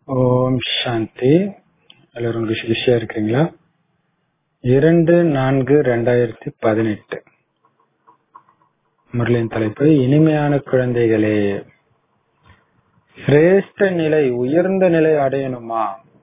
ஓம் சாந்தி எல்லாரும் குஷி குஷியா இருக்கிறீங்களா இரண்டு நான்கு ரெண்டாயிரத்தி பதினெட்டு முரளியின் தலைப்பு இனிமையான குழந்தைகளே சிரேஷ்ட நிலை உயர்ந்த நிலை அடையணுமா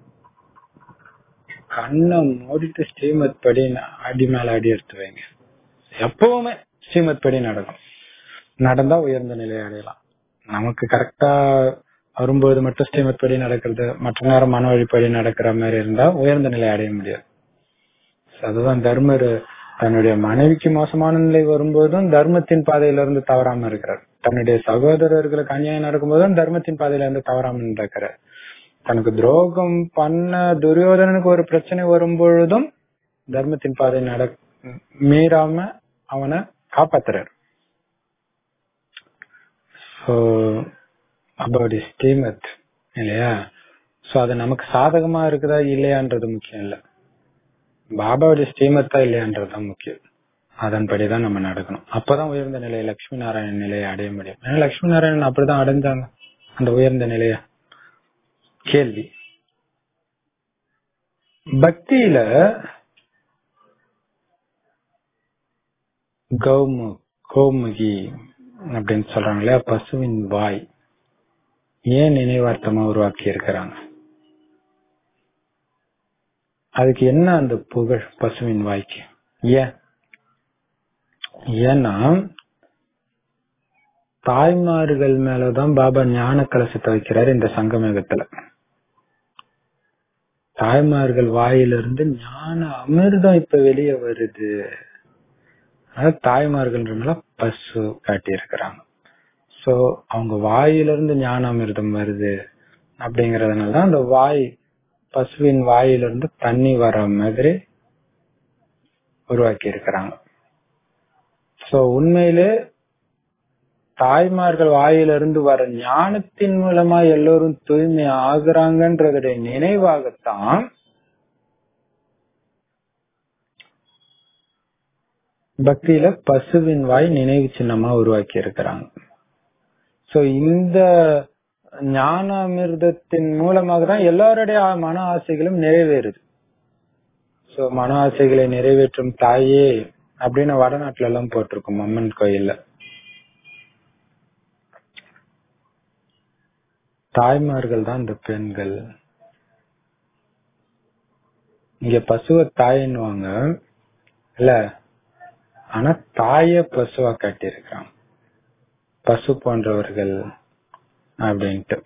கண்ணை மூடிட்டு ஸ்ரீமத் படி அடி மேல அடி எடுத்து வைங்க எப்பவுமே ஸ்ரீமத் படி நடக்கும் நடந்தா உயர்ந்த நிலை அடையலாம் நமக்கு கரெக்டா வரும்போது மட்டும் ஸ்ரீமத் படி நடக்கிறது மற்ற நேரம் மன வழிப்படி நடக்கிற மாதிரி இருந்தா உயர்ந்த நிலை அடைய முடியாது அதுதான் தர்மர் தன்னுடைய மனைவிக்கு மோசமான நிலை வரும்போதும் தர்மத்தின் பாதையில இருந்து தவறாம இருக்கிறார் தன்னுடைய சகோதரர்களுக்கு அநியாயம் நடக்கும்போதும் தர்மத்தின் பாதையில இருந்து தவறாம நடக்கிறார் தனக்கு துரோகம் பண்ண துரியோதனனுக்கு ஒரு பிரச்சனை வரும்பொழுதும் தர்மத்தின் பாதை நட மீறாம அவனை காப்பாத்துறாரு அபவுட் ஸ்ரீமத் இல்லையா சோ அது நமக்கு சாதகமா இருக்குதா இல்லையான்றது முக்கியம் இல்ல பாபாவுடைய ஸ்ரீமத்தா இல்லையான்றதுதான் முக்கியம் அதன்படிதான் நம்ம நடக்கணும் அப்பதான் உயர்ந்த நிலை லட்சுமி நாராயணன் நிலையை அடைய முடியும் ஏன்னா லட்சுமி நாராயணன் அப்படிதான் அடைஞ்சாங்க அந்த உயர்ந்த நிலைய கேள்வி பக்தியில கௌமு கோமுகி அப்படின்னு சொல்றாங்க இல்லையா பசுவின் வாய் ஏன் நினைவார்த்தமா உருவாக்கி இருக்கிறாங்க அதுக்கு என்ன அந்த புகழ் பசுவின் வாய்க்கு ஏன் ஏன்னா தாய்மார்கள் மேலதான் பாபா ஞான கலசத்தை வைக்கிறார் இந்த சங்கமேகத்துல தாய்மார்கள் வாயிலிருந்து ஞான அமிர்தம் இப்ப வெளியே வருது தாய்மார்கள்ன்றனால பசு காட்டி இருக்கிறாங்க சோ அவங்க வாயிலிருந்து ஞான அமிர்தம் வருது அப்படிங்கறதுனாலதான் அந்த வாய் பசுவின் வாயிலிருந்து தண்ணி வர மாதிரி உருவாக்கி இருக்கிறாங்க சோ உண்மையிலே தாய்மார்கள் வாயிலிருந்து வர ஞானத்தின் மூலமா எல்லோரும் தூய்மை ஆகுறாங்கன்றதுடைய நினைவாகத்தான் பக்தியில பசுவின் வாய் நினைவு சின்னமா உருவாக்கி இருக்கிறாங்க சோ இந்த ஞான அமிர்தத்தின் மூலமாக தான் எல்லாருடைய மன ஆசைகளும் நிறைவேறுது சோ மன ஆசைகளை நிறைவேற்றும் தாயே அப்படின்னு வடநாட்டுல எல்லாம் போட்டிருக்கும் அம்மன் கோயில்ல தாய்மார்கள் தான் இந்த பெண்கள் இங்க பசுவ தாயின்னுவாங்க இல்ல ஆனா தாய பசுவா காட்டியிருக்கிறான் பசு போன்றவர்கள் அப்படின்ட்டு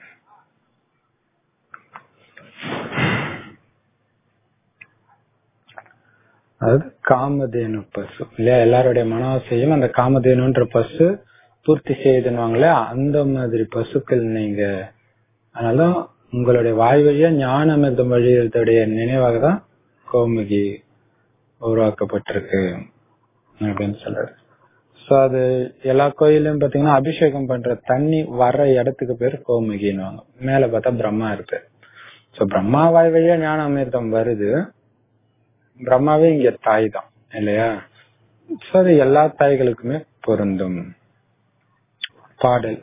அதாவது காமதேனு பசு இல்லையா எல்லாருடைய மன ஆசையும் அந்த காமதேனுன்ற பசு பூர்த்தி செய்யுதுன்னுவாங்களே அந்த மாதிரி பசுக்கள் நீங்க அதனால உங்களுடைய வாய் வழியா ஞான அமிர்தம் வழியுடைய நினைவாக தான் கோமுகி உருவாக்கப்பட்டிருக்கு அப்படின்னு சொல்றாரு சோ அது எல்லா கோயிலும் பாத்தீங்கன்னா அபிஷேகம் பண்ற தண்ணி வர்ற இடத்துக்கு பேர் கோமுகின்னுவாங்க மேல பார்த்தா பிரம்மா இருக்கு சோ பிரம்மா வாய் வழியா ஞான அமிர்தம் வருது பிரம்மாவே இங்க தாய் தான் இல்லையா சோ அது எல்லா தாய்களுக்குமே பொருந்தும் பாடல்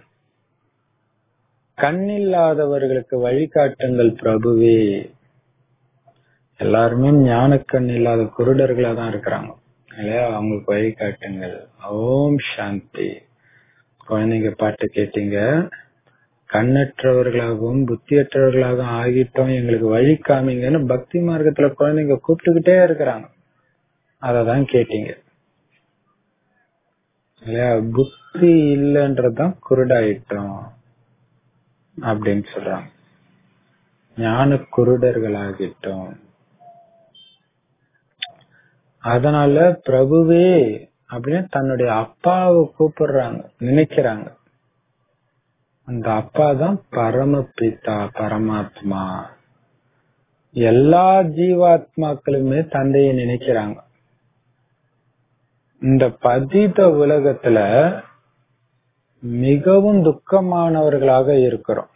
கண்ணில்லாதவர்களுக்கு வழிகாட்டுங்கள் பிரபுவே எல்லாருமே ஞான கண் இல்லாத குருடர்களா தான் இருக்கிறாங்க இல்லையா அவங்களுக்கு வழிகாட்டுங்கள் ஓம் சாந்தி குழந்தைங்க பாட்டு கேட்டீங்க கண்ணற்றவர்களாகவும் புத்தியற்றவர்களாகவும் ஆகிட்டோம் எங்களுக்கு வழி காமிங்கன்னு பக்தி மார்க்கத்துல குழந்தைங்க கூப்பிட்டுக்கிட்டே இருக்கிறாங்க அததான் கேட்டீங்க இல்லையா புத்தி இல்லைன்றதுதான் குருடாயிட்டோம் அப்படின்னு சொல்றாங்க ஞான குருடர்கள் ஆகிட்டோம் அதனால பிரபுவே அப்படின்னு தன்னுடைய அப்பாவை கூப்பிடுறாங்க நினைக்கிறாங்க அந்த அப்பா தான் பரமபிதா பரமாத்மா எல்லா ஜீவாத்மாக்களுமே தந்தையை நினைக்கிறாங்க இந்த பதித உலகத்துல மிகவும் துக்கமானவர்களாக இருக்கிறோம்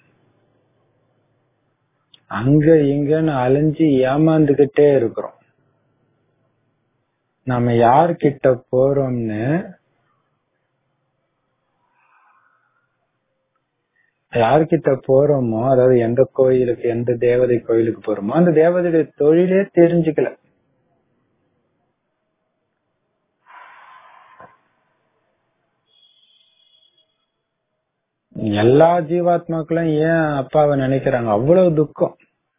அங்க இங்கன்னு அலைஞ்சு ஏமாந்துகிட்டே இருக்கிறோம் நம்ம யார்கிட்ட போறோம்னு யார்கிட்ட போறோமோ அதாவது எந்த கோயிலுக்கு எந்த தேவதை கோயிலுக்கு போறோமோ அந்த தேவதையுடைய தொழிலே தெரிஞ்சுக்கல எல்லா ஜீவாத்மாக்களும் ஏன் அப்பாவை நினைக்கிறாங்க அவ்வளவு துக்கம்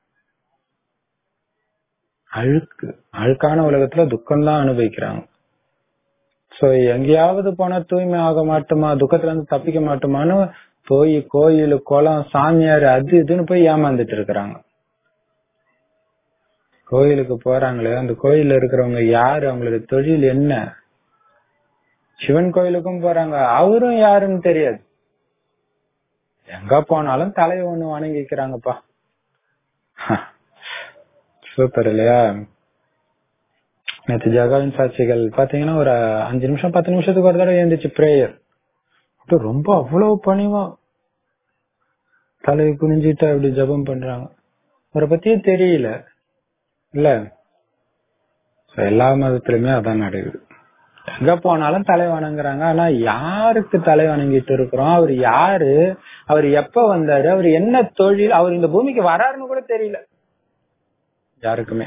அழுக்கு அழுக்கான உலகத்துல துக்கம் தான் அனுபவிக்கிறாங்க சோ எங்கேயாவது போனா தூய்மை ஆக மாட்டோமா துக்கத்துல இருந்து தப்பிக்க மாட்டோமான்னு போய் கோயில் குளம் சாமியார் அது இதுன்னு போய் ஏமாந்துட்டு இருக்கிறாங்க கோயிலுக்கு போறாங்களே அந்த கோயில்ல இருக்கிறவங்க யாரு அவங்களுடைய தொழில் என்ன சிவன் கோயிலுக்கும் போறாங்க அவரும் யாருன்னு தெரியாது எங்க போனாலும் தலையை ஒண்ணு வணங்கிக்கிறாங்கப்பா சூப்பர் இல்லையா நேற்று ஜகாவின் சாட்சிகள் பாத்தீங்கன்னா ஒரு அஞ்சு நிமிஷம் பத்து நிமிஷத்துக்கு ஒரு தடவை எழுந்துச்சு பிரேயர் ரொம்ப அவ்வளவு பணிவா தலையை குனிஞ்சிட்டு அப்படி ஜபம் பண்றாங்க அவரை பத்தியே தெரியல இல்ல எல்லா மதத்திலுமே அதான் நடக்குது எங்க போனாலும் தலை வணங்குறாங்க ஆனா யாருக்கு தலை வணங்கிட்டு இருக்கிறோம் அவர் யாரு அவர் எப்ப வந்தாரு அவர் என்ன தொழில் அவர் இந்த பூமிக்கு வராருன்னு கூட தெரியல யாருக்குமே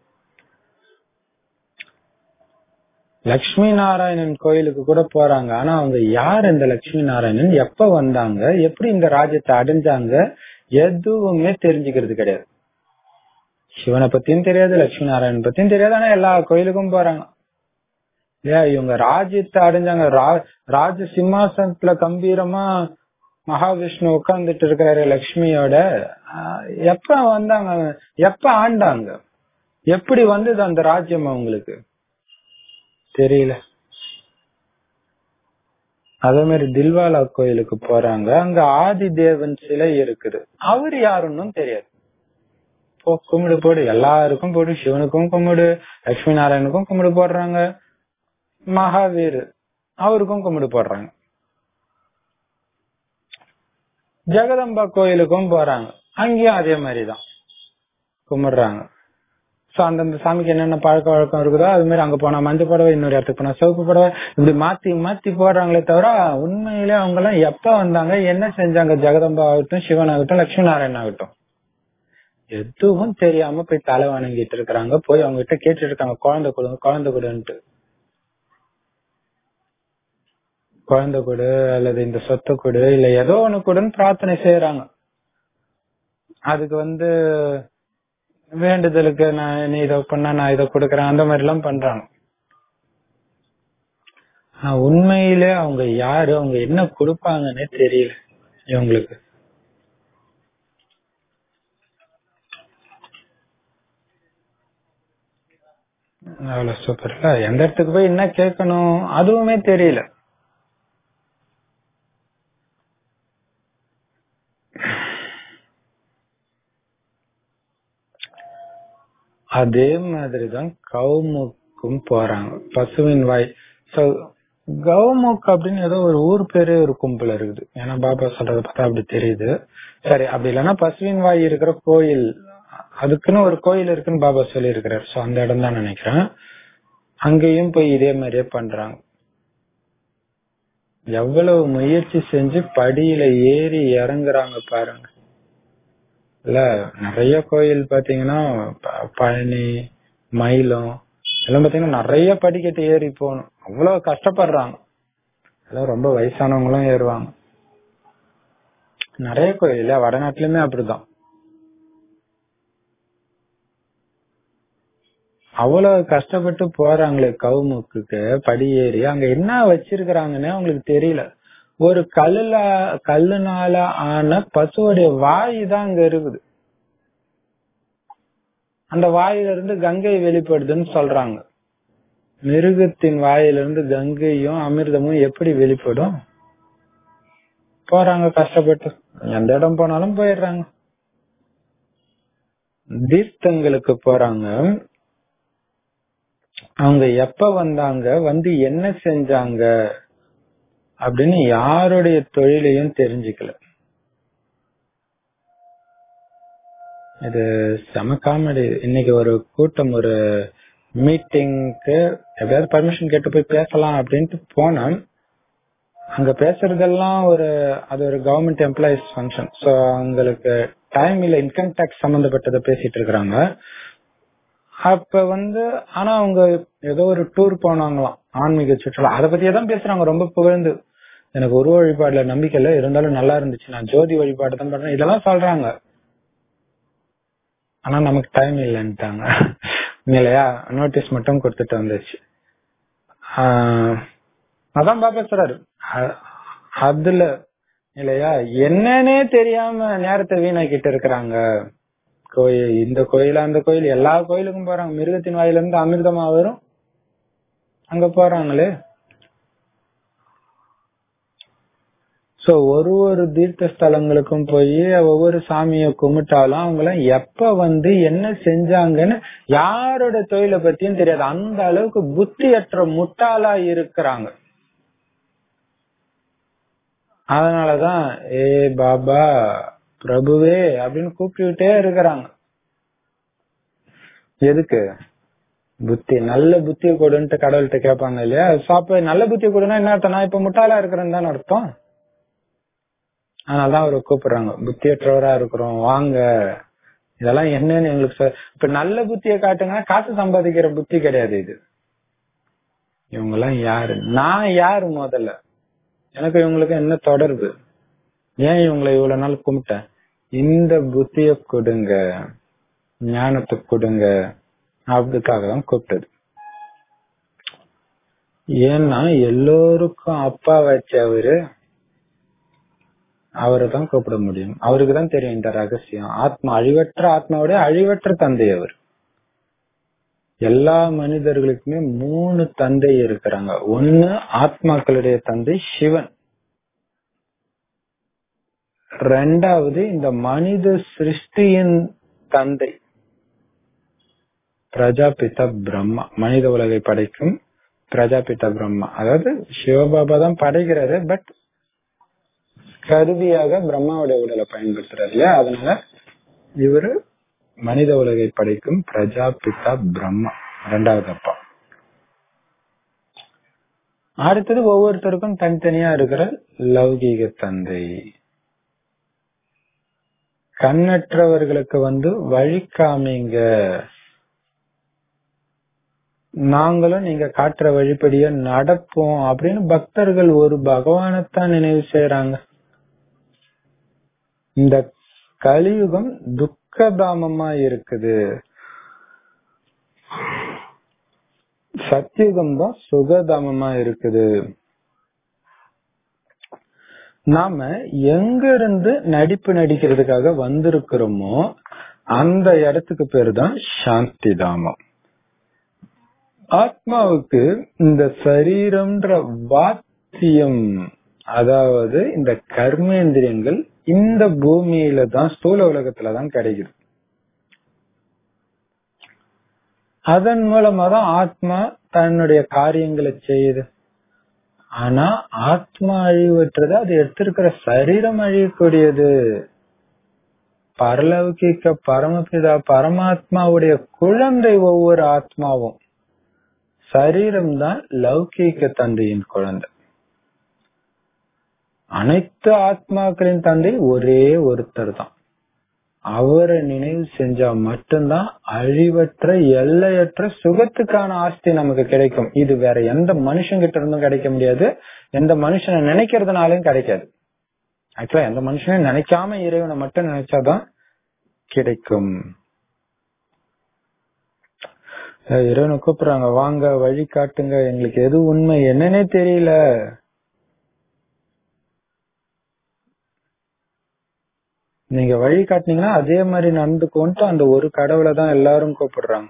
லட்சுமி நாராயணன் கோயிலுக்கு கூட போறாங்க ஆனா அவங்க யார் இந்த லட்சுமி நாராயணன் எப்ப வந்தாங்க எப்படி இந்த ராஜ்யத்தை அடைஞ்சாங்க எதுவுமே தெரிஞ்சுக்கிறது கிடையாது சிவனை பத்தியும் தெரியாது லட்சுமி நாராயணன் பத்தியும் தெரியாது ஆனா எல்லா கோயிலுக்கும் போறாங்க இல்லையா இவங்க ராஜ்யத்தை அடைஞ்சாங்க ராஜ சிம்மாசனத்துல கம்பீரமா மகாவிஷ்ணு உட்கார்ந்துட்டு இருக்கிறாரு லட்சுமியோட எப்ப வந்தாங்க எப்ப ஆண்டாங்க எப்படி வந்தது அந்த ராஜ்யம் அவங்களுக்கு தெரியல அதே மாதிரி தில்வாலா கோயிலுக்கு போறாங்க அங்க ஆதி தேவன் சிலை இருக்குது அவர் யாருன்னு தெரியாது போ கும்பிடு போடு எல்லாருக்கும் போடு சிவனுக்கும் கும்பிடு லட்சுமி நாராயணுக்கும் கும்பிடு போடுறாங்க மகாவீர் அவருக்கும் கும்பிடு போடுறாங்க ஜெகதம்பா கோயிலுக்கும் போறாங்க அங்கேயும் அதே மாதிரிதான் கும்பிடுறாங்க சோ அந்தந்த சாமிக்கு என்னென்ன பழக்க வழக்கம் இருக்குதோ அது மாதிரி அங்க போனா மஞ்சள் புடவை இன்னொரு இடத்துக்கு போனா சிவப்பு புடவை இப்படி மாத்தி மாத்தி போடுறாங்களே தவிர உண்மையிலே அவங்க எல்லாம் எப்ப வந்தாங்க என்ன செஞ்சாங்க ஜெகதம்பா ஆகட்டும் சிவன் ஆகட்டும் லட்சுமி நாராயணன் ஆகட்டும் எதுவும் தெரியாம போய் தலை வணங்கிட்டு இருக்கிறாங்க போய் அவங்க கிட்ட கேட்டு இருக்காங்க குழந்தை கொடுங்க குழந்தை கொடுன்ட்டு குழந்தை கொடு அல்லது இந்த சொத்தை கொடு இல்ல ஏதோ ஒண்ணு கொடுன்னு பிரார்த்தனை செய்யறாங்க அதுக்கு வந்து வேண்டுதலுக்கு நான் நீ இதை பண்ணா நான் இதை கொடுக்கறேன் அந்த மாதிரி எல்லாம் பண்றாங்க ஆனா உண்மையிலே அவங்க யாரு அவங்க என்ன கொடுப்பாங்கன்னே தெரியல இவங்களுக்கு அவ்வளவு சூப்பர்ல எந்த இடத்துக்கு போய் என்ன கேட்கணும் அதுவுமே தெரியல அதே மாதிரிதான் கவுமுக்கும் போறாங்க பசுவின் வாய் சோ கவுமுக் அப்படின்னு ஏதோ ஒரு ஊர் பேரே ஒரு கும்பல் இருக்குது ஏன்னா பாபா சொல்றத பார்த்தா அப்படி தெரியுது சரி அப்படி இல்லைன்னா பசுவின் வாய் இருக்கிற கோயில் அதுக்குன்னு ஒரு கோயில் இருக்குன்னு பாபா சொல்லி இருக்கிறார் சோ அந்த இடம் தான் நினைக்கிறேன் அங்கேயும் போய் இதே மாதிரியே பண்றாங்க எவ்வளவு முயற்சி செஞ்சு படியில ஏறி இறங்குறாங்க பாருங்க இல்ல நிறைய கோயில் பாத்தீங்கன்னா பழனி மயிலம் எல்லாம் பாத்தீங்கன்னா நிறைய படிக்கட்டு ஏறி போகணும் அவ்வளவு கஷ்டப்படுறாங்க எல்லாம் ரொம்ப வயசானவங்களும் ஏறுவாங்க நிறைய கோயில் வடநாட்டுலயுமே அப்படிதான் அவ்வளவு கஷ்டப்பட்டு போறாங்களே கவுமுக்கு படி ஏறி அங்க என்ன வச்சிருக்கிறாங்கன்னு அவங்களுக்கு தெரியல ஒரு கல்லுல கல்லுனால ஆன பசுவோடைய வாய் தான் அங்க இருக்குது அந்த வாயில இருந்து கங்கை வெளிப்படுதுன்னு சொல்றாங்க மிருகத்தின் வாயிலிருந்து கங்கையும் அமிர்தமும் எப்படி வெளிப்படும் போறாங்க கஷ்டப்பட்டு எந்த இடம் போனாலும் போயிடுறாங்க தீர்த்தங்களுக்கு போறாங்க அவங்க எப்ப வந்தாங்க வந்து என்ன செஞ்சாங்க அப்படின்னு யாருடைய தொழிலையும் தெரிஞ்சுக்கல இது செம காமெடி இன்னைக்கு ஒரு கூட்டம் ஒரு மீட்டிங்க்கு எப்படியாவது பர்மிஷன் கேட்டு போய் பேசலாம் அப்படின்ட்டு போனேன் அங்க பேசுறதெல்லாம் ஒரு அது ஒரு கவர்மெண்ட் எம்ப்ளாயிஸ் ஃபங்க்ஷன் சோ அவங்களுக்கு டைம் இல்ல இன்கம் டேக்ஸ் சம்பந்தப்பட்டதை பேசிட்டு இருக்கிறாங்க அப்ப வந்து ஆனா அவங்க ஏதோ ஒரு டூர் போனாங்களாம் ஆன்மீக சுற்றுலா அதை பத்தியே தான் பேசுறாங்க ரொம்ப புகழ்ந்து எனக்கு உருவ வழிபாடுல நம்பிக்கை இல்ல இருந்தாலும் நல்லா இருந்துச்சு நான் ஜோதி வழிபாடு தான் பண்றேன் இதெல்லாம் சொல்றாங்க ஆனா நமக்கு டைம் இல்லைன்ட்டாங்க இல்லையா நோட்டீஸ் மட்டும் கொடுத்துட்டு வந்துச்சு ஆஹ் அதான் பாப்பா சொல்றாரு அ- அதுல இல்லையா என்னன்னே தெரியாம நேரத்தை வீணாக்கிட்டு இருக்கிறாங்க கோயில் இந்த கோயில் அந்த கோயில் எல்லா கோயிலுக்கும் போறாங்க மிருகத்தின் வாயில இருந்து அமிர்தமா வரும் அங்க போறாங்களே சோ ஒரு ஒரு தீர்த்த ஸ்தலங்களுக்கும் போய் ஒவ்வொரு சாமியை கும்பிட்டாலும் அவங்க எப்ப வந்து என்ன செஞ்சாங்கன்னு யாரோட தொழிலை பத்தியும் தெரியாது அந்த அளவுக்கு புத்தியற்ற முட்டாளா இருக்கிறாங்க அதனாலதான் ஏ பாபா பிரபுவே அப்படின்னு கூப்பிட்டுட்டே இருக்கிறாங்க எதுக்கு புத்தி நல்ல புத்தியை கொடுன்ட்டு கடவுள்கிட்ட கேட்பாங்க இல்லையா So, அப்ப நல்ல புத்தியை கொடுனா என்ன அர்த்தம் நான் இப்ப முட்டாளா இருக்கிறேன்னு தானே அர்த்தம் அதனாலதான் அவரை கூப்பிடுறாங்க புத்தியற்றவரா இருக்கிறோம் வாங்க இதெல்லாம் என்னன்னு எங்களுக்கு சொ- இப்ப நல்ல புத்தியை காட்டுங்கன்னா காசு சம்பாதிக்கிற புத்தி கிடையாது இது இவங்க எல்லாம் யாரு நான் யாரு முதல்ல எனக்கு இவங்களுக்கு என்ன தொடர்பு ஏன் இவங்களை இவ்வளவு நாள் கும்பிட்டேன் இந்த புத்திய கொடுங்க ஞானத்தை கொடுங்க அதுக்காக தான் கூப்பிட்டது ஏன்னா எல்லோருக்கும் அப்பா வச்சவரு அவரை தான் கூப்பிட முடியும் அவருக்கு தான் தெரியும் இந்த ரகசியம் ஆத்மா அழிவற்ற ஆத்மாவுடைய அழிவற்ற தந்தை அவர் எல்லா மனிதர்களுக்குமே மூணு தந்தை இருக்கிறாங்க ஒன்னு ஆத்மாக்களுடைய தந்தை சிவன் ரெண்டாவது இந்த மனித சிருஷ்டியின் தந்தை பிரஜாபிதா பிரம்மா மனித உலகை படைக்கும் பிரஜாபிதா பிரம்மா அதாவது சிவபாபா தான் படைக்கிறாரு பட் கருவியாக பிரம்மாவுடைய உடலை பயன்படுத்துறாரு இல்லையா அதனால இவரு மனித உலகை படைக்கும் பிரஜாபிதா பிரம்மா ரெண்டாவது அப்பா அடுத்தது ஒவ்வொருத்தருக்கும் தனித்தனியா இருக்கிற லௌகீக தந்தை கண்ணற்றவர்களுக்கு வந்து வழி காமிங்க நாங்களும் நீங்க காட்டுற வழிப்படியே நடப்போம் அப்படின்னு பக்தர்கள் ஒரு பகவானைத்தான் நினைவு செய்யறாங்க இந்த கலியுகம் துக்கதாமமா இருக்குது சத்தியுகம் தான் சுகதாமமா இருக்குது நாம எங்க இருந்து நடிப்பு நடிக்கிறதுக்காக வந்திருக்கிறோமோ அந்த இடத்துக்கு பேரு தான் சாந்தி தாமம் ஆத்மாவுக்கு இந்த சரீரம்ன்ற வாத்தியம் அதாவது இந்த கர்மேந்திரியங்கள் இந்த பூமியில தான் ஸ்தூல உலகத்துல தான் கிடைக்குது அதன் மூலமா தான் ஆத்மா தன்னுடைய காரியங்களை செய்யுது ஆனா ஆத்மா அழிவற்றது அது எடுத்திருக்கிற சரீரம் அழியக்கூடியது பரலௌகிக்க பரமபிதா பரமாத்மாவுடைய குழந்தை ஒவ்வொரு ஆத்மாவும் சரீரம் தான் லௌகீக தந்தையின் குழந்தை அனைத்து ஆத்மாக்களின் தந்தை ஒரே ஒருத்தர் தான் அவரை நினைவு செஞ்சா மட்டும்தான் அழிவற்ற எல்லையற்ற சுகத்துக்கான ஆஸ்தி நமக்கு கிடைக்கும் இது வேற எந்த மனுஷங்கிட்ட இருந்தும் கிடைக்க முடியாது எந்த மனுஷனை நினைக்கிறதுனாலும் கிடைக்காது ஆக்சுவலா எந்த மனுஷனையும் நினைக்காம இறைவனை மட்டும் நினைச்சாதான் கிடைக்கும் அஹ் இறைவனை கூப்பிடுறாங்க வாங்க வழி காட்டுங்க எங்களுக்கு எது உண்மை என்னன்னே தெரியல நீங்க வழி காட்டினீங்கன்னா அதே மாதிரி நடந்துக்கோன்ட்டு அந்த ஒரு கடவுளை தான் எல்லாரும் கூப்பிடுறாங்க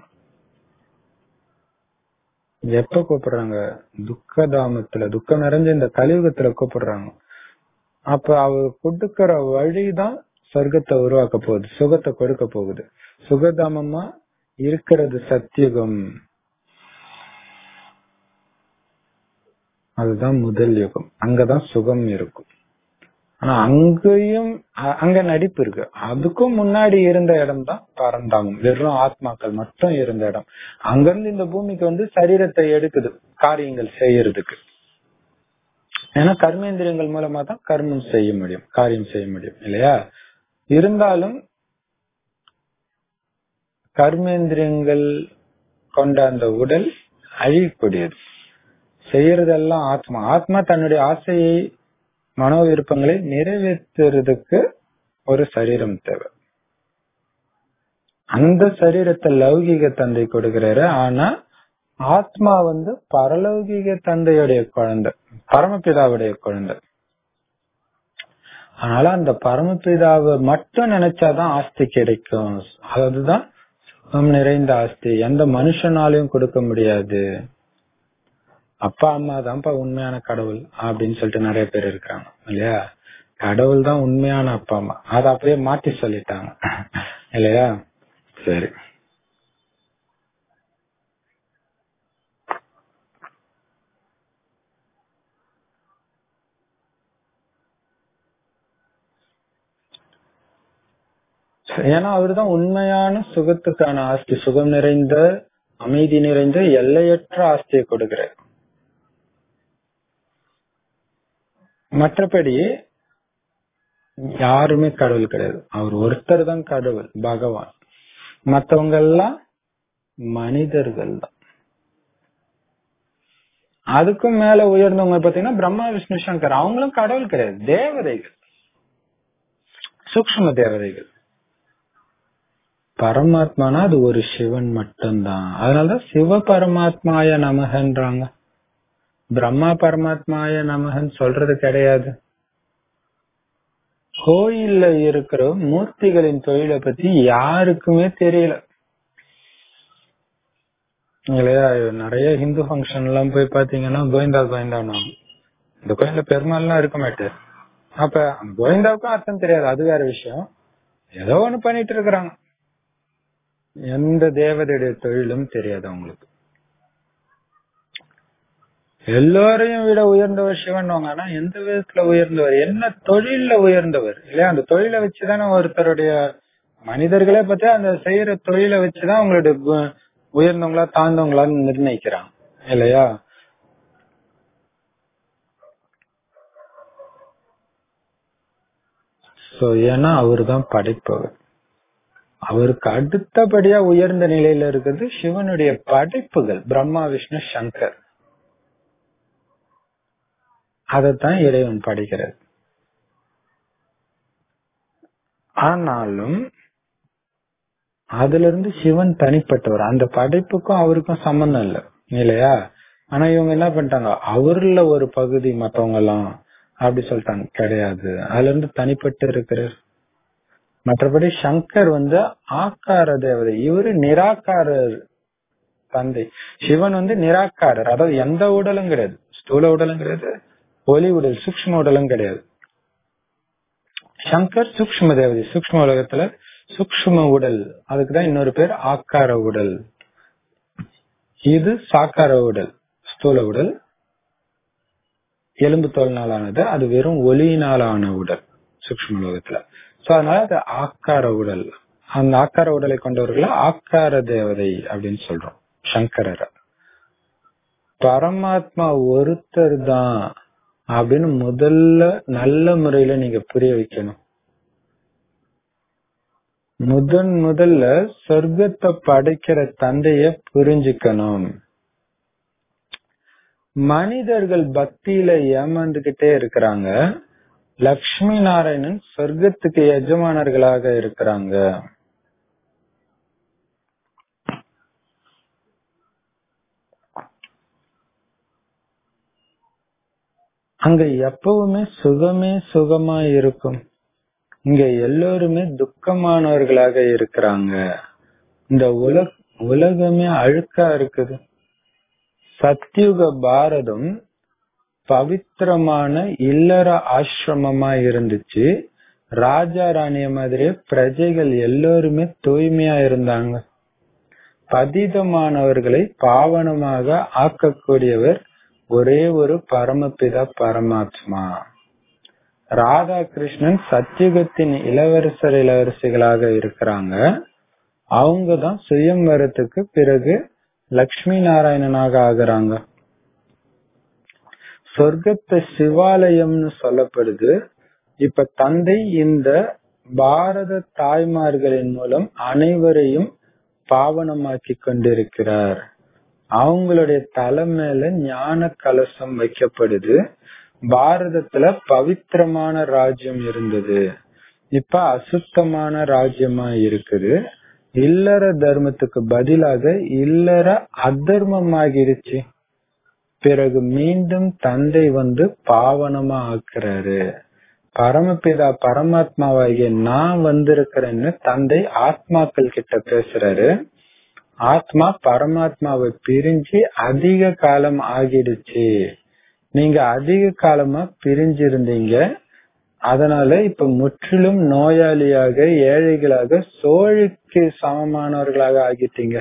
எப்ப கூப்பிடுறாங்க துக்கதாமத்துல துக்கம் நிறைஞ்ச இந்த கலியுகத்துல கூப்பிடுறாங்க அப்ப அவ கொடுக்கிற வழிதான் சொர்க்கத்தை உருவாக்க போகுது சுகத்தை கொடுக்க போகுது சுகதாமமா இருக்கிறது சத்தியுகம் அதுதான் முதல் யுகம் அங்கதான் சுகம் இருக்கும் ஆனா அங்கேயும் அ- அங்க நடிப்பு இருக்கு அதுக்கும் முன்னாடி இருந்த இடம் தான் பரந்தாமம் வெறும் ஆத்மாக்கள் மட்டும் இருந்த இடம் அங்கிருந்து இந்த பூமிக்கு வந்து சரீரத்தை எடுக்குது காரியங்கள் செய்யறதுக்கு ஏன்னா கர்மேந்திரியங்கள் மூலமா தான் கர்மம் செய்ய முடியும் காரியம் செய்ய முடியும் இல்லையா இருந்தாலும் கர்மேந்திரியங்கள் கொண்ட அந்த உடல் அழியக்கூடியது செய்யறதெல்லாம் ஆத்மா ஆத்மா தன்னுடைய ஆசையை மனோ விருப்பங்களை நிறைவேற்றுறதுக்கு ஒரு சரீரம் தேவை அந்த சரீரத்தை லௌகிக தந்தை கொடுக்கிறாரு ஆனா ஆத்மா வந்து பரலௌகிக தந்தையுடைய குழந்தை பரமபிதாவுடைய குழந்தை அதனால அந்த பரமபிதாவை மட்டும் நினைச்சாதான் ஆஸ்தி கிடைக்கும் அதுதான் சுகம் நிறைந்த ஆஸ்தி எந்த மனுஷனாலையும் கொடுக்க முடியாது அப்பா அம்மா தான்ப்பா உண்மையான கடவுள் அப்படின்னு சொல்லிட்டு நிறைய பேர் இருக்காங்க இல்லையா கடவுள் தான் உண்மையான அப்பா அம்மா அதை அப்படியே மாத்தி சொல்லிட்டாங்க இல்லையா சரி ஏன்னா அவர்தான் உண்மையான சுகத்துக்கான ஆஸ்தி சுகம் நிறைந்த அமைதி நிறைந்த எல்லையற்ற ஆஸ்தியை கொடுக்கிறார் மற்றபடி யாருமே கடவுள் கிடையாது அவர் ஒருத்தர் தான் கடவுள் பகவான் மத்தவங்க எல்லாம் மனிதர்கள் தான் அதுக்கும் மேல உயர்ந்தவங்க பாத்தீங்கன்னா பிரம்மா விஷ்ணு சங்கர் அவங்களும் கடவுள் கிடையாது தேவதைகள் சூக்ஷ்ம தேவதைகள் பரமாத்மானா அது ஒரு சிவன் மட்டும்தான் அதனாலதான் சிவ பரமாத்மாய நமகன்றாங்க பிரம்மா பரமாத்மாய நமகன் சொல்றது கிடையாது கோயில்ல இருக்கிற மூர்த்திகளின் தொழிலை பத்தி யாருக்குமே தெரியல இல்லையா நிறைய ஹிந்து ஃபங்க்ஷன் எல்லாம் போய் பாத்தீங்கன்னா கோவிந்தா கோவிந்தான்னு இந்த கோயில்ல பெருமாள்லாம் இருக்க மாட்டாரு அப்ப கோவிந்தாவுக்கும் அர்த்தம் தெரியாது அது வேற விஷயம் ஏதோ ஒண்ணு பண்ணிட்டு இருக்கிறாங்க எந்த தேவதையுடைய தொழிலும் தெரியாது அவங்களுக்கு எல்லோரையும் விட உயர்ந்தவர் சிவன் ஆனா எந்த விதத்துல உயர்ந்தவர் என்ன தொழில்ல உயர்ந்தவர் இல்லையா அந்த தொழிலை வச்சுதானே ஒருத்தருடைய மனிதர்களே பார்த்தா அந்த செய்யற தொழிலை வச்சுதான் அவங்களுடைய உயர்ந்தவங்களா தாழ்ந்தவங்களா நிர்ணயிக்கிறாங்க இல்லையா சோ ஏன்னா அவரு தான் படைப்பவர் அவருக்கு அடுத்தபடியா உயர்ந்த நிலையில இருக்கிறது சிவனுடைய படைப்புகள் பிரம்மா விஷ்ணு சங்கர் அதைத்தான் இறைவன் படைக்கிறது ஆனாலும் அதுல இருந்து சிவன் தனிப்பட்டவர் அந்த படைப்புக்கும் அவருக்கும் சம்பந்தம் இல்ல இல்லையா ஆனா இவங்க என்ன பண்ணிட்டாங்க அவர்ல ஒரு பகுதி மத்தவங்க எல்லாம் அப்படி சொல்லிட்டாங்க கிடையாது அதுல இருந்து தனிப்பட்டு இருக்கிறார் மற்றபடி சங்கர் வந்து ஆக்கார தேவதை இவரு நிராகாரர் தந்தை சிவன் வந்து நிராகாரர் அதாவது எந்த உடலும் கிடையாது ஸ்தூல உடலும் கிடையாது ஒலி உடல் சூக்ம உடலும் கிடையாது சங்கர் சூக்ம தேவதை சூக்ம உலகத்துல சூக்ம உடல் அதுக்குதான் இன்னொரு பேர் ஆக்கார உடல் இது சாக்கார உடல் ஸ்தூல உடல் எலும்பு தோல்னாலானது அது வெறும் ஒலியினாலான உடல் சூக்ம உலகத்துல சோ அதனால அது ஆக்கார உடல் அந்த ஆக்கார உடலை கொண்டவர்களை ஆக்கார தேவதை அப்படின்னு சொல்றோம் சங்கரர் பரமாத்மா ஒருத்தர் தான் அப்படின்னு முதல்ல நல்ல முறையில நீங்க புரிய வைக்கணும் முதன் முதல்ல சொர்க்கத்தை படைக்கிற தந்தைய புரிஞ்சுக்கணும் மனிதர்கள் பக்தியில ஏமாந்துகிட்டே இருக்கிறாங்க லக்ஷ்மி நாராயணன் சொர்க்கத்துக்கு எஜமானர்களாக இருக்கிறாங்க அங்க எப்பவுமே சுகமே சுகமா இருக்கும் இங்க எல்லோருமே துக்கமானவர்களாக இருக்கிறாங்க இந்த உலக உலகமே அழுக்கா இருக்குது சத்யுக பாரதம் பவித்திரமான இல்லற ஆசிரமமா இருந்துச்சு ராஜா ராணிய மாதிரியே பிரஜைகள் எல்லோருமே தூய்மையா இருந்தாங்க பதிதமானவர்களை பாவனமாக ஆக்கக்கூடியவர் ஒரே ஒரு பரமபிதா பரமாத்மா ராதாகிருஷ்ணன் சத்தியுகத்தின் இளவரசர் இளவரசிகளாக இருக்கிறாங்க அவங்கதான் சுயம்வரத்துக்கு பிறகு லக்ஷ்மி நாராயணனாக ஆகுறாங்க சொர்க்கத்தை சிவாலயம்னு சொல்லப்படுது இப்ப தந்தை இந்த பாரத தாய்மார்களின் மூலம் அனைவரையும் பாவனமாக்கி கொண்டிருக்கிறார் அவங்களுடைய தலை மேல ஞான கலசம் வைக்கப்படுது பாரதத்துல பவித்திரமான ராஜ்யம் இருந்தது இப்ப அசுத்தமான ராஜ்யமா இருக்குது இல்லற தர்மத்துக்கு பதிலாக இல்லற அதர்மமாகிருச்சு பிறகு மீண்டும் தந்தை வந்து பாவனமா ஆக்குறாரு பரமபிதா பரமாத்மாவாகிய நான் வந்திருக்கிறேன்னு தந்தை ஆத்மாக்கள் கிட்ட பேசுறாரு ஆத்மா பரமாத்மாவை பிரிஞ்சு அதிக காலம் ஆகிடுச்சு நீங்க அதிக காலமா பிரிஞ்சிருந்தீங்க அதனால இப்ப முற்றிலும் நோயாளியாக ஏழைகளாக சோழிக்கு சமமானவர்களாக ஆகிட்டீங்க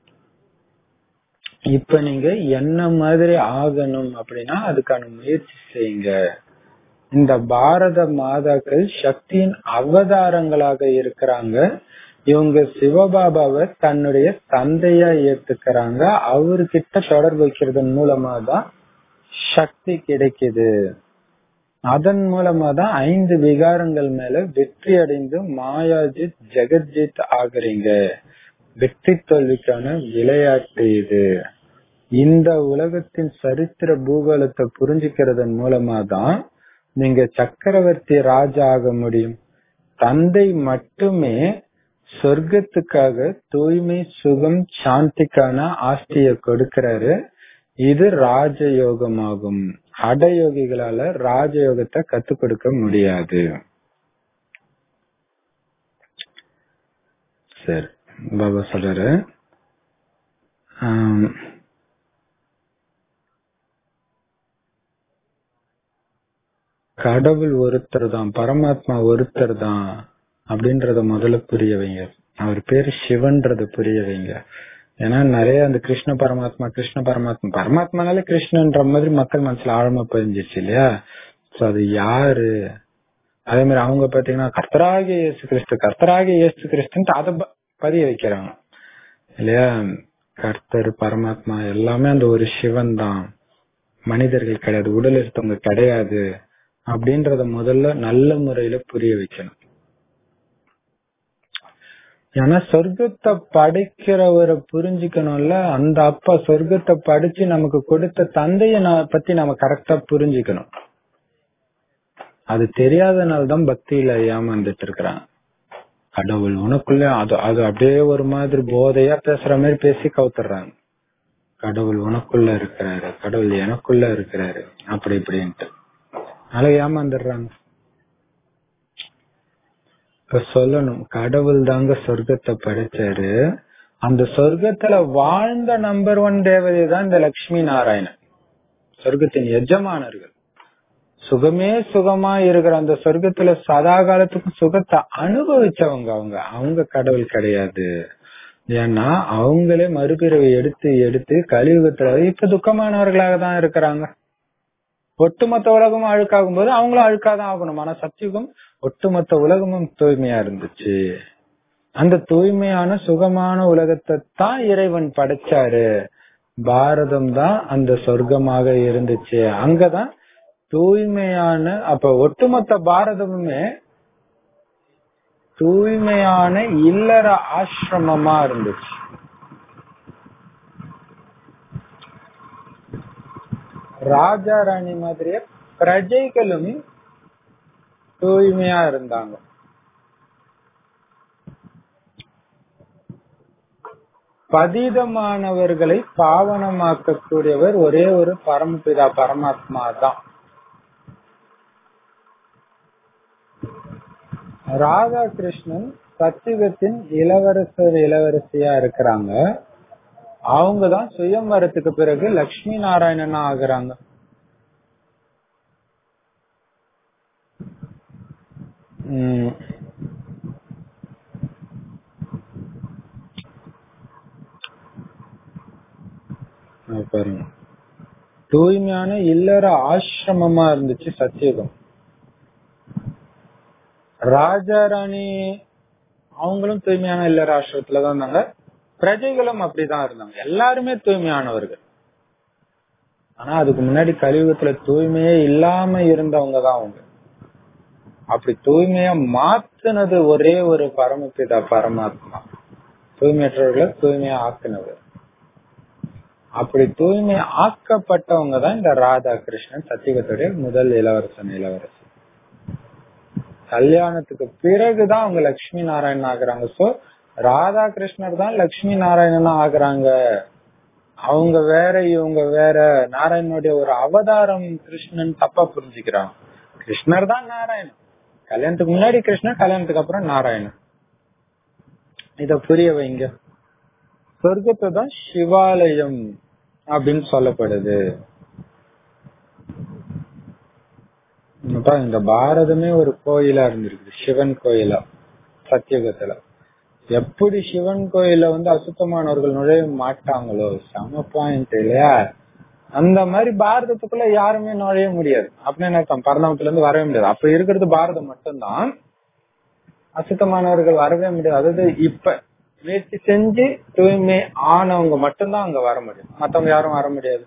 இப்ப நீங்க என்ன மாதிரி ஆகணும் அப்படின்னா அதுக்கான முயற்சி செய்யுங்க இந்த பாரத மாதாக்கள் சக்தியின் அவதாரங்களாக இருக்கிறாங்க இவங்க சிவபாபாவை தன்னுடைய தந்தையா ஏத்துக்கிறாங்க அவர்கிட்ட தொடர்பு வைக்கிறதன் மூலமா தான் சக்தி கிடைக்குது அதன் மூலமா தான் ஐந்து விகாரங்கள் மேல வெற்றி அடைந்து மாயாஜித் ஜெகஜித் ஆகுறீங்க வெற்றி தோல்விக்கான விளையாட்டு இது இந்த உலகத்தின் சரித்திர பூகோளத்தை புரிஞ்சுக்கிறதன் மூலமா தான் நீங்க சக்கரவர்த்தி ராஜா ஆக முடியும் தந்தை மட்டுமே சொர்க்கத்துக்காக தூய்மை சுகம் சாந்திக்கான ஆஸ்திய கொடுக்கிறாரு இது ராஜயோகமாகும் அடயோகிகளால ராஜயோகத்தை கத்துக் கொடுக்க முடியாது சரி பாபா சொல்றாரு ஆம், கடவுள் ஒருத்தர் தான் பரமாத்மா ஒருத்தர் தான் அப்படின்றத முதல்ல புரிய வைங்க அவர் பேரு சிவன்றத புரிய வைங்க ஏன்னா நிறைய அந்த கிருஷ்ண பரமாத்மா கிருஷ்ண பரமாத்மா பரமாத்மானாலே கிருஷ்ணன்ற மாதிரி மக்கள் மனசுல ஆழமா பதிஞ்சிருச்சு இல்லையா சோ அது யாரு அதே மாதிரி அவங்க பாத்தீங்கன்னா கர்த்தராகிய இயேசு கிறிஸ்து கர்த்தராகிய இயேசு கிறிஸ்துன்ட்டு அதை ப- பதிய வைக்கிறாங்க இல்லையா கர்த்தர் பரமாத்மா எல்லாமே அந்த ஒரு சிவன் தான் மனிதர்கள் கிடையாது உடல் இருந்தவங்க கிடையாது அப்படின்றத முதல்ல நல்ல முறையில புரிய வைக்கணும் ஏன்னா சொர்க்கத்தை படைக்கிறவரை புரிஞ்சுக்கணும்ல அந்த அப்பா சொர்க்கத்தை படிச்சு நமக்கு கொடுத்த தந்தைய நா- பத்தி நம்ம கரெக்டா புரிஞ்சுக்கணும் அது தெரியாதனால தான் பக்தியில ஏமாந்துட்டு இருக்கிறான் கடவுள் உனக்குள்ள அது அது அப்படியே ஒரு மாதிரி போதையா பேசுற மாதிரி பேசி கவுத்துறாங்க கடவுள் உனக்குள்ள இருக்கிறாரு கடவுள் எனக்குள்ள இருக்கிறாரு அப்படி இப்படின்ட்டு அதனால ஏமாந்துடுறாங்க இப்ப சொல்லணும் கடவுள் தாங்க சொர்க்கத்தை படைச்சாரு அந்த சொர்க்கத்துல வாழ்ந்த நம்பர் ஒன் தேவதை தான் இந்த லட்சுமி நாராயணன் சொர்க்கத்தின் எஜமானர்கள் சுகமே சுகமா இருக்கிற அந்த சொர்க்கத்துல சதா காலத்துக்கும் சுகத்தை அனுபவிச்சவங்க அவங்க அவங்க கடவுள் கிடையாது ஏன்னா அவங்களே மறுபிறவை எடுத்து எடுத்து கலியுகத்துல இப்ப துக்கமானவர்களாக தான் இருக்கிறாங்க ஒட்டுமொத்த உலகமும் அழுக்காகும் போது அவங்களும் அழுக்காதான் ஆகணும் ஆனா சத்தியுகம் ஒட்டுமொத்த உலகமும் தூய்மையா இருந்துச்சு அந்த தூய்மையான சுகமான உலகத்தை தான் இறைவன் படைச்சாரு பாரதம் தான் அந்த சொர்க்கமாக இருந்துச்சு அங்கதான் தூய்மையான அப்ப ஒட்டுமொத்த பாரதமுமே தூய்மையான இல்லற ஆசிரமமா இருந்துச்சு ராஜா ராணி மாதிரியே பிரஜைகளும் தூய்மையா இருந்தாங்க பதிதமானவர்களை பாவனமாக்கக்கூடியவர் ஒரே ஒரு பரமபிதா பரமாத்மா தான் ராதா கிருஷ்ணன் சத்தியுகத்தின் இளவரசர் இளவரசியா இருக்கிறாங்க அவங்கதான் சுயம்பரத்துக்கு பிறகு லக்ஷ்மி நாராயணனா ஆகுறாங்க உம் அது பாருங்க தூய்மையான இல்லற ஆசிரமமா இருந்துச்சு சத்தியுகம் ராஜா ராணி அவங்களும் தூய்மையான இல்லற ஆசிரமத்துல தான் இருந்தாங்க பிரஜைகளும் அப்படிதான் இருந்தாங்க எல்லாருமே தூய்மையானவர்கள் ஆனா அதுக்கு முன்னாடி கலியுகத்துல தூய்மையே இல்லாம இருந்தவங்க தான் அவங்க அப்படி தூய்மையா மாத்துனது ஒரே ஒரு பரமபிதா பரமாத்மா தூய்மையற்றவர்களை தூய்மையா ஆக்குனவர் அப்படி தூய்மை ஆக்கப்பட்டவங்க தான் இந்த ராதா கிருஷ்ணன் சத்தியகத்துடைய முதல் இளவரசன் இளவரசி கல்யாணத்துக்கு பிறகுதான் அவங்க லட்சுமி நாராயணன் ஆகுறாங்க சோ ராதா கிருஷ்ணர் தான் லட்சுமி நாராயணனா ஆகுறாங்க அவங்க வேற இவங்க வேற நாராயணனுடைய ஒரு அவதாரம் கிருஷ்ணன் தப்பா புரிஞ்சுக்கிறாங்க கிருஷ்ணர் தான் நாராயணன் கல்யாணத்துக்கு முன்னாடி கிருஷ்ணன் கல்யாணத்துக்கு அப்புறம் நாராயணன் இத புரிய வைங்க சொர்க்கத்தை தான் சிவாலயம் அப்படின்னு சொல்லப்படுது இந்த பாரதமே ஒரு கோயிலா இருந்திருக்கு சிவன் கோயிலா சத்தியுகத்துல எப்படி சிவன் கோயில வந்து அசுத்தமானவர்கள் நுழைய மாட்டாங்களோ செம பாயிண்ட் இல்லையா அந்த மாதிரி பாரதத்துக்குள்ள யாருமே நுழைய முடியாது அப்படின்னு அர்த்தம் பரந்தாமத்துல இருந்து வரவே முடியாது அப்ப இருக்கிறது பாரதம் மட்டும்தான் அசுத்தமானவர்கள் வரவே முடியாது அதாவது இப்ப முயற்சி செஞ்சு தூய்மை ஆனவங்க மட்டும்தான் அங்க வர முடியும் மத்தவங்க யாரும் வர முடியாது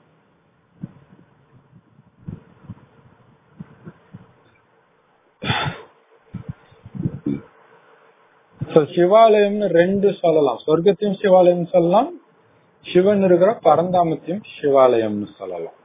சிவாலயம்னு ரெண்டு சொல்லலாம் சொர்க்கத்தையும் சிவாலயம் சொல்லலாம் சிவன் இருக்கிற பரந்தாமத்தையும் சிவாலயம்னு சொல்லலாம்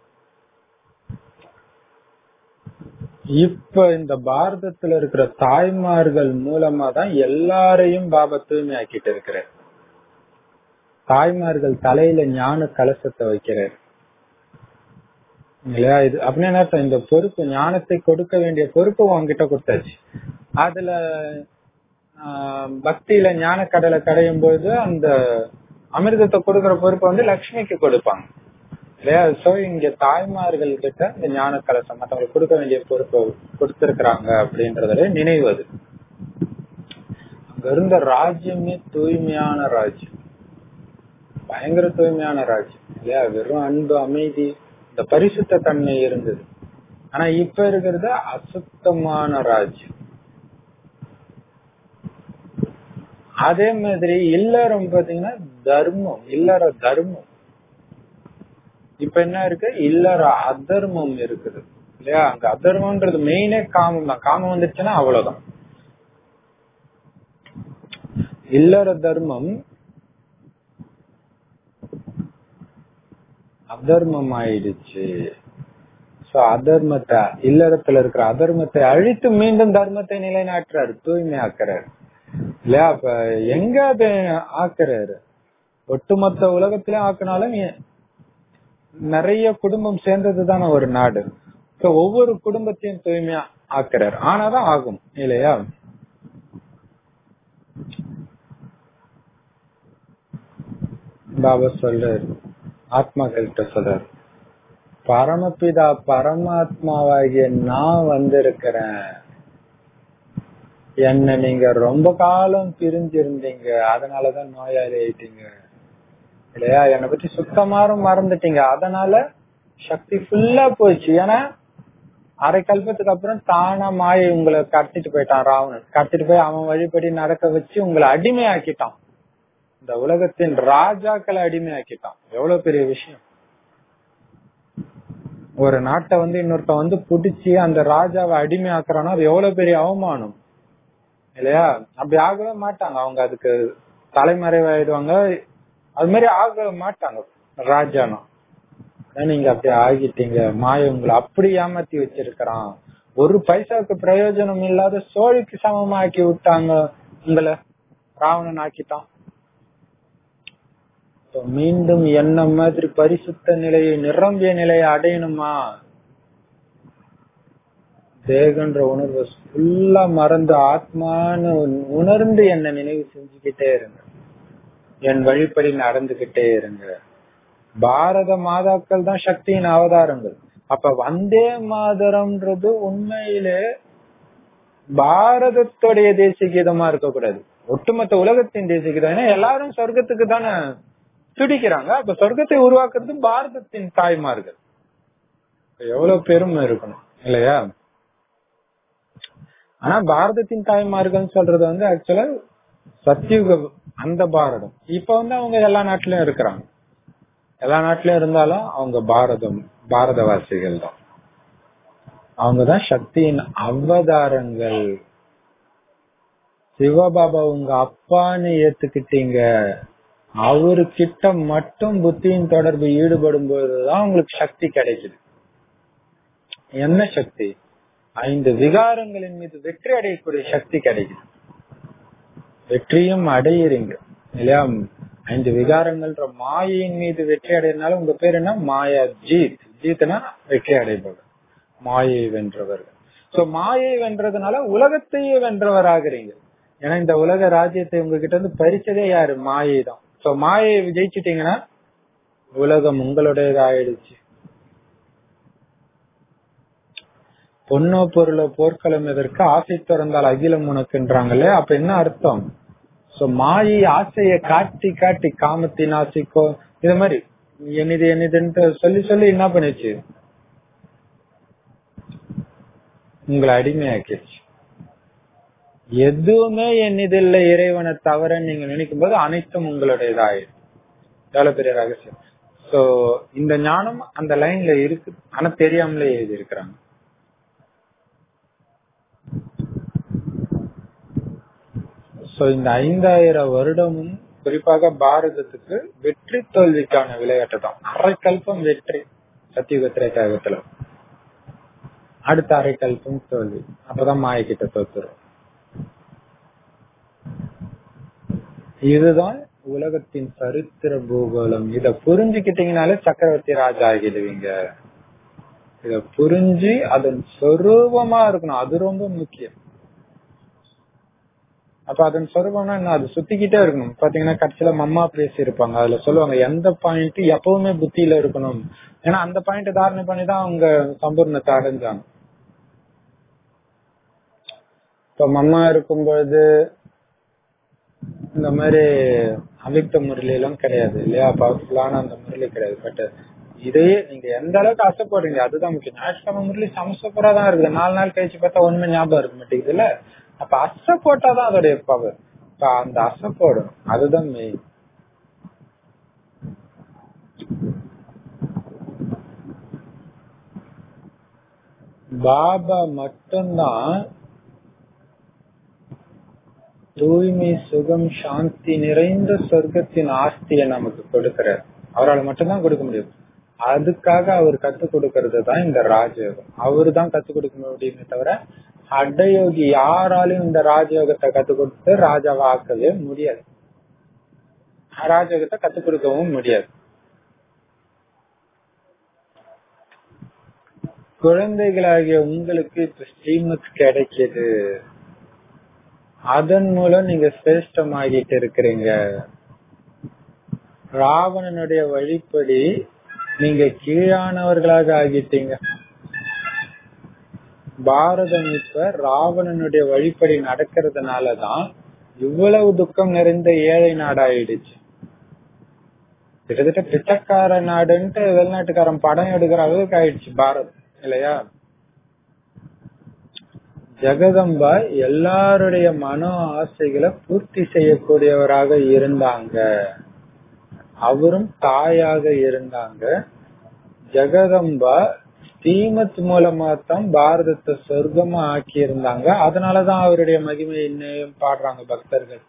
இப்ப இந்த பாரதத்துல இருக்கிற தாய்மார்கள் மூலமா தான் எல்லாரையும் பாபா தூய்மையாக்கிட்டு இருக்கிறார் தாய்மார்கள் தலையில ஞான கலசத்தை வைக்கிறார் இல்லையா இது அப்படின்னு அர்த்தம் இந்த பொறுப்பு ஞானத்தை கொடுக்க வேண்டிய பொறுப்பு உங்ககிட்ட கொடுத்தாச்சு அதுல பக்தியில ஞான கடலை கடையும் போது அந்த அமிர்தத்தை கொடுக்கற பொறுப்பை வந்து லக்ஷ்மிக்கு கொடுப்பாங்க இல்லையா சோ இங்க தாய்மார்கள் கிட்ட இந்த ஞான கலசம் மற்றவங்களுக்கு கொடுக்க வேண்டிய பொறுப்பை கொடுத்திருக்கிறாங்க அப்படின்றத நினைவு அது அங்க இருந்த ராஜ்யமே தூய்மையான ராஜ்யம் பயங்கர தூய்மையான ராஜ்யம் இல்லையா வெறும் அன்பு அமைதி இந்த பரிசுத்த தன்மை இருந்தது ஆனா இப்ப இருக்கிறது அசுத்தமான ராஜ்யம் அதே மாதிரி இல்லறம் பாத்தீங்கன்னா தர்மம் இல்லற தர்மம் இப்ப என்ன இருக்கு இல்லற அதர்மம் இருக்குது இல்லையா அங்க அதர்மம்ன்றது மெயினே காமம் தான் காமம் வந்துருச்சுன்னா அவ்வளவுதான் இல்லற தர்மம் அதர்மம் ஆயிடுச்சு சோ அதர்மத்தை இல்லறத்துல இருக்கிற அதர்மத்தை அழித்து மீண்டும் தர்மத்தை நிலைநாட்டுறாரு தூய்மையாக்குறாரு இல்லையா அப்ப எங்க அதை ஆக்குறாரு ஒட்டுமொத்த உலகத்திலே ஆக்கினாலும் நிறைய குடும்பம் சேர்ந்ததுதானே ஒரு நாடு ஒவ்வொரு குடும்பத்தையும் தூய்மையா ஆக்குறாரு ஆனாதான் ஆகும் இல்லையா பாபா சொல்றாரு ஆத்மாக்கள்கிட்ட சொல்றாரு பரமபிதா பரமாத்மாவாகிய நான் வந்திருக்கிறேன் என்ன நீங்க ரொம்ப காலம் பிரிஞ்சிருந்தீங்க அதனாலதான் நோயாளி ஆயிட்டீங்க இல்லையா என்னை பத்தி சுத்தமாரும் மறந்துட்டீங்க அதனால சக்தி ஃபுல்லா போயிடுச்சு ஏன்னா அரை கல்பத்துக்கு அப்புறம் தானா மாயை உங்களை கடத்திட்டு போயிட்டான் ராவணன் கடத்திட்டு போய் அவன் வழிபடி நடக்க வச்சு உங்களை அடிமையாக்கிட்டான் இந்த உலகத்தின் ராஜாக்களை அடிமையாக்கிட்டான் எவ்வளவு பெரிய விஷயம் ஒரு நாட்டை வந்து இன்னொருத்த வந்து புடிச்சு அந்த ராஜாவை அடிமையாக்குறான்னா அது எவ்வளவு பெரிய அவமானம் இல்லையா அப்படி ஆகவே மாட்டாங்க அவங்க அதுக்கு தலைமறைவாயிடுவாங்க அது மாதிரி ஆக மாட்டாங்க ராஜானம் நீங்க அப்படி ஆகிட்டீங்க மாய உங்களை அப்படி ஏமாத்தி வச்சிருக்கிறான் ஒரு பைசாவுக்கு பிரயோஜனம் இல்லாத சோழிக்கு சமமாக்கி விட்டாங்க உங்களை ராவணன் ஆக்கிட்டான் மீண்டும் என்ன மாதிரி பரிசுத்த நிலையை நிரம்பிய நிலையை அடையணுமா தேகன்ற உணர்வு ஃபுல்லா மறந்து ஆத்மான்னு உணர்ந்து என்ன நினைவு செஞ்சுக்கிட்டே இருங்க என் வழிப்படி நடந்துகிட்டே இருங்க பாரத மாதாக்கள் தான் சக்தியின் அவதாரங்கள் அப்ப வந்தே மாதரம்ன்றது உண்மையிலே பாரதத்துடைய தேசிய கீதமா இருக்கக்கூடாது ஒட்டுமொத்த உலகத்தின் தேசிய கீதம் ஏன்னா எல்லாரும் சொர்க்கத்துக்கு தானே துடிக்கிறாங்க அப்ப சொர்க்கத்தை உருவாக்குறது பாரதத்தின் தாய்மார்கள் எவ்வளவு பெருமை இருக்கணும் இல்லையா ஆனா பாரதத்தின் தாய்மார்கள் சொல்றது வந்து ஆக்சுவலா சத்தியுக அந்த பாரதம் இப்ப வந்து அவங்க எல்லா நாட்டிலயும் இருக்கிறாங்க எல்லா நாட்டிலயும் இருந்தாலும் அவங்க பாரதம் பாரதவாசிகள் தான் அவங்கதான் சக்தியின் அவதாரங்கள் சிவபாபா உங்க அப்பான்னு ஏத்துக்கிட்டீங்க அவரு கிட்ட மட்டும் புத்தியின் தொடர்பு ஈடுபடும் போதுதான் உங்களுக்கு சக்தி கிடைக்குது என்ன சக்தி ஐந்து விகாரங்களின் மீது வெற்றி அடையக்கூடிய சக்தி கிடைக்குது வெற்றியும் அடையிறீங்க இல்லையா ஐந்து விகாரங்கள்ன்ற மாயையின் மீது வெற்றி அடையிறதுனால உங்க பேர் என்ன மாயா ஜீத் ஜீத்னா வெற்றி அடைபவர் மாயை வென்றவர்கள் சோ மாயை வென்றதுனால உலகத்தையே வென்றவர் ஆகுறீங்க ஏன்னா இந்த உலக ராஜ்யத்தை உங்ககிட்ட இருந்து பறிச்சதே யாரு மாயை தான் சோ மாயை ஜெயிச்சிட்டீங்கன்னா உலகம் உங்களுடையது ஆயிடுச்சு பொன்னோ பொருளோ போர்க்களம் எதற்கு ஆசை திறந்தால் அகிலம் உனக்குன்றாங்களே அப்ப என்ன அர்த்தம் சோ மாயை ஆசைய காட்டி காட்டி காமத்தின் ஆசைக்கோ இது மாதிரி என்னது என்னதுன்ட்டு சொல்லி சொல்லி என்ன பண்ணுச்சு உங்களை அடிமையாக்கிடுச்சு எதுவுமே என்னதில்ல இறைவனை தவிர நீங்க நினைக்கும் போது அனைத்தும் உங்களுடையதாயிடும் எவ்வளவு பெரிய ரகசியம் சோ இந்த ஞானம் அந்த லைன்ல இருக்கு ஆனா தெரியாமலே எழுதி இருக்கிறாங்க சோ இந்த ஐந்தாயிரம் வருடமும் குறிப்பாக பாரதத்துக்கு வெற்றி தோல்விக்கான விளையாட்டு தான் அரை கல்பம் வெற்றி சத்தியுக திரைக்காகத்துல அடுத்த அரை கல்பம் தோல்வி அப்பதான் மாய கிட்ட தோத்துரும் இதுதான் உலகத்தின் சரித்திர பூகோளம் இத புரிஞ்சுக்கிட்டீங்கனாலே சக்கரவர்த்தி ராஜா ஆகிடுவீங்க இத புரிஞ்சு அதன் சொரூபமா இருக்கணும் அது ரொம்ப முக்கியம் அப்ப அதன் சொரூபம்னா என்ன அது சுத்திக்கிட்டே இருக்கணும் பாத்தீங்கன்னா கடைசியில மம்மா பேசி இருப்பாங்க அதுல சொல்லுவாங்க எந்த பாயிண்ட் எப்பவுமே புத்தியில இருக்கணும் ஏன்னா அந்த பாயிண்ட் தாரணை பண்ணிதான் அவங்க சம்பூர்ணத்தை அடைஞ்சாங்க இப்ப மம்மா இருக்கும்பொழுது இந்த மாதிரி அவிக்த முரளி எல்லாம் கிடையாது இல்லையா பவர்ஃபுல்லான அந்த முரளி கிடையாது பட் இதையே நீங்க எந்த அளவுக்கு ஆசைப்படுறீங்க அதுதான் முக்கியம் ஞாயிற்றுக்கிழமை முரளி சமசூப்பரா தான் இருக்குது நாலு நாள் கழிச்சு பார்த்தா ஒண்ணுமே ஞாபகம் இருக்க மாட்டேங்குதுல்ல அப்ப அசை போட்டாதான் அதோடைய பவர் இப்ப அந்த அசை போடும் அதுதான் மெயின் பாபா மட்டும்தான் தூய்மை சுகம் சாந்தி நிறைந்த சொர்க்கத்தின் ஆஸ்தியை நமக்கு கொடுக்கிறார் அவரால் மட்டும்தான் கொடுக்க முடியும் அதுக்காக அவர் கத்து கொடுக்கறது தான் இந்த ராஜயோகம் அவரு தான் கத்து கொடுக்க முடியுமே தவிர அடயோகி யாராலையும் இந்த ராஜயோகத்தை கத்து கொடுத்து ராஜாவை ஆக்கவே முடியாது ராஜயோகத்தை கத்து கொடுக்கவும் முடியாது குழந்தைகளாகிய உங்களுக்கு இப்ப ஸ்ரீமத் கிடைக்குது அதன் மூலம் நீங்க சிரேஷ்டமாகிட்டு இருக்கிறீங்க ராவணனுடைய வழிப்படி நீங்க கீழானவர்களாக ஆகிட்டீங்க பாரதம் இப்ப ராவணனுடைய வழிப்படி நடக்கிறதுனாலதான் இவ்வளவு துக்கம் நிறைந்த ஏழை நாடாயிடுச்சு கிட்டத்தட்ட பிச்சைக்கார நாடுன்ட்டு வெளிநாட்டுக்காரன் படம் எடுக்கிற அளவுக்கு ஆயிடுச்சு பாரத் இல்லையா ஜெகதம்பா எல்லாருடைய மனோ ஆசைகளை பூர்த்தி செய்யக்கூடியவராக இருந்தாங்க அவரும் தாயாக இருந்தாங்க ஜெகதம்பா ஸ்ரீமத் மூலமா தான் பாரதத்தை சொர்க்கமா ஆக்கி இருந்தாங்க அதனாலதான் அவருடைய மகிமை இன்னும் பாடுறாங்க பக்தர்கள்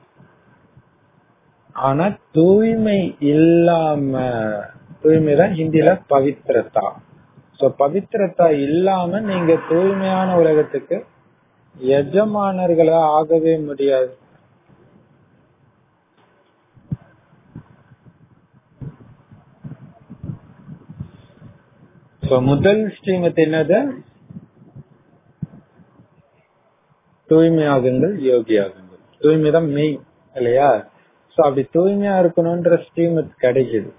ஆனா தூய்மை இல்லாம தூய்மை தான் ஹிந்தில பவித்ரதா சோ பவித்திரத்தா இல்லாம நீங்க தூய்மையான உலகத்துக்கு எஜமானர்களா ஆகவே முடியாது சோ முதல் ஸ்ரீமத் என்னது தூய்மையாகுங்கள் யோகியாகுங்கள் தூய்மை தான் மெயின் இல்லையா சோ அப்படி தூய்மையா இருக்கணும்ன்ற ஸ்ரீமத் கிடைக்குது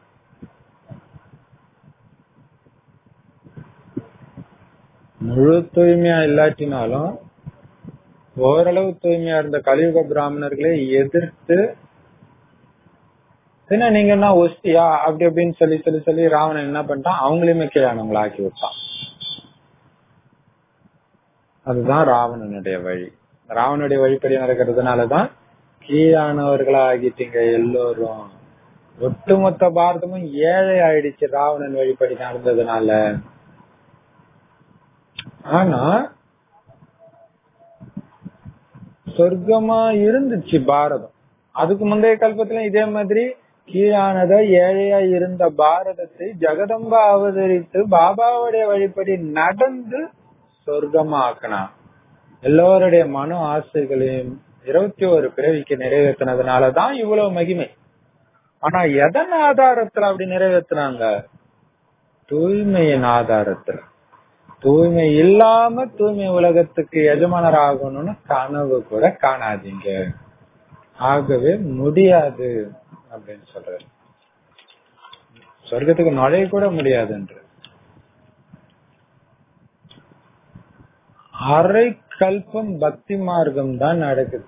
முழு தூய்மையா இல்லாட்டினாலும் ஓரளவு தூய்மையா இருந்த கலியுக பிராமணர்களை எதிர்த்து என்ன நீங்க என்ன ஒஸ்தியா அப்படி அப்படின்னு சொல்லி சொல்லி சொல்லி ராவணன் என்ன பண்ணிட்டான் அவங்களையுமே கீழானவங்களை ஆக்கி விட்டான் அதுதான் ராவணனுடைய வழி ராவனுடைய வழிப்படி நடக்கிறதுனாலதான் கீழானவர்களா ஆகிட்டீங்க எல்லோரும் ஒட்டுமொத்த பாரதமும் ஏழை ஆயிடுச்சு ராவணன் வழிபடி நடந்ததுனால ஆனா சொர்க்கமா இருந்துச்சு பாரதம் அதுக்கு முந்தைய கல்பத்துல இதே மாதிரி கீழானத ஏழையா இருந்த பாரதத்தை ஜெகதம்பா அவதரித்து பாபாவுடைய வழிபடி நடந்து சொர்க்கமா ஆக்கினா எல்லோருடைய மன ஆசைகளையும் இருபத்தி ஒரு பிறவிக்கு நிறைவேற்றினதுனாலதான் இவ்வளவு மகிமை ஆனா எதன் ஆதாரத்துல அப்படி நிறைவேற்றினாங்க தூய்மையின் ஆதாரத்துல தூய்மை இல்லாம தூய்மை உலகத்துக்கு எஜமானர் ஆகணும்னு கனவு கூட காணாதீங்க ஆகவே முடியாது அப்படின்னு சொல்றாரு சொர்க்கத்துக்கு நுழைய கூட முடியாது என்று அரை கல்பம் பக்தி மார்க்கம் தான் நடக்குது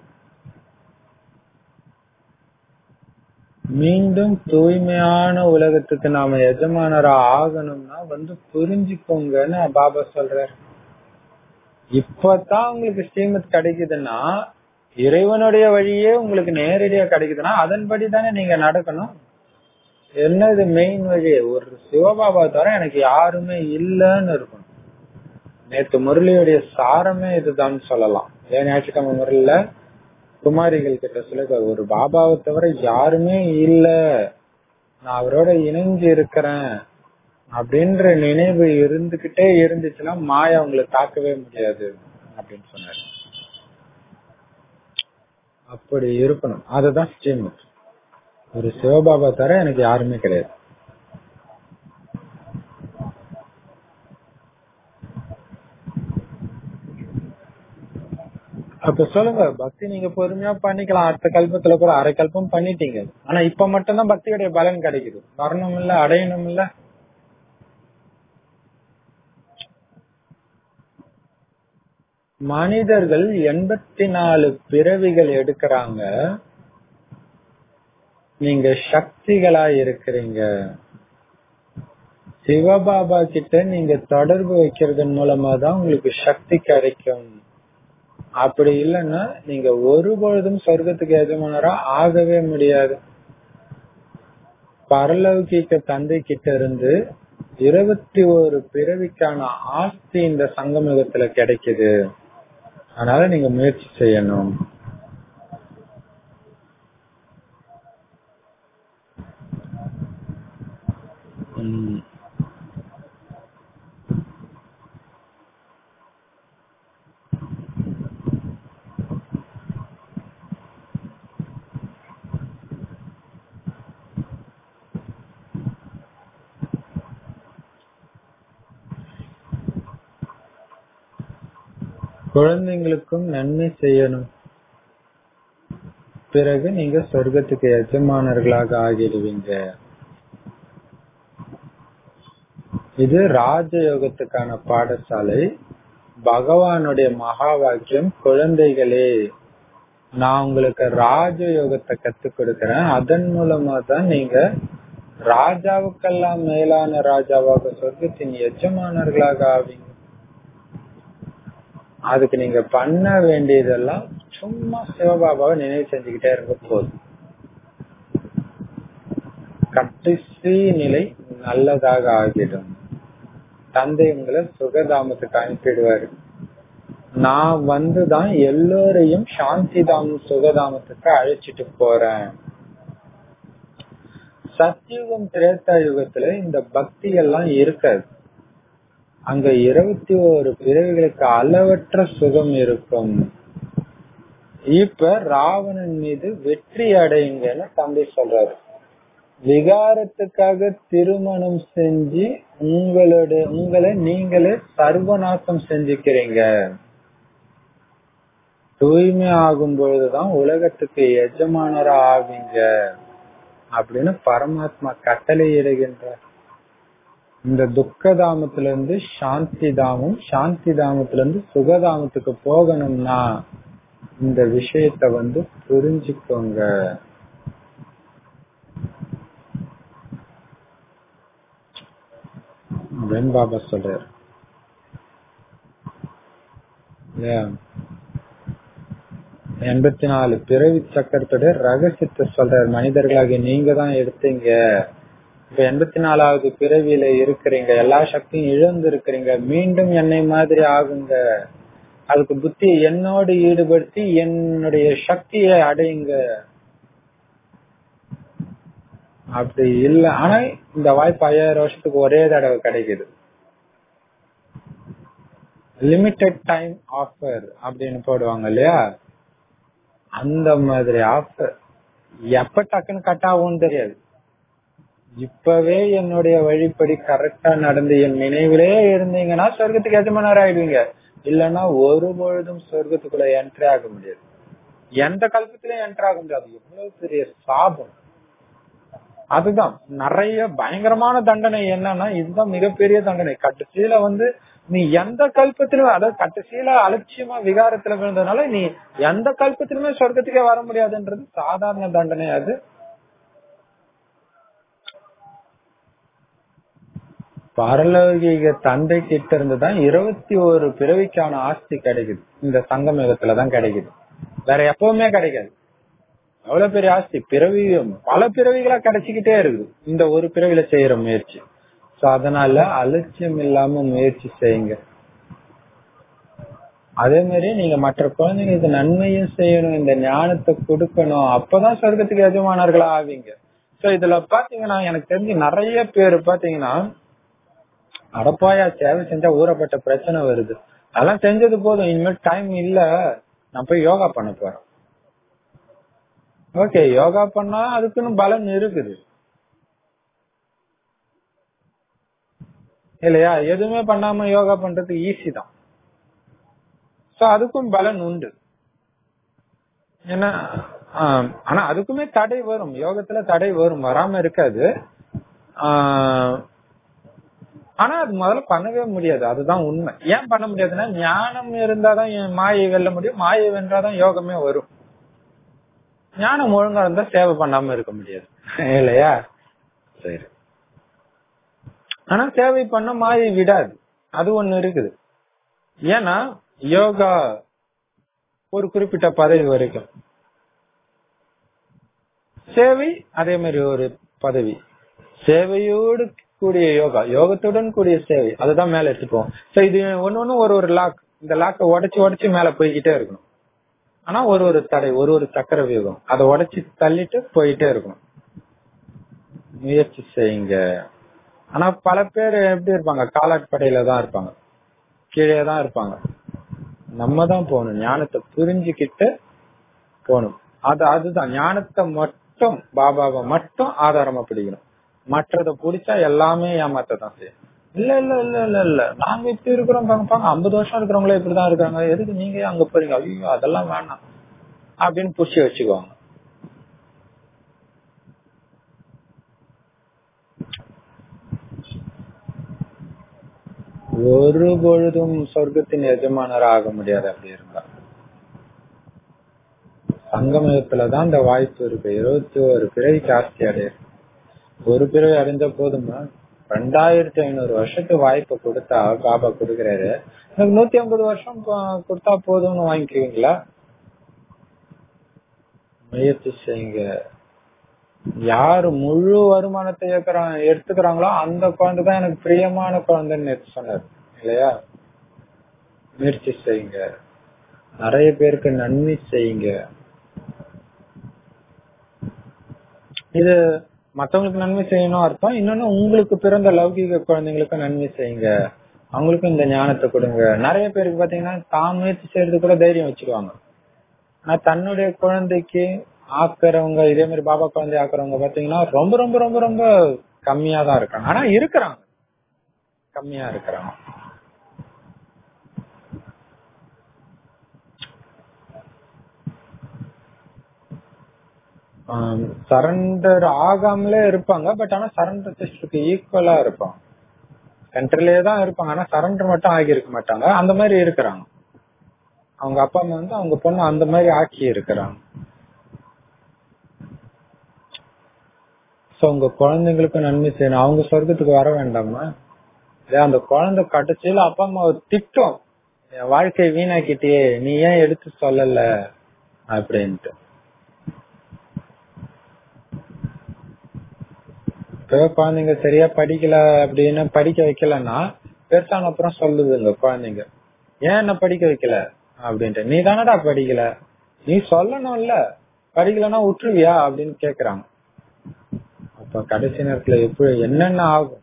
மீண்டும் தூய்மையான உலகத்துக்கு நாம எஜமானரா ஆகணும்னா வந்து புரிஞ்சுக்கோங்கன்னு பாபா சொல்றாரு இப்பதான் உங்களுக்கு ஸ்ரீமத் கிடைக்குதுன்னா இறைவனுடைய வழியே உங்களுக்கு நேரடியா கிடைக்குதுன்னா அதன்படி தானே நீங்க நடக்கணும் என்னது மெயின் வழி ஒரு சிவபாபா தவிர எனக்கு யாருமே இல்லைன்னு இருக்கணும் நேத்து முரளியுடைய சாரமே இதுதான் சொல்லலாம் ஏன் ஞாயிற்றுக்கிழமை முரளில குமாரிகள் கிட்ட சொல்ல ஒரு பாபாவை தவிர யாருமே இல்ல நான் அவரோட இணைஞ்சு இருக்கிறேன் அப்படின்ற நினைவு இருந்துகிட்டே இருந்துச்சுன்னா மாயா உங்களுக்கு தாக்கவே முடியாது அப்படின்னு சொன்னாரு அப்படி இருக்கணும் அதுதான் ஸ்ரீமத் ஒரு சிவபாபா தவிர எனக்கு யாருமே கிடையாது அப்ப சொல்லுங்க பக்தி நீங்க பொறுமையா பண்ணிக்கலாம் அடுத்த கல்பத்துல கூட அரை கல்பம் பண்ணிட்டீங்க ஆனா இப்ப மட்டும்தான் பக்தியுடைய பலன் கிடைக்குது வரணும் இல்ல அடையணும் இல்ல மனிதர்கள் எண்பத்தி நாலு பிறவிகள் எடுக்கிறாங்க நீங்க சக்திகளா இருக்கிறீங்க சிவபாபா கிட்ட நீங்க தொடர்பு வைக்கிறதன் மூலமா தான் உங்களுக்கு சக்தி கிடைக்கும் அப்படி இல்லைன்னா நீங்க ஒருபொழுதும் சொர்க்கத்துக்கு எஜமானரா ஆகவே முடியாது பரலௌகிக்க தந்தை கிட்ட இருந்து இருபத்தி ஒரு பிறவிக்கான ஆஸ்தி இந்த சங்கமயுகத்துல கிடைக்குது அதனால நீங்க முயற்சி செய்யணும் உம் குழந்தைங்களுக்கும் நன்மை செய்யணும் பிறகு நீங்க சொர்க்கத்துக்கு எஜமானர்களாக ஆகிடுவீங்க இது ராஜயோகத்துக்கான பாடசாலை பகவானுடைய மகா வாக்கியம் குழந்தைகளே நான் உங்களுக்கு ராஜயோகத்தை கத்து கொடுக்கறேன் அதன் மூலமா தான் நீங்க ராஜாவுக்கெல்லாம் மேலான ராஜாவாக சொர்க்கத்தின் எஜமானர்களாக ஆவீங்க அதுக்கு நீங்க பண்ண வேண்டியதெல்லாம் சும்மா சிவபாபாவை நினைவு செஞ்சுக்கிட்டே இருக்க போதும் கடைசி நிலை நல்லதாக ஆகிடும் தந்தை உங்களை சுகதாமத்துக்கு அனுப்பிடுவாரு நான் வந்துதான் எல்லோரையும் சாந்தி தாமம் சுகதாமத்துக்கு அழைச்சிட்டு போறேன் சத்தியுகம் திரேத்தா யுகத்துல இந்த பக்தி எல்லாம் இருக்காது அங்க இருபத்தி ஒரு பிறவிகளுக்கு அளவற்ற சுகம் இருக்கும் இப்ப ராவணன் மீது வெற்றி அடையுங்கன்னு தம்பி சொல்றாரு விகாரத்துக்காக திருமணம் செஞ்சு உங்களோட உங்களை நீங்களே சர்வநாசம் செஞ்சுக்கிறீங்க தூய்மை ஆகும் பொழுதுதான் உலகத்துக்கு எஜமானரா ஆவீங்க அப்படின்னு பரமாத்மா கட்டளை இடுகின்றார் இந்த துக்கதாமத்துல இருந்து சாந்தி தாமம் சாந்தி தாமத்துல இருந்து சுகதாமத்துக்கு போகணும்னா இந்த விஷயத்த வந்து புரிஞ்சுக்கோங்க அப்படின்னு பாபா சொல்றாரு இல்லையா எண்பத்தி நாலு பிறவி சக்கரத்துடைய ரகசியத்தை சொல்றாரு மனிதர்களாகிய நீங்க தான் எடுத்தீங்க இப்ப எண்பத்தி நாலாவது பிறவியில இருக்கிறீங்க எல்லா சக்தியும் இழந்து இருக்கிறீங்க மீண்டும் என்னை மாதிரி ஆகுங்க அதுக்கு புத்தி என்னோடு ஈடுபடுத்தி என்னுடைய சக்தியை அடையுங்க அப்படி இல்ல ஆனா இந்த வாய்ப்பு ஐயாயிரம் வருஷத்துக்கு ஒரே தடவை கிடைக்குது லிமிட்டெட் டைம் ஆஃபர் அப்படின்னு போடுவாங்க இல்லையா அந்த மாதிரி ஆஃபர் எப்ப டக்குன்னு கட் ஆகும்னு தெரியாது இப்பவே என்னுடைய வழிப்படி கரெக்டா நடந்து என் நினைவிலே இருந்தீங்கன்னா சொர்க்கத்துக்கு எஜமானர் ஆயிடுவீங்க இல்லைன்னா ஒரு பொழுதும் சொர்க்கத்துக்குள்ள என்ட்ரி ஆக முடியாது எந்த கல்பத்திலயும் என்ட்ரி ஆக முடியாது எவ்வளவு பெரிய சாபம் அதுதான் நிறைய பயங்கரமான தண்டனை என்னன்னா இதுதான் மிகப்பெரிய தண்டனை கடைசியில வந்து நீ எந்த கல்பத்திலும் அதாவது கடைசியில அலட்சியமா விகாரத்துல விழுந்ததுனால நீ எந்த கல்பத்திலுமே சொர்க்கத்துக்கே வர முடியாதுன்றது சாதாரண தண்டனை அது பரலோகிக தந்தை கிட்ட இருந்து தான் இருபத்தி ஒரு பிறவிக்கான ஆஸ்தி கிடைக்குது இந்த சங்கமேகத்துலதான் கிடைக்குது வேற எப்பவுமே கிடைக்காது எவ்வளவு பெரிய ஆஸ்தி பிறவியும் பல பிறவிகளா கிடைச்சிக்கிட்டே இருக்குது இந்த ஒரு பிறவில செய்யற முயற்சி சோ அதனால அலட்சியம் இல்லாம முயற்சி செய்யுங்க அதே மாதிரி நீங்க மற்ற குழந்தைங்களுக்கு நன்மையும் செய்யணும் இந்த ஞானத்தை கொடுக்கணும் அப்பதான் சொர்க்கத்துக்கு எஜமானர்களா ஆவீங்க சோ இதுல பாத்தீங்கன்னா எனக்கு தெரிஞ்சு நிறைய பேர் பாத்தீங்கன்னா அடப்பாயா சேவை செஞ்சா ஊறப்பட்ட பிரச்சனை வருது அதெல்லாம் செஞ்சது போதும் இனிமேல் டைம் இல்ல நான் போய் யோகா பண்ண போறேன் ஓகே யோகா பண்ணா அதுக்குன்னு பலன் இருக்குது இல்லையா எதுவுமே பண்ணாம யோகா பண்றது ஈஸி தான் சோ அதுக்கும் பலன் உண்டு ஏன்னா ஆஹ், ஆனா அதுக்குமே தடை வரும் யோகத்துல தடை வரும் வராம இருக்காது ஆஹ், ஆனா அது முதல்ல பண்ணவே முடியாது அதுதான் உண்மை ஏன் பண்ண முடியாதுன்னா ஞானம் இருந்தாதான் என் மாயை வெல்ல முடியும் மாயை வென்றாதான் யோகமே வரும் ஞானம் ஒழுங்கா இருந்தா சேவை பண்ணாம இருக்க முடியாது இல்லையா சரி ஆனா சேவை பண்ண மாயை விடாது அது ஒண்ணு இருக்குது ஏன்னா யோகா ஒரு குறிப்பிட்ட பதவி வரைக்கும் சேவை அதே மாதிரி ஒரு பதவி சேவையோடு கூடிய யோகா யோகத்துடன் கூடிய சேவை அதுதான் மேல எடுத்துப்போம் சோ இது ஒன்னு ஒண்ணு ஒரு ஒரு லாக் இந்த லாக்கை உடைச்சு உடைச்சு மேல போய்கிட்டே இருக்கணும் ஆனா ஒரு ஒரு தடை ஒரு ஒரு சக்கர வியூகம் அதை உடைச்சு தள்ளிட்டு போயிட்டே இருக்கணும் முயற்சி செய்யுங்க ஆனா பல பேர் எப்படி இருப்பாங்க காலாட்படையில தான் இருப்பாங்க கீழே தான் இருப்பாங்க நம்ம தான் போகணும் ஞானத்தை புரிஞ்சுக்கிட்டு போகணும் அது அதுதான் ஞானத்தை மட்டும் பாபாவை மட்டும் ஆதாரமா பிடிக்கணும் மற்றத புடிச்சா எல்லாமே ஏமாத்த தான் செய்யும் இல்ல இல்ல இல்ல இல்ல இல்ல நாங்க இப்படி இருக்கிறோம் பாங்க பாங்க ஐம்பது வருஷம் இருக்கிறவங்களே இப்படிதான் இருக்காங்க எதுக்கு நீங்க ஏன் அங்க போறீங்க ஐயோ அதெல்லாம் வேணாம் அப்படின்னு புடிச்சு வச்சுக்குவாங்க ஒரு பொழுதும் சொர்க்கத்தின் எஜமானர் ஆக முடியாது அப்படி இருந்தா சங்கமயத்துலதான் இந்த வாய்ப்பு இருக்கு இருபத்தி ஒரு பிறவி ஜாஸ்தி அடையும் ஒரு பிறவி அடைஞ்ச போதுமா ரெண்டாயிரத்தி ஐநூறு வருஷத்துக்கு வாய்ப்பு கொடுத்தா பாபா கொடுக்கறாரு எனக்கு நூத்தி ஐம்பது வருஷம் கொ- கொடுத்தா போதும்னு வாங்கிக்குவீங்களா முயற்சி செய்யுங்க யாரு முழு வருமானத்தை ஏற்கிறாங்க எடுத்துக்கிறாங்களோ அந்த குழந்தை தான் எனக்கு பிரியமான குழந்தைன்னு நேத்து சொன்னார் இல்லையா முயற்சி செய்யுங்க நிறைய பேருக்கு நன்மை செய்யுங்க இது மத்தவங்களுக்கு நன்மை செய்யணும் அர்த்தம் இன்னொன்னு உங்களுக்கு பிறந்த லௌகீக குழந்தைங்களுக்கு நன்மை செய்யுங்க அவங்களுக்கும் இந்த ஞானத்தை கொடுங்க நிறைய பேருக்கு பாத்தீங்கன்னா தான் முயற்சி செய்யறது கூட தைரியம் வச்சுக்குவாங்க ஆனா தன்னுடைய குழந்தைக்கு ஆக்குறவங்க இதே மாதிரி பாபா குழந்தை ஆக்குறவங்க பாத்தீங்கன்னா ரொம்ப ரொம்ப ரொம்ப ரொம்ப கம்மியா தான் இருக்காங்க ஆனா இருக்கிறாங்க கம்மியா இருக்கிறாங்க சரண்டர் ஆகாமலே இருப்பாங்க பட் ஆனா சரண்டர் சிஸ்டருக்கு ஈக்குவலா இருப்பாங்க சென்டர்லயே தான் இருப்பாங்க ஆனா சரண்டர் மட்டும் ஆகி இருக்க மாட்டாங்க அந்த மாதிரி இருக்கிறாங்க அவங்க அப்பா அம்மா வந்து அவங்க பொண்ணு அந்த மாதிரி ஆக்கி இருக்கிறாங்க சோ உங்க குழந்தைங்களுக்கு நன்மை செய்யணும் அவங்க சொர்க்கத்துக்கு வர வேண்டாமா இல்ல அந்த குழந்தை கடைசியில அப்பா அம்மா திட்டம் என் வாழ்க்கையை வீணாக்கிட்டே நீ ஏன் எடுத்து சொல்லல அப்படின்ட்டு இப்போ குழந்தைங்க சரியா படிக்கல அப்படின்னு படிக்க வைக்கலன்னா பெருசான அப்புறம் சொல்லுதுங்க குழந்தைங்க ஏன் என்ன படிக்க வைக்கல அப்படின்ட்டு நீ தானடா படிக்கல நீ சொல்லணும்ல படிக்கலன்னா விட்டுருவியா அப்படின்னு கேக்குறாங்க அப்ப கடைசி நேரத்துல எப்படி என்னென்ன ஆகும்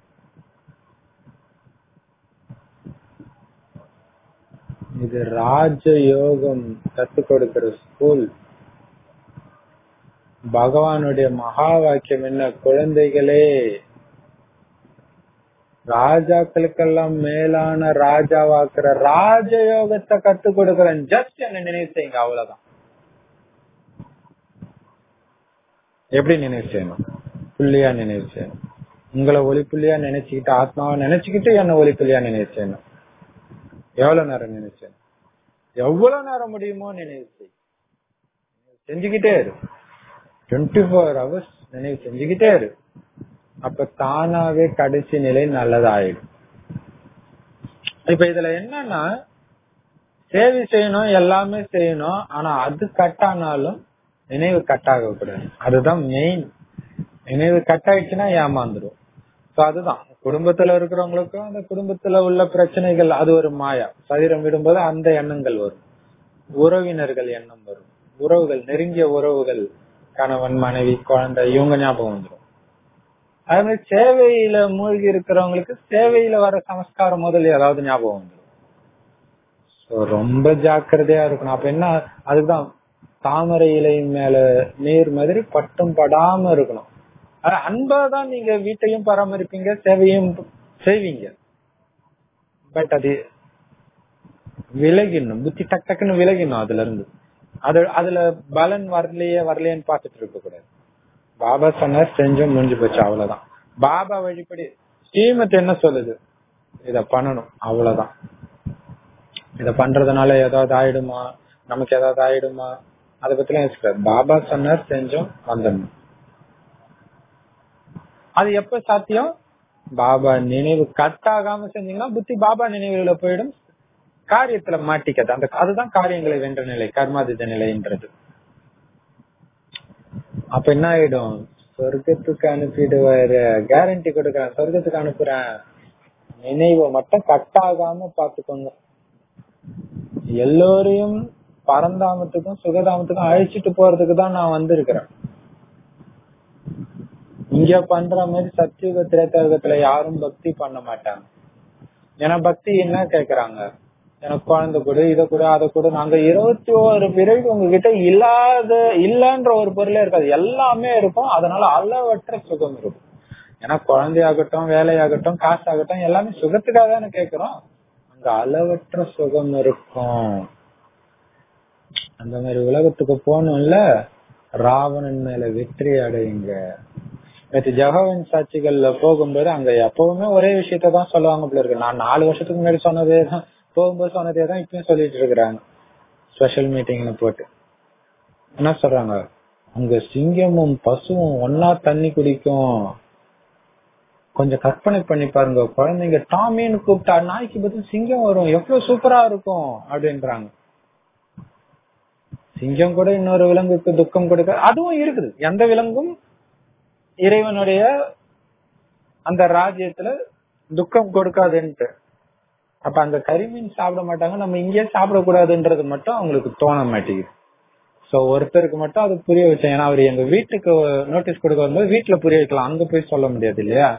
இது ராஜ யோகம் கத்து கொடுக்கிற ஸ்கூல் பகவானுடைய மகா வாக்கியம் என்ன குழந்தைகளே ராஜாக்களுக்கெல்லாம் மேலான ராஜாவாக்குற ராஜயோகத்தை கத்து கொடுக்கிறேன் ஜஸ்ட் என்ன நினைவு செய்யுங்க அவ்வளவுதான் எப்படி நினைவு செய்யணும் புள்ளியா நினைவு செய்யணும் உங்களை ஒளி புள்ளியா நினைச்சுக்கிட்டு ஆத்மாவை நினைச்சுக்கிட்டு என்ன ஒளி புள்ளியா நினைவு செய்யணும் எவ்வளவு நேரம் நினைவு செய்யணும் எவ்வளவு நேரம் முடியுமோ நினைவு செய் செஞ்சுக்கிட்டே இரு டுவெண்ட்டி ஃபோர் ஹவர்ஸ் நினைவு செஞ்சுக்கிட்டே இரு அப்ப தானாவே கடைசி நிலை நல்லதாயிடும் இப்ப இதுல என்னன்னா சேவை செய்யணும் எல்லாமே செய்யணும் ஆனா அது கட் ஆனாலும் நினைவு கட் ஆக கூடாது அதுதான் மெயின் நினைவு கட் ஆயிடுச்சுன்னா ஏமாந்துடும் சோ அதுதான் குடும்பத்துல இருக்கிறவங்களுக்கும் அந்த குடும்பத்துல உள்ள பிரச்சனைகள் அது ஒரு மாயா சரீரம் விடும்போது அந்த எண்ணங்கள் வரும் உறவினர்கள் எண்ணம் வரும் உறவுகள் நெருங்கிய உறவுகள் கணவன் மனைவி குழந்தை இவங்க ஞாபகம் வந்துடும் அதே மாதிரி சேவையில மூழ்கி இருக்கிறவங்களுக்கு சேவையில வர சமஸ்காரம் முதல்ல ஏதாவது ஞாபகம் வந்துடும் So, ரொம்ப ஜாக்கிரதையா இருக்கணும் அப்ப என்ன அதுதான் தாமரை இலை மேல நீர் மாதிரி பட்டும் படாம இருக்கணும் ஆனா அன்பா தான் நீங்க வீட்டையும் பராமரிப்பீங்க சேவையும் செய்வீங்க பட் அது விலகிடணும் புத்தி டக் டக்குன்னு விலகிடணும் அதுல இருந்து அது அதுல பலன் வரலையே வரலையேன்னு பாத்துட்டு இருக்க கூடாது பாபா சொன்னார் செஞ்சோம் முடிஞ்சு போச்சு அவ்வளவுதான் பாபா வழிபடி ஸ்ரீமத் என்ன சொல்லுது இத பண்ணணும் அவ்வளவுதான் இத பண்றதுனால ஏதாவது ஆயிடுமா நமக்கு ஏதாவது ஆயிடுமா அத பத்தி எல்லாம் யோசிக்காது பாபா சொன்னார் செஞ்சோம் வந்துடணும் அது எப்ப சாத்தியம் பாபா நினைவு கட் ஆகாம செஞ்சீங்கன்னா புத்தி பாபா நினைவுல போயிடும் காரியத்துல மாட்டிக்காது அந்த அதுதான் காரியங்களை வென்ற நிலை கர்மாதித நிலைன்றது அப்ப என்ன ஆயிடும் சொர்க்கத்துக்கு அனுப்பிடுவாரு கேரண்டி கொடுக்கறேன் சொர்க்கத்துக்கு அனுப்புறேன் நினைவை மட்டும் கட் ஆகாம பாத்துக்கோங்க எல்லோரையும் பரந்தாமத்துக்கும் சுகதாமத்துக்கும் அழைச்சிட்டு போறதுக்கு தான் நான் வந்திருக்கிறேன் இங்க பண்ற மாதிரி சத்தியுக திரேத்தயுகத்துல யாரும் பக்தி பண்ண மாட்டாங்க ஏன்னா பக்தி என்ன கேக்குறாங்க எனக்கு குழந்தை கொடு இதை கொடு அதை கொடு நாங்க இருபத்தி ஓரு பிறகு உங்ககிட்ட இல்லாத இல்லன்ற ஒரு பொருளே இருக்காது எல்லாமே இருக்கும் அதனால அளவற்ற சுகம் இருக்கும் ஏன்னா குழந்தையாகட்டும் வேலையாகட்டும் காசாகட்டும் எல்லாமே சுகத்துக்காக தானே கேக்குறோம் அங்க அளவற்ற சுகம் இருக்கும் அந்த மாதிரி உலகத்துக்கு போகணும்ல ராவணன் மேல வெற்றி அடையுங்க நேற்று ஜெகவன் சாட்சிகள்ல போகும்போது அங்க எப்பவுமே ஒரே விஷயத்த தான் சொல்லுவாங்க போல இருக்கு நான் நாலு வருஷத்துக்கு முன்னாடி சொன்னதே தான் போகும்போது சொன்னதே தான் இப்பயும் சொல்லிட்டு இருக்கிறாங்க ஸ்பெஷல் மீட்டிங்னு போட்டு என்ன சொல்றாங்க அங்க சிங்கமும் பசுவும் ஒன்னா தண்ணி குடிக்கும் கொஞ்சம் கற்பனை பண்ணி பாருங்க குழந்தைங்க டாமின்னு கூப்பிட்டா நாய்க்கு பதில் சிங்கம் வரும் எவ்வளவு சூப்பரா இருக்கும் அப்படின்றாங்க சிங்கம் கூட இன்னொரு விலங்குக்கு துக்கம் கொடுக்க அதுவும் இருக்குது எந்த விலங்கும் இறைவனுடைய அந்த ராஜ்யத்துல துக்கம் கொடுக்காதுன்ட்டு அப்ப அங்க கரிமீன் சாப்பிட மாட்டாங்க நம்ம இங்கே சாப்பிடக்கூடாதுன்றது மட்டும் அவங்களுக்கு தோண மாட்டேங்குது சோ ஒருத்தருக்கு மட்டும் அது புரிய வச்சேன் ஏன்னா அவர் எங்க வீட்டுக்கு நோட்டீஸ் கொடுக்க வரும்போது வீட்டுல புரிய வைக்கலாம் அங்க போய் சொல்ல முடியாது இல்லையா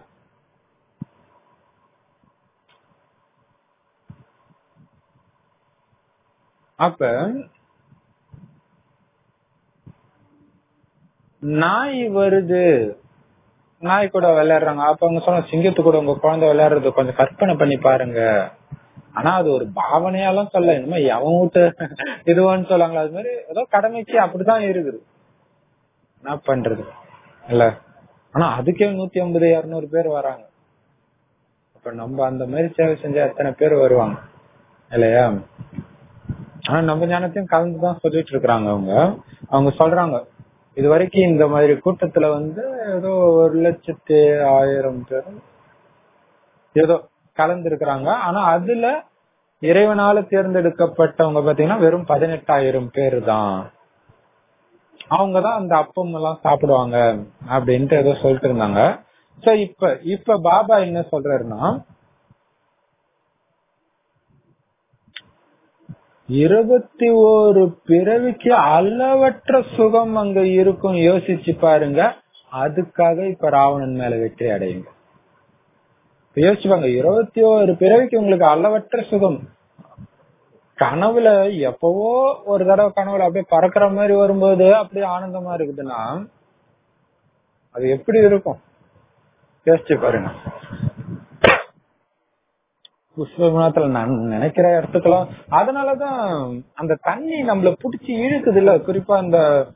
அப்ப நாய் வருது நாய் கூட விளையாடுறாங்க அப்ப அவங்க சொன்ன சிங்கத்து கூட உங்க குழந்தை விளையாடுறது கொஞ்சம் கற்பனை பண்ணி பாருங்க ஆனா அது ஒரு பாவனையாலாம் சொல்ல இனிமே எவன் விட்டு இதுவான்னு சொல்லாங்களா அது மாதிரி ஏதோ கடமைக்கு அப்படிதான் இருக்குது என்ன பண்றது இல்ல ஆனா அதுக்கே நூத்தி ஐம்பது இருநூறு பேர் வராங்க அப்ப நம்ம அந்த மாதிரி சேவை செஞ்சா எத்தனை பேர் வருவாங்க இல்லையா ஆனா நம்ம ஞானத்தையும் கலந்துதான் சொல்லிட்டு இருக்கிறாங்க அவங்க அவங்க சொல்றாங்க இது வரைக்கும் இந்த மாதிரி கூட்டத்துல வந்து ஏதோ ஒரு லட்சத்து ஆயிரம் பேர் ஏதோ கலந்து இருக்கிறாங்க ஆனா அதுல இறைவனால தேர்ந்தெடுக்கப்பட்டவங்க பாத்தீங்கன்னா வெறும் பதினெட்டாயிரம் பேர் தான் அவங்கதான் அந்த அப்பம் எல்லாம் சாப்பிடுவாங்க அப்படின்ட்டு ஏதோ சொல்லிட்டு இருந்தாங்க சோ இப்ப இப்ப பாபா என்ன சொல்றாருன்னா இருபத்தி ஒரு பிறவிக்கு அளவற்ற சுகம் அங்க இருக்கும் யோசிச்சு பாருங்க அதுக்காக இப்ப ராவணன் மேல வெற்றி அடையுங்க இப்ப யோசிச்சுப்பாங்க இருபத்தி ஒரு பிறவிக்கு உங்களுக்கு அளவற்ற சுகம் கனவுல எப்பவோ ஒரு தடவை கனவுல அப்படியே பறக்கிற மாதிரி வரும்போது அப்படியே ஆனந்தமா இருக்குதுன்னா அது எப்படி இருக்கும் யோசிச்சு பாருங்க புஷ்பநாத்துல நான் நினைக்கிற இடத்துக்கெல்லாம் அதனாலதான் அந்த தண்ணி நம்மள புடிச்சு இழுக்குது இல்ல குறிப்பா அந்த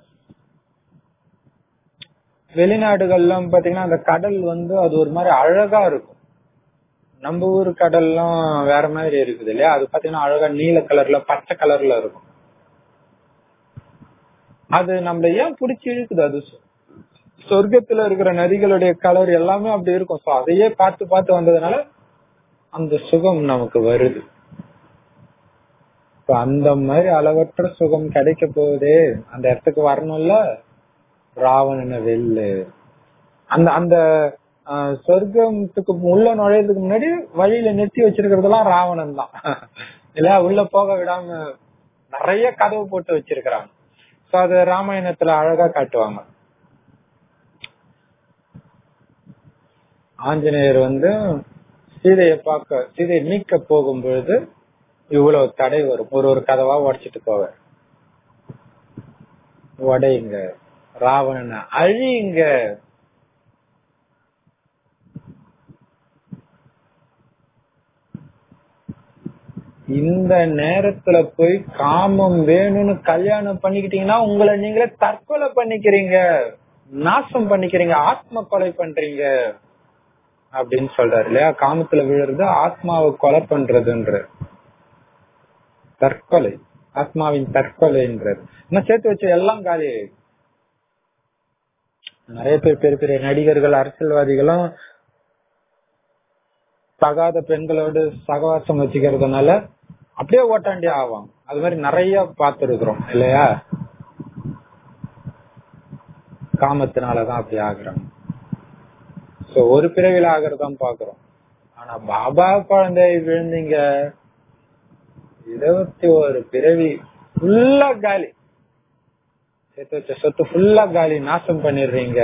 வெளிநாடுகள்லாம் பாத்தீங்கன்னா அந்த கடல் வந்து அது ஒரு மாதிரி அழகா இருக்கும் நம்ம ஊர் கடல்லாம் வேற மாதிரி இருக்குது இல்லையா அது பாத்தீங்கன்னா அழகா நீல கலர்ல பச்சை கலர்ல இருக்கும் அது நம்மள ஏன் புடிச்சு இழுக்குது அது சொர்க்கத்துல இருக்கிற நதிகளுடைய கலர் எல்லாமே அப்படி இருக்கும் சோ அதையே பார்த்து பார்த்து வந்ததுனால அந்த சுகம் நமக்கு வருது இப்ப அந்த மாதிரி அளவற்ற சுகம் கிடைக்க போகுதே அந்த இடத்துக்கு வரணும்ல ராவணனை வெல்லு அந்த அந்த சொர்க்கத்துக்கு உள்ள நுழையறதுக்கு முன்னாடி வழியில நிறுத்தி வச்சிருக்கிறதெல்லாம் ராவணன் தான் இல்ல உள்ள போக விடாம நிறைய கதவு போட்டு வச்சிருக்கிறாங்க சோ அது ராமாயணத்துல அழகா காட்டுவாங்க ஆஞ்சநேயர் வந்து சீதையை பார்க்க சீதையை மீட்க போகும் பொழுது இவ்வளவு தடை வரும் ஒரு ஒரு கதவா உடைச்சிட்டு போவார் உடையுங்க ராவணனை அழியுங்க இந்த நேரத்துல போய் காமம் வேணும்னு கல்யாணம் பண்ணிக்கிட்டீங்கன்னா உங்களை நீங்களே தற்கொலை பண்ணிக்கிறீங்க நாசம் பண்ணிக்கிறீங்க ஆத்ம கொலை பண்றீங்க அப்படின்னு சொல்றாரு இல்லையா காமத்துல விழுறது ஆத்மாவை கொலை பண்றதுன்ற தற்கொலை ஆத்மாவின் தற்கொலைன்றது இன்னும் சேர்த்து வச்ச எல்லாம் காலி நிறைய பேர் பெரிய பெரிய நடிகர்கள் அரசியல்வாதிகளும் தகாத பெண்களோடு சகவாசம் வச்சுக்கிறதுனால அப்படியே ஓட்டாண்டி ஆவாங்க அது மாதிரி நிறைய பார்த்திருக்கிறோம் இல்லையா காமத்தினாலதான் அப்படி ஆகுறாங்க சோ ஒரு பிறவில ஆகிறதான் பாக்குறோம் ஆனா பாபா குழந்தை விழுந்தீங்க இருபத்தி ஒரு பிறவி ஃபுல்லா காலி சேர்த்து வச்ச சொத்து ஃபுல்லா காலி நாசம் பண்ணிடுறீங்க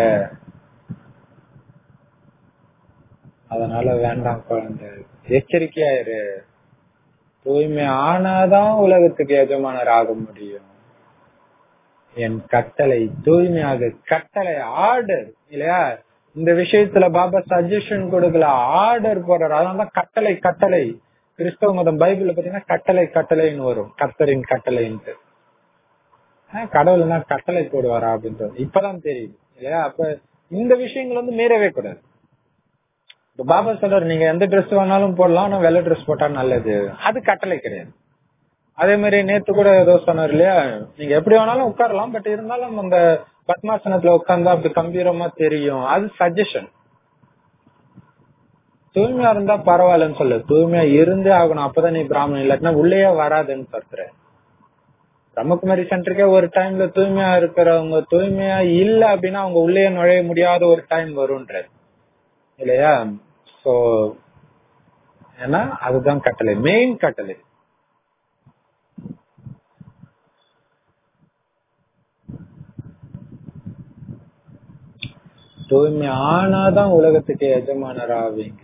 அதனால வேண்டாம் குழந்தை எச்சரிக்கையாயிரு தூய்மை ஆனாதான் உலகத்துக்கு எஜமானர் ஆக முடியும் என் கட்டளை தூய்மையாக கட்டளை ஆர்டர் இல்லையா இந்த விஷயத்துல பாபா சஜஷன் கொடுக்கல ஆர்டர் போடுறாரு அதனாலதான் கட்டளை கட்டளை கிறிஸ்தவ மதம் பைபிள்ல பாத்தீங்கன்னா கட்டளை கட்டளைன்னு வரும் கர்த்தரின் கட்டளைன்ட்டு கடவுள்னா கட்டளை போடுவாரா அப்படின்றது இப்பதான் தெரியுது இல்லையா அப்ப இந்த விஷயங்கள் வந்து மீறவே கூடாது இப்ப பாபா சொல்றாரு நீங்க எந்த ட்ரெஸ் வேணாலும் போடலாம் ஆனா வெள்ளை ட்ரெஸ் போட்டா நல்லது அது கட்டளை கிடையாது அதே மாதிரி நேத்து கூட ஏதோ சொன்னார் இல்லையா நீங்க எப்படி வேணாலும் உட்காரலாம் பட் இருந்தாலும் அந்த பத்மாசனத்துல உட்கார்ந்தா அப்படி கம்பீரமா தெரியும் அது சஜஷன் தூய்மையா இருந்தா பரவாயில்லன்னு சொல்லு தூய்மையா இருந்தே ஆகணும் அப்பதான் நீ பிராமணன் இல்லாட்டினா உள்ளேயே வராதுன்னு சொல்ற பிரம்மகுமாரி சென்டருக்கே ஒரு டைம்ல தூய்மையா இருக்கிறவங்க தூய்மையா இல்ல அப்படின்னா அவங்க உள்ளே நுழைய முடியாத ஒரு டைம் வரும்ன்றது இல்லையா சோ ஏன்னா அதுதான் கட்டளை மெயின் கட்டளை தூய்மை ஆனாதான் உலகத்துக்கு எஜமானர் ஆவீங்க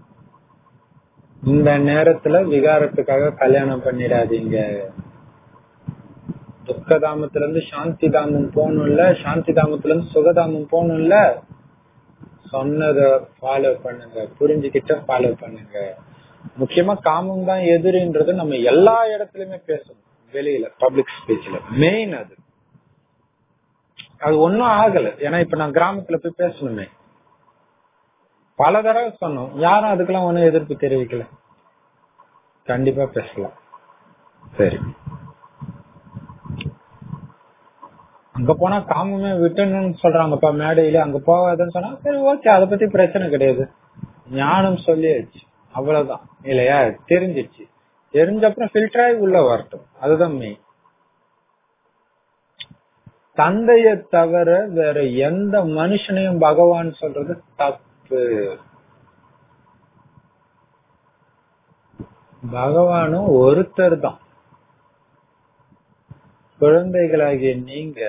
இந்த நேரத்துல விகாரத்துக்காக கல்யாணம் பண்ணிடாதீங்க துக்கதாமத்துல இருந்து சாந்தி தாமம் போகணும்ல சாந்தி தாமத்துல இருந்து சுகதாமம் போகணும்ல சொன்னத ஃபாலோ பண்ணுங்க புரிஞ்சுக்கிட்ட ஃபாலோ பண்ணுங்க முக்கியமா காமம் தான் எதிரின்றது நம்ம எல்லா இடத்துலயுமே பேசணும் வெளியில பப்ளிக் ஸ்பீச்ல மெயின் அது அது ஒன்னும் ஆகல ஏன்னா இப்ப நான் கிராமத்துல போய் பேசணுமே பல தடவை சொன்னோம் யாரும் அதுக்கெல்லாம் ஒன்னும் எதிர்ப்பு தெரிவிக்கல கண்டிப்பா பேசலாம் சரி அங்க போனா காமமே விட்டுணும்னு சொல்றாங்கப்பா மேடையில அங்க போகாதுன்னு சொன்னா சரி ஓகே அதை பத்தி பிரச்சனை கிடையாது ஞானம் சொல்லியாச்சு அவ்வளவுதான் இல்லையா தெரிஞ்சிச்சு தெரிஞ்ச அப்புறம் ஃபில்டர் ஆகி உள்ள வரட்டும் அதுதான் மெயின் தந்தைய தவிர வேற எந்த மனுஷனையும் பகவான் சொல்றது தப்பு பகவானும் ஒருத்தர் தான் குழந்தைகளாகிய நீங்க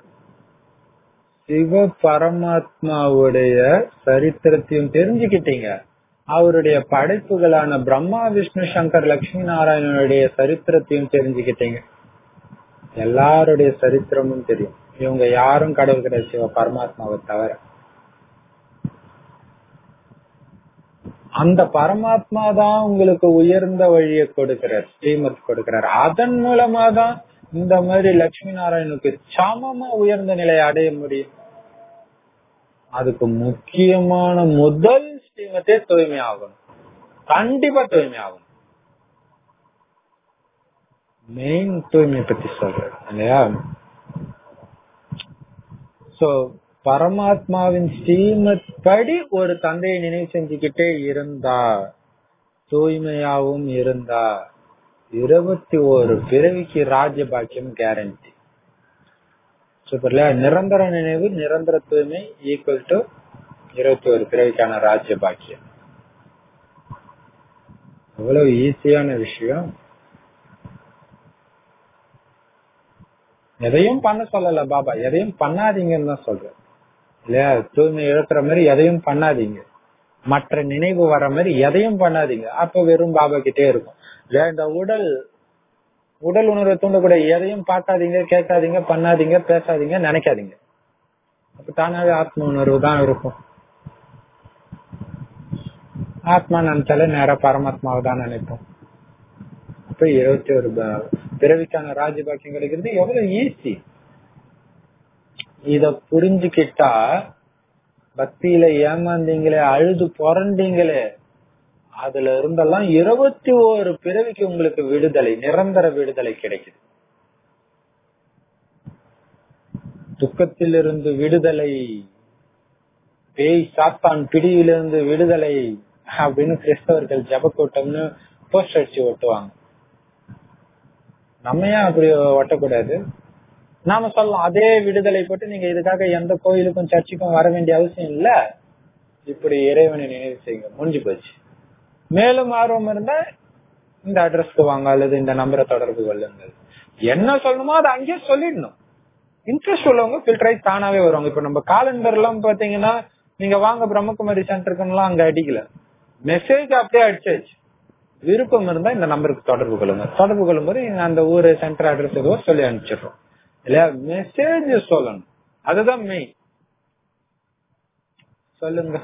சிவ பரமாத்மாவுடைய சரித்திரத்தையும் தெரிஞ்சுக்கிட்டீங்க அவருடைய படைப்புகளான பிரம்மா விஷ்ணு சங்கர் லட்சுமி நாராயணனுடைய சரித்திரத்தையும் தெரிஞ்சுக்கிட்டீங்க எல்லாருடைய சரித்திரமும் தெரியும் இவங்க யாரும் கடவுள் கிடையாது சிவ பரமாத்மாவை தவிர அந்த பரமாத்மா தான் உங்களுக்கு உயர்ந்த வழியை கொடுக்கிறார் ஸ்ரீமத் கொடுக்கிறார் அதன் மூலமா தான் இந்த மாதிரி லட்சுமி நாராயணுக்கு சமமா உயர்ந்த நிலையை அடைய முடியும் அதுக்கு முக்கியமான முதல் ஸ்ரீமத்தே தூய்மை ஆகணும் கண்டிப்பா தூய்மை ஆகணும் மெயின் தூய்மை பத்தி சொல்றேன் இல்லையா சோ பரமாத்மாவின் ஸ்ரீமத் படி ஒரு தந்தையை நினைவு செஞ்சுக்கிட்டே இருந்தா தூய்மையாவும் இருந்தா இருபத்தி ஒரு பிறவிக்கு ராஜ்ய பாக்கியம் கேரண்டி சூப்பர்ல நிரந்தர நினைவு நிரந்தர தூய்மை ஈக்குவல் டு இருபத்தி ஒரு பிறவிக்கான ராஜ்ய பாக்கியம் எவ்வளவு ஈஸியான விஷயம் எதையும் பண்ண சொல்லல பாபா எதையும் பண்ணாதீங்கன்னு தான் சொல்றேன் இல்லையா தூய்மை இழக்கிற மாதிரி எதையும் பண்ணாதீங்க மற்ற நினைவு வர மாதிரி எதையும் பண்ணாதீங்க அப்ப வெறும் பாபா கிட்டே இருக்கும் இல்லையா இந்த உடல் உடல் உணர்வை தூண்டக்கூடிய எதையும் பார்க்காதீங்க கேட்காதீங்க பண்ணாதீங்க பேசாதீங்க நினைக்காதீங்க அப்ப தானாவே ஆத்ம உணர்வு தான் இருக்கும் ஆத்மா நினைச்சாலே நேரா பரமாத்மாவை தான் நினைப்போம் அப்ப இருபத்தி ஒரு பிறவிக்கான ராஜபாக்கியம் கிடைக்கிறது எவ்வளவு ஈஸி இத புரிஞ்சுக்கிட்டா பக்தியில ஏமாந்தீங்களே அழுது புரண்டீங்களே அதுல இருந்தெல்லாம் இருபத்தி ஓரு பிறவிக்கு உங்களுக்கு விடுதலை நிரந்தர விடுதலை கிடைக்குது துக்கத்திலிருந்து விடுதலை பேய் சாத்தான் பிடியிலிருந்து விடுதலை அப்படின்னு கிறிஸ்தவர்கள் ஜபக்கூட்டம்னு போஸ்ட் அடிச்சு ஒட்டுவாங்க நம்ம ஏன் அப்படி ஒட்டக்கூடாது நாம சொல்லலாம் அதே விடுதலை போட்டு நீங்க இதுக்காக எந்த கோயிலுக்கும் சர்ச்சுக்கும் வர வேண்டிய அவசியம் இல்ல இப்படி இறைவனை நினைவு செய்யுங்க முடிஞ்சு போச்சு மேலும் ஆர்வம் இருந்தா இந்த அட்ரஸ்க்கு வாங்க அல்லது இந்த நம்பரை தொடர்பு கொள்ளுங்கள் என்ன சொல்லணுமோ அதை அங்கேயே சொல்லிடணும் இன்ட்ரெஸ்ட் உள்ளவங்க ஃபில்டர் ஆகி தானாவே வருவாங்க இப்ப நம்ம காலண்டர் எல்லாம் பாத்தீங்கன்னா நீங்க வாங்க பிரம்மகுமாரி சென்டருக்குலாம் அங்க அடிக்கல மெசேஜ் அப்படியே அடிச்சாச்சு விருப்பம் இருந்தா இந்த நம்பருக்கு தொடர்பு கொள்ளுங்க தொடர்பு கொள்ளும் போது அந்த ஊரு சென்டர் அட்ரஸ் எதுவோ சொல்லி அனுப்பிச்சிடுறோம் இல்லையா மெசேஜ் சொல்லணும் அதுதான் மெயின் சொல்லுங்க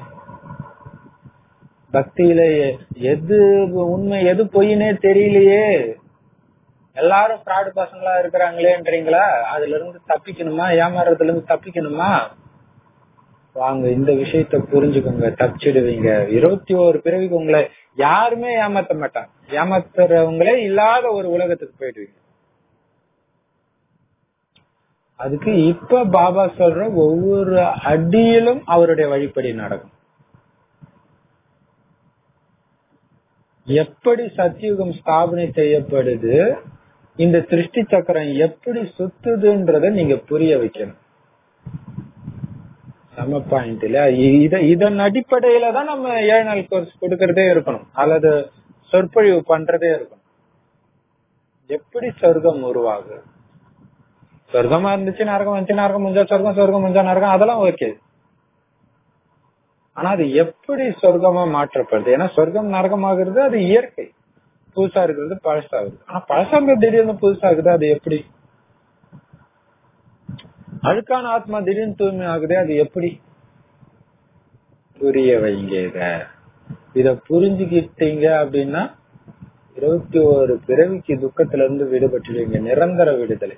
பக்தியில எது உண்மை எது பொய்னே தெரியலையே எல்லாரும் ஃப்ராடு பசங்களா இருக்கிறாங்களேன்றீங்களா அதுல இருந்து தப்பிக்கணுமா ஏமாறதுல இருந்து தப்பிக்கணுமா வாங்க இந்த விஷயத்த புரிஞ்சுக்கோங்க தப்பிச்சிடுவீங்க இருபத்தி ஓரு பிறவிக்கு உங்களை யாருமே ஏமாத்த மாட்டாங்க ஏமாத்துறவங்களே இல்லாத ஒரு உலகத்துக்கு போயிடுவீங்க அதுக்கு இப்ப பாபா சொல்ற ஒவ்வொரு அடியிலும் அவருடைய வழிப்படி நடக்கும் எப்படி சத்தியுகம் ஸ்தாபனை செய்யப்படுது இந்த திருஷ்டி சக்கரம் எப்படி சுத்துதுன்றத நீங்க புரிய வைக்கணும் சம பாயிண்ட் இல்ல இத இதன் அடிப்படையில தான் நம்ம ஏழு நாள் கோர்ஸ் கொடுக்கறதே இருக்கணும் அல்லது சொற்பொழிவு பண்றதே இருக்கணும் எப்படி சொர்க்கம் உருவாகு சொர்க்கமா இருந்துச்சு நரகம் வந்துச்சு நரகம் முடிஞ்சா சொர்க்கம் சொர்க்கம் முடிஞ்சா நரகம் அதெல்லாம் ஓகே ஆனா அது எப்படி சொர்க்கமா மாற்றப்படுது ஏன்னா சொர்க்கம் நரகமாகிறது அது இயற்கை புதுசா இருக்கிறது பழசாகுது ஆனா பழசாங்க திடீர்னு புதுசாகுது அது எப்படி அழுக்கான ஆத்மா திடீர்னு தூய்மை ஆகுது அது எப்படி புரிய வைங்க இத இத புரிஞ்சுக்கிட்டீங்க அப்படின்னா இருபத்தி ஒரு பிறவிக்கு துக்கத்துல இருந்து விடுபட்டுடுவீங்க நிரந்தர விடுதலை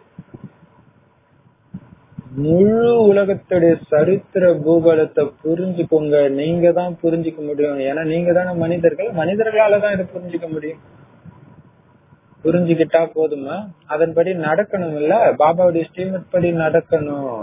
முழு உலகத்துடைய சரித்திர பூகோளத்தை புரிஞ்சுக்கோங்க நீங்க தான் புரிஞ்சுக்க முடியும் ஏன்னா நீங்க தானே மனிதர்கள் மனிதர்களால தான் இதை புரிஞ்சுக்க முடியும் புரிஞ்சுக்கிட்டா போதுமா அதன்படி நடக்கணும் இல்ல பாபாவுடைய ஸ்ரீமத் படி நடக்கணும்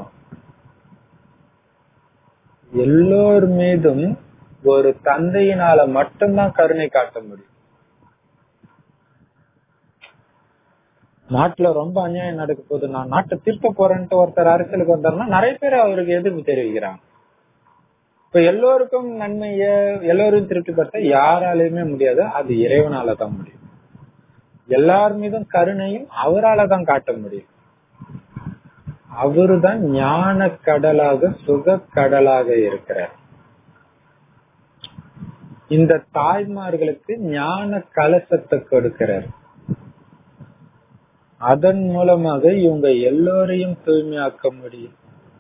எல்லோர் மீதும் ஒரு தந்தையினால மட்டும்தான் கருணை காட்ட முடியும் நாட்டுல ரொம்ப அநியாயம் நடக்க போகுது நான் நாட்டை திருத்த போறேன்ட்டு ஒருத்தர் அரசியலுக்கு வந்தாருன்னா நிறைய பேர் அவருக்கு எதிர்ப்பு தெரிவிக்கிறாங்க இப்ப எல்லோருக்கும் நன்மைய எல்லோரும் திருப்திப்படுத்த யாராலையுமே முடியாது அது இறைவனால தான் முடியும் எல்லார் மீதும் கருணையும் அவரால தான் காட்ட முடியும் அவருதான் ஞான கடலாக சுக கடலாக இருக்கிறார் இந்த தாய்மார்களுக்கு ஞான கலசத்தை கொடுக்கிறார் அதன் மூலமாக இவங்க எல்லோரையும் தூய்மையாக்க முடியும்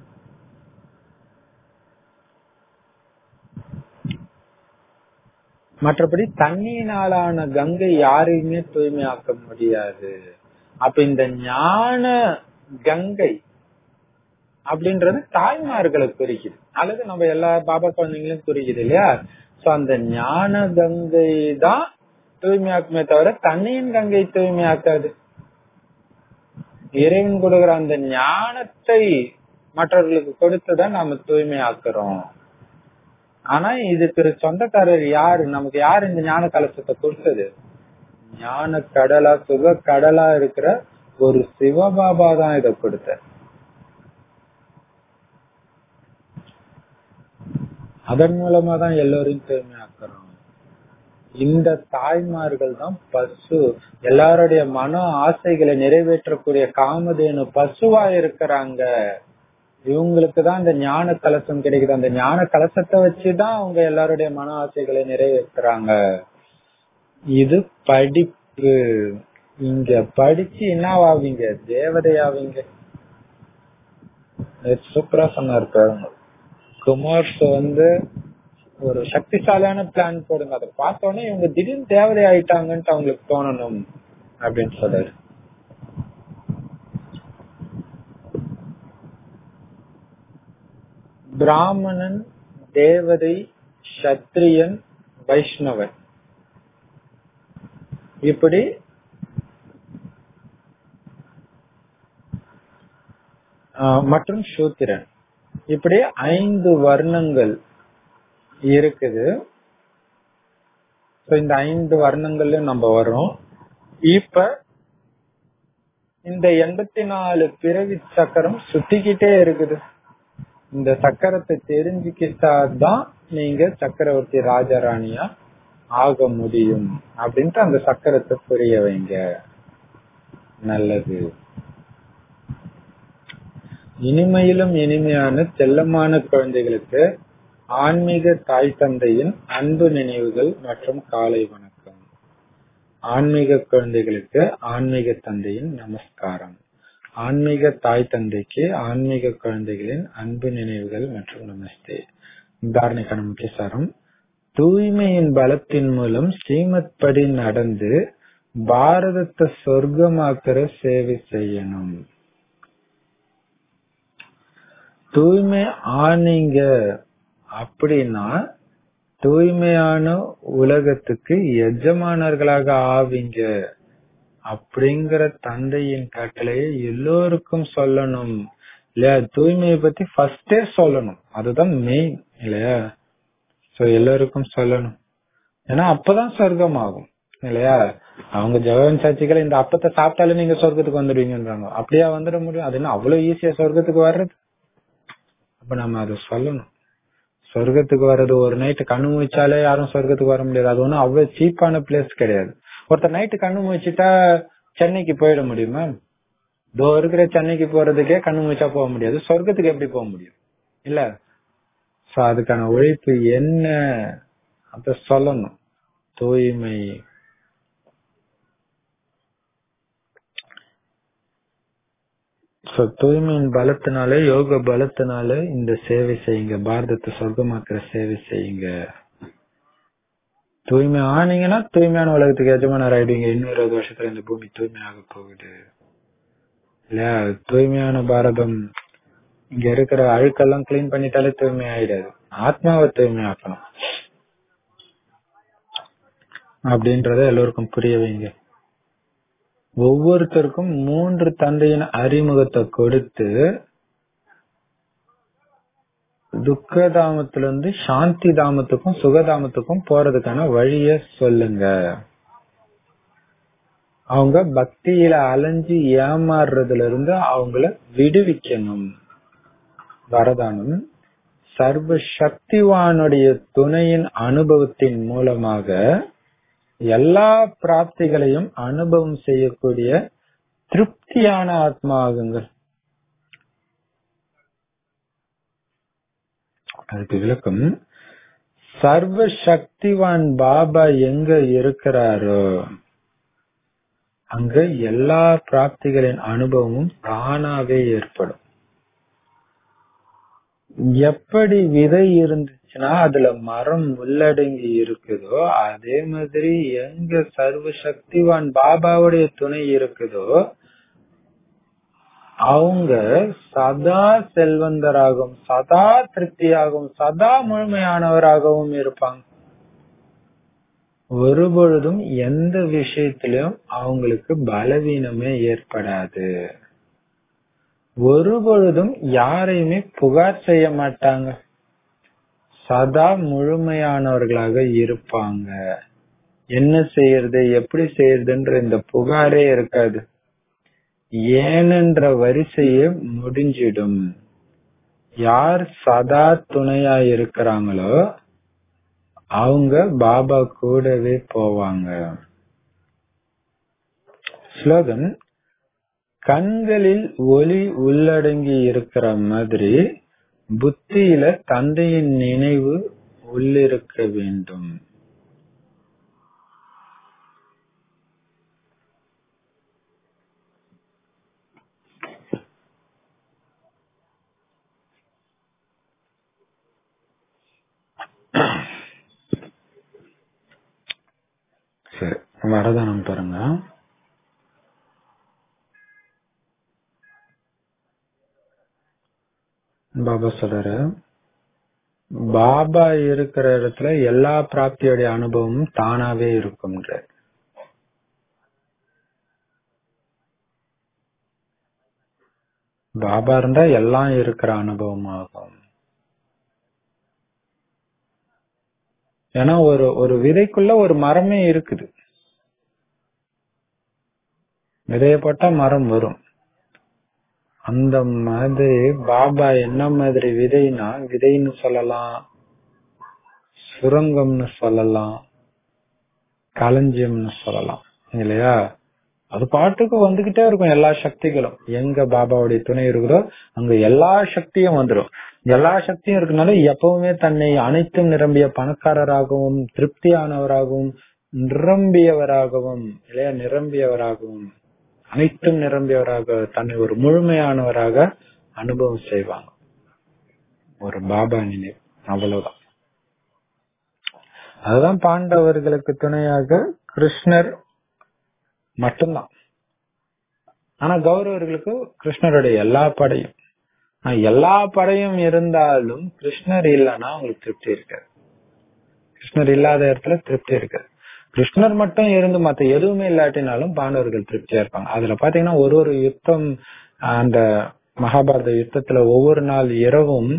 மற்றபடி தண்ணியினாலான கங்கை யாரையுமே தூய்மையாக்க முடியாது அப்ப இந்த ஞான கங்கை அப்படின்றது தாய்மார்களை குறிக்குது அல்லது நம்ம எல்லா பாபா குழந்தைங்களையும் குறிக்குது இல்லையா சோ அந்த ஞான கங்கை தான் தூய்மையாக்குமே தவிர தண்ணியின் கங்கை தூய்மையாக்காது இறைவன் கொடுக்கிற அந்த ஞானத்தை மற்றவர்களுக்கு கொடுத்துதான் நாம தூய்மையாக்குறோம் ஆனா இதுக்கு சொந்தக்காரர் யாரு நமக்கு யாரு இந்த ஞான கலசத்தை கொடுத்தது ஞான கடலா சுக கடலா இருக்கிற ஒரு சிவபாபா தான் இதை கொடுத்த அதன் மூலமா தான் எல்லோரையும் தூய்மையாக்குறோம் இந்த தாய்மார்கள் தான் பசு எல்லாருடைய மன ஆசைகளை நிறைவேற்றக்கூடிய காமதேனு பசுவா இருக்கிறாங்க இவங்களுக்கு தான் இந்த ஞான கலசம் கிடைக்குது அந்த ஞான கலசத்தை வச்சுதான் அவங்க எல்லாருடைய மன ஆசைகளை நிறைவேற்றுறாங்க இது படிப்பு இங்க படிச்சு என்னவாவீங்க தேவதையாவீங்க சூப்பரா சொன்னார் பாருங்க குமார்ஸ் வந்து ஒரு சக்திசாலியான பிளான் போடுங்க அதை பார்த்தோன்னே இவங்க திடீர்னு தேவதை ஆயிட்டாங்கன்ட்டு அவங்களுக்கு தோணணும் அப்படின்னு சொல்றாரு பிராமணன் தேவதை சத்திரியன் வைஷ்ணவன் இப்படி மற்றும் சூத்திரன் இப்படி ஐந்து வர்ணங்கள் இருக்குது இந்த ஐந்து வர்ணங்கள்லயும் நம்ம வர்றோம் இப்ப இந்த எண்பத்தி நாலு பிறவி சக்கரம் சுத்திக்கிட்டே இருக்குது இந்த சக்கரத்தை தெரிஞ்சுக்கிட்டாதான் நீங்க சக்கரவர்த்தி ராஜாராணியா ஆக முடியும் அப்படின்ட்டு அந்த சக்கரத்தை புரிய வைங்க நல்லது இனிமையிலும் இனிமையான செல்லமான குழந்தைகளுக்கு ஆன்மீக தாய் தந்தையின் அன்பு நினைவுகள் மற்றும் காலை வணக்கம் ஆன்மீக குழந்தைகளுக்கு ஆன்மீக தந்தையின் நமஸ்காரம் ஆன்மீக தாய் தந்தைக்கு ஆன்மீக குழந்தைகளின் அன்பு நினைவுகள் மற்றும் நமஸ்தே தாரணைக்கான முக்கிய சாரம் தூய்மையின் பலத்தின் மூலம் ஸ்ரீமத் படி நடந்து பாரதத்தை சொர்க்கமாக்குற சேவை செய்யணும் தூய்மை ஆனீங்க அப்படின்னா தூய்மையான உலகத்துக்கு எஜமானர்களாக ஆவீங்க அப்படிங்கிற தந்தையின் கட்டளையை எல்லோருக்கும் சொல்லணும் இல்லையா தூய்மையை பத்தி ஃபர்ஸ்டே சொல்லணும் அதுதான் மெயின் இல்லையா சோ எல்லோருக்கும் சொல்லணும் ஏன்னா அப்பதான் சொர்க்கம் ஆகும் இல்லையா அவங்க ஜெகன் சாட்சிகள் இந்த அப்பத்தை சாப்பிட்டாலே நீங்க சொர்க்கத்துக்கு வந்துடுவீங்கன்றாங்க அப்படியா வந்துட முடியும் அது என்ன அவ்வளவு ஈஸியா சொர்க்கத்துக்கு வர்றது அப்ப நம்ம அதை சொல்லணும் சொர்க்கத்துக்கு வர்றது ஒரு நைட்டு கண்ணு முடிச்சாலே யாரும் சொர்க்கத்துக்கு வர முடியாது அது ஒன்றும் அவ்வளவு சீப்பான பிளேஸ் கிடையாது ஒருத்தர் நைட்டு கண்ணு முடிச்சிட்டா சென்னைக்கு போயிட முடியுமா தோ இருக்கிற சென்னைக்கு போறதுக்கே கண்ணு முடிச்சா போக முடியாது சொர்க்கத்துக்கு எப்படி போக முடியும் இல்ல சோ அதுக்கான உழைப்பு என்ன அத சொல்லணும் தூய்மை சோ தூய்மையின் பலத்தினால யோக பலத்தினால இந்த சேவை செய்யுங்க பாரதத்தை சொர்க்கமாக்குற சேவை செய்யுங்க தூய்மை ஆனீங்கன்னா தூய்மையான உலகத்துக்கு எஜமானர் ஆயிடுவீங்க இன்னும் இருபது வருஷத்துல இந்த பூமி தூய்மையாக போகுது இல்லையா தூய்மையான பாரதம் இங்க இருக்கிற அழுக்கெல்லாம் கிளீன் பண்ணிட்டாலே தூய்மை ஆயிடாது ஆத்மாவை தூய்மையாக்கணும் அப்படின்றத எல்லோருக்கும் புரிய வைங்க ஒவ்வொருத்தருக்கும் மூன்று தந்தையின் அறிமுகத்தை கொடுத்து துக்க தாமத்துல இருந்து சாந்தி தாமத்துக்கும் சுகதாமத்துக்கும் போறதுக்கான வழிய சொல்லுங்க அவங்க பக்தியில அலைஞ்சு ஏமாறுறதுல இருந்து அவங்கள விடுவிக்கணும் வரதானம் சர்வ சக்திவானுடைய துணையின் அனுபவத்தின் மூலமாக எல்லா பிராப்திகளையும் அனுபவம் செய்யக்கூடிய திருப்தியான ஆத்மா ஆகுங்கள் அதுக்கு விளக்கம் சர்வ சக்திவான் பாபா எங்க இருக்கிறாரோ அங்க எல்லா பிராப்திகளின் அனுபவமும் தானாவே ஏற்படும் எப்படி விதை இருந்துச்சுன்னா அதுல மரம் உள்ளடங்கி இருக்குதோ அதே மாதிரி எங்க சர்வ சக்திவான் பாபாவுடைய துணை இருக்குதோ அவங்க சதா செல்வந்தராகவும் சதா திருப்தியாகவும் சதா முழுமையானவராகவும் இருப்பாங்க ஒரு பொழுதும் எந்த விஷயத்திலும் அவங்களுக்கு பலவீனமே ஏற்படாது ஒரு பொழுதும் யாரையுமே புகார் செய்ய மாட்டாங்க சதா முழுமையானவர்களாக இருப்பாங்க என்ன செய்யறது எப்படி செய்யறதுன்ற இந்த புகாரே இருக்காது ஏனென்ற வரிசையே முடிஞ்சிடும் யார் சதா துணையா இருக்கிறாங்களோ அவங்க பாபா கூடவே போவாங்க ஸ்லோகன் கண்களில் ஒளி உள்ளடங்கி இருக்கிற மாதிரி புத்தியில தந்தையின் நினைவு உள்ளிருக்க வேண்டும் சரி வரதானம் பாருங்க பாபா சொல்றாரு பாபா இருக்கிற இடத்துல எல்லா பிராப்தியோடைய அனுபவமும் தானாவே இருக்கும்ன்ற பாபா இருந்தா எல்லாம் இருக்கிற அனுபவம் ஆகும் ஏன்னா ஒரு ஒரு விதைக்குள்ள ஒரு மரமே இருக்குது விதைய போட்டா மரம் வரும் அந்த மாதிரி பாபா என்ன மாதிரி விதைனா விதைன்னு சொல்லலாம் சுரங்கம்னு சொல்லலாம் களஞ்சியம்னு சொல்லலாம் இல்லையா அது பாட்டுக்கு வந்துகிட்டே இருக்கும் எல்லா சக்திகளும் எங்க பாபாவுடைய துணை இருக்குதோ அங்க எல்லா சக்தியும் வந்துடும் எல்லா சக்தியும் இருக்கனால எப்பவுமே தன்னை அனைத்தும் நிரம்பிய பணக்காரராகவும் திருப்தியானவராகவும் நிரம்பியவராகவும் இல்லையா நிரம்பியவராகவும் அனைத்தும் நிரம்பியவராக தன்னை ஒரு முழுமையானவராக அனுபவம் செய்வாங்க ஒரு பாபா நினைவு அவ்வளவுதான் அதுதான் பாண்டவர்களுக்கு துணையாக கிருஷ்ணர் மட்டும்தான் ஆனா கௌரவர்களுக்கு கிருஷ்ணருடைய எல்லா படையும் ஆனா எல்லா படையும் இருந்தாலும் கிருஷ்ணர் இல்லைன்னா அவங்களுக்கு திருப்தி இருக்காது கிருஷ்ணர் இல்லாத இடத்துல திருப்தி இருக்காது கிருஷ்ணர் மட்டும் இருந்து மத்த எதுவுமே இல்லாட்டினாலும் பாண்டவர்கள் திருப்தியா இருப்பாங்க அதுல பாத்தீங்கன்னா ஒரு ஒரு யுத்தம் அந்த மகாபாரத யுத்தத்துல ஒவ்வொரு நாள் இரவும்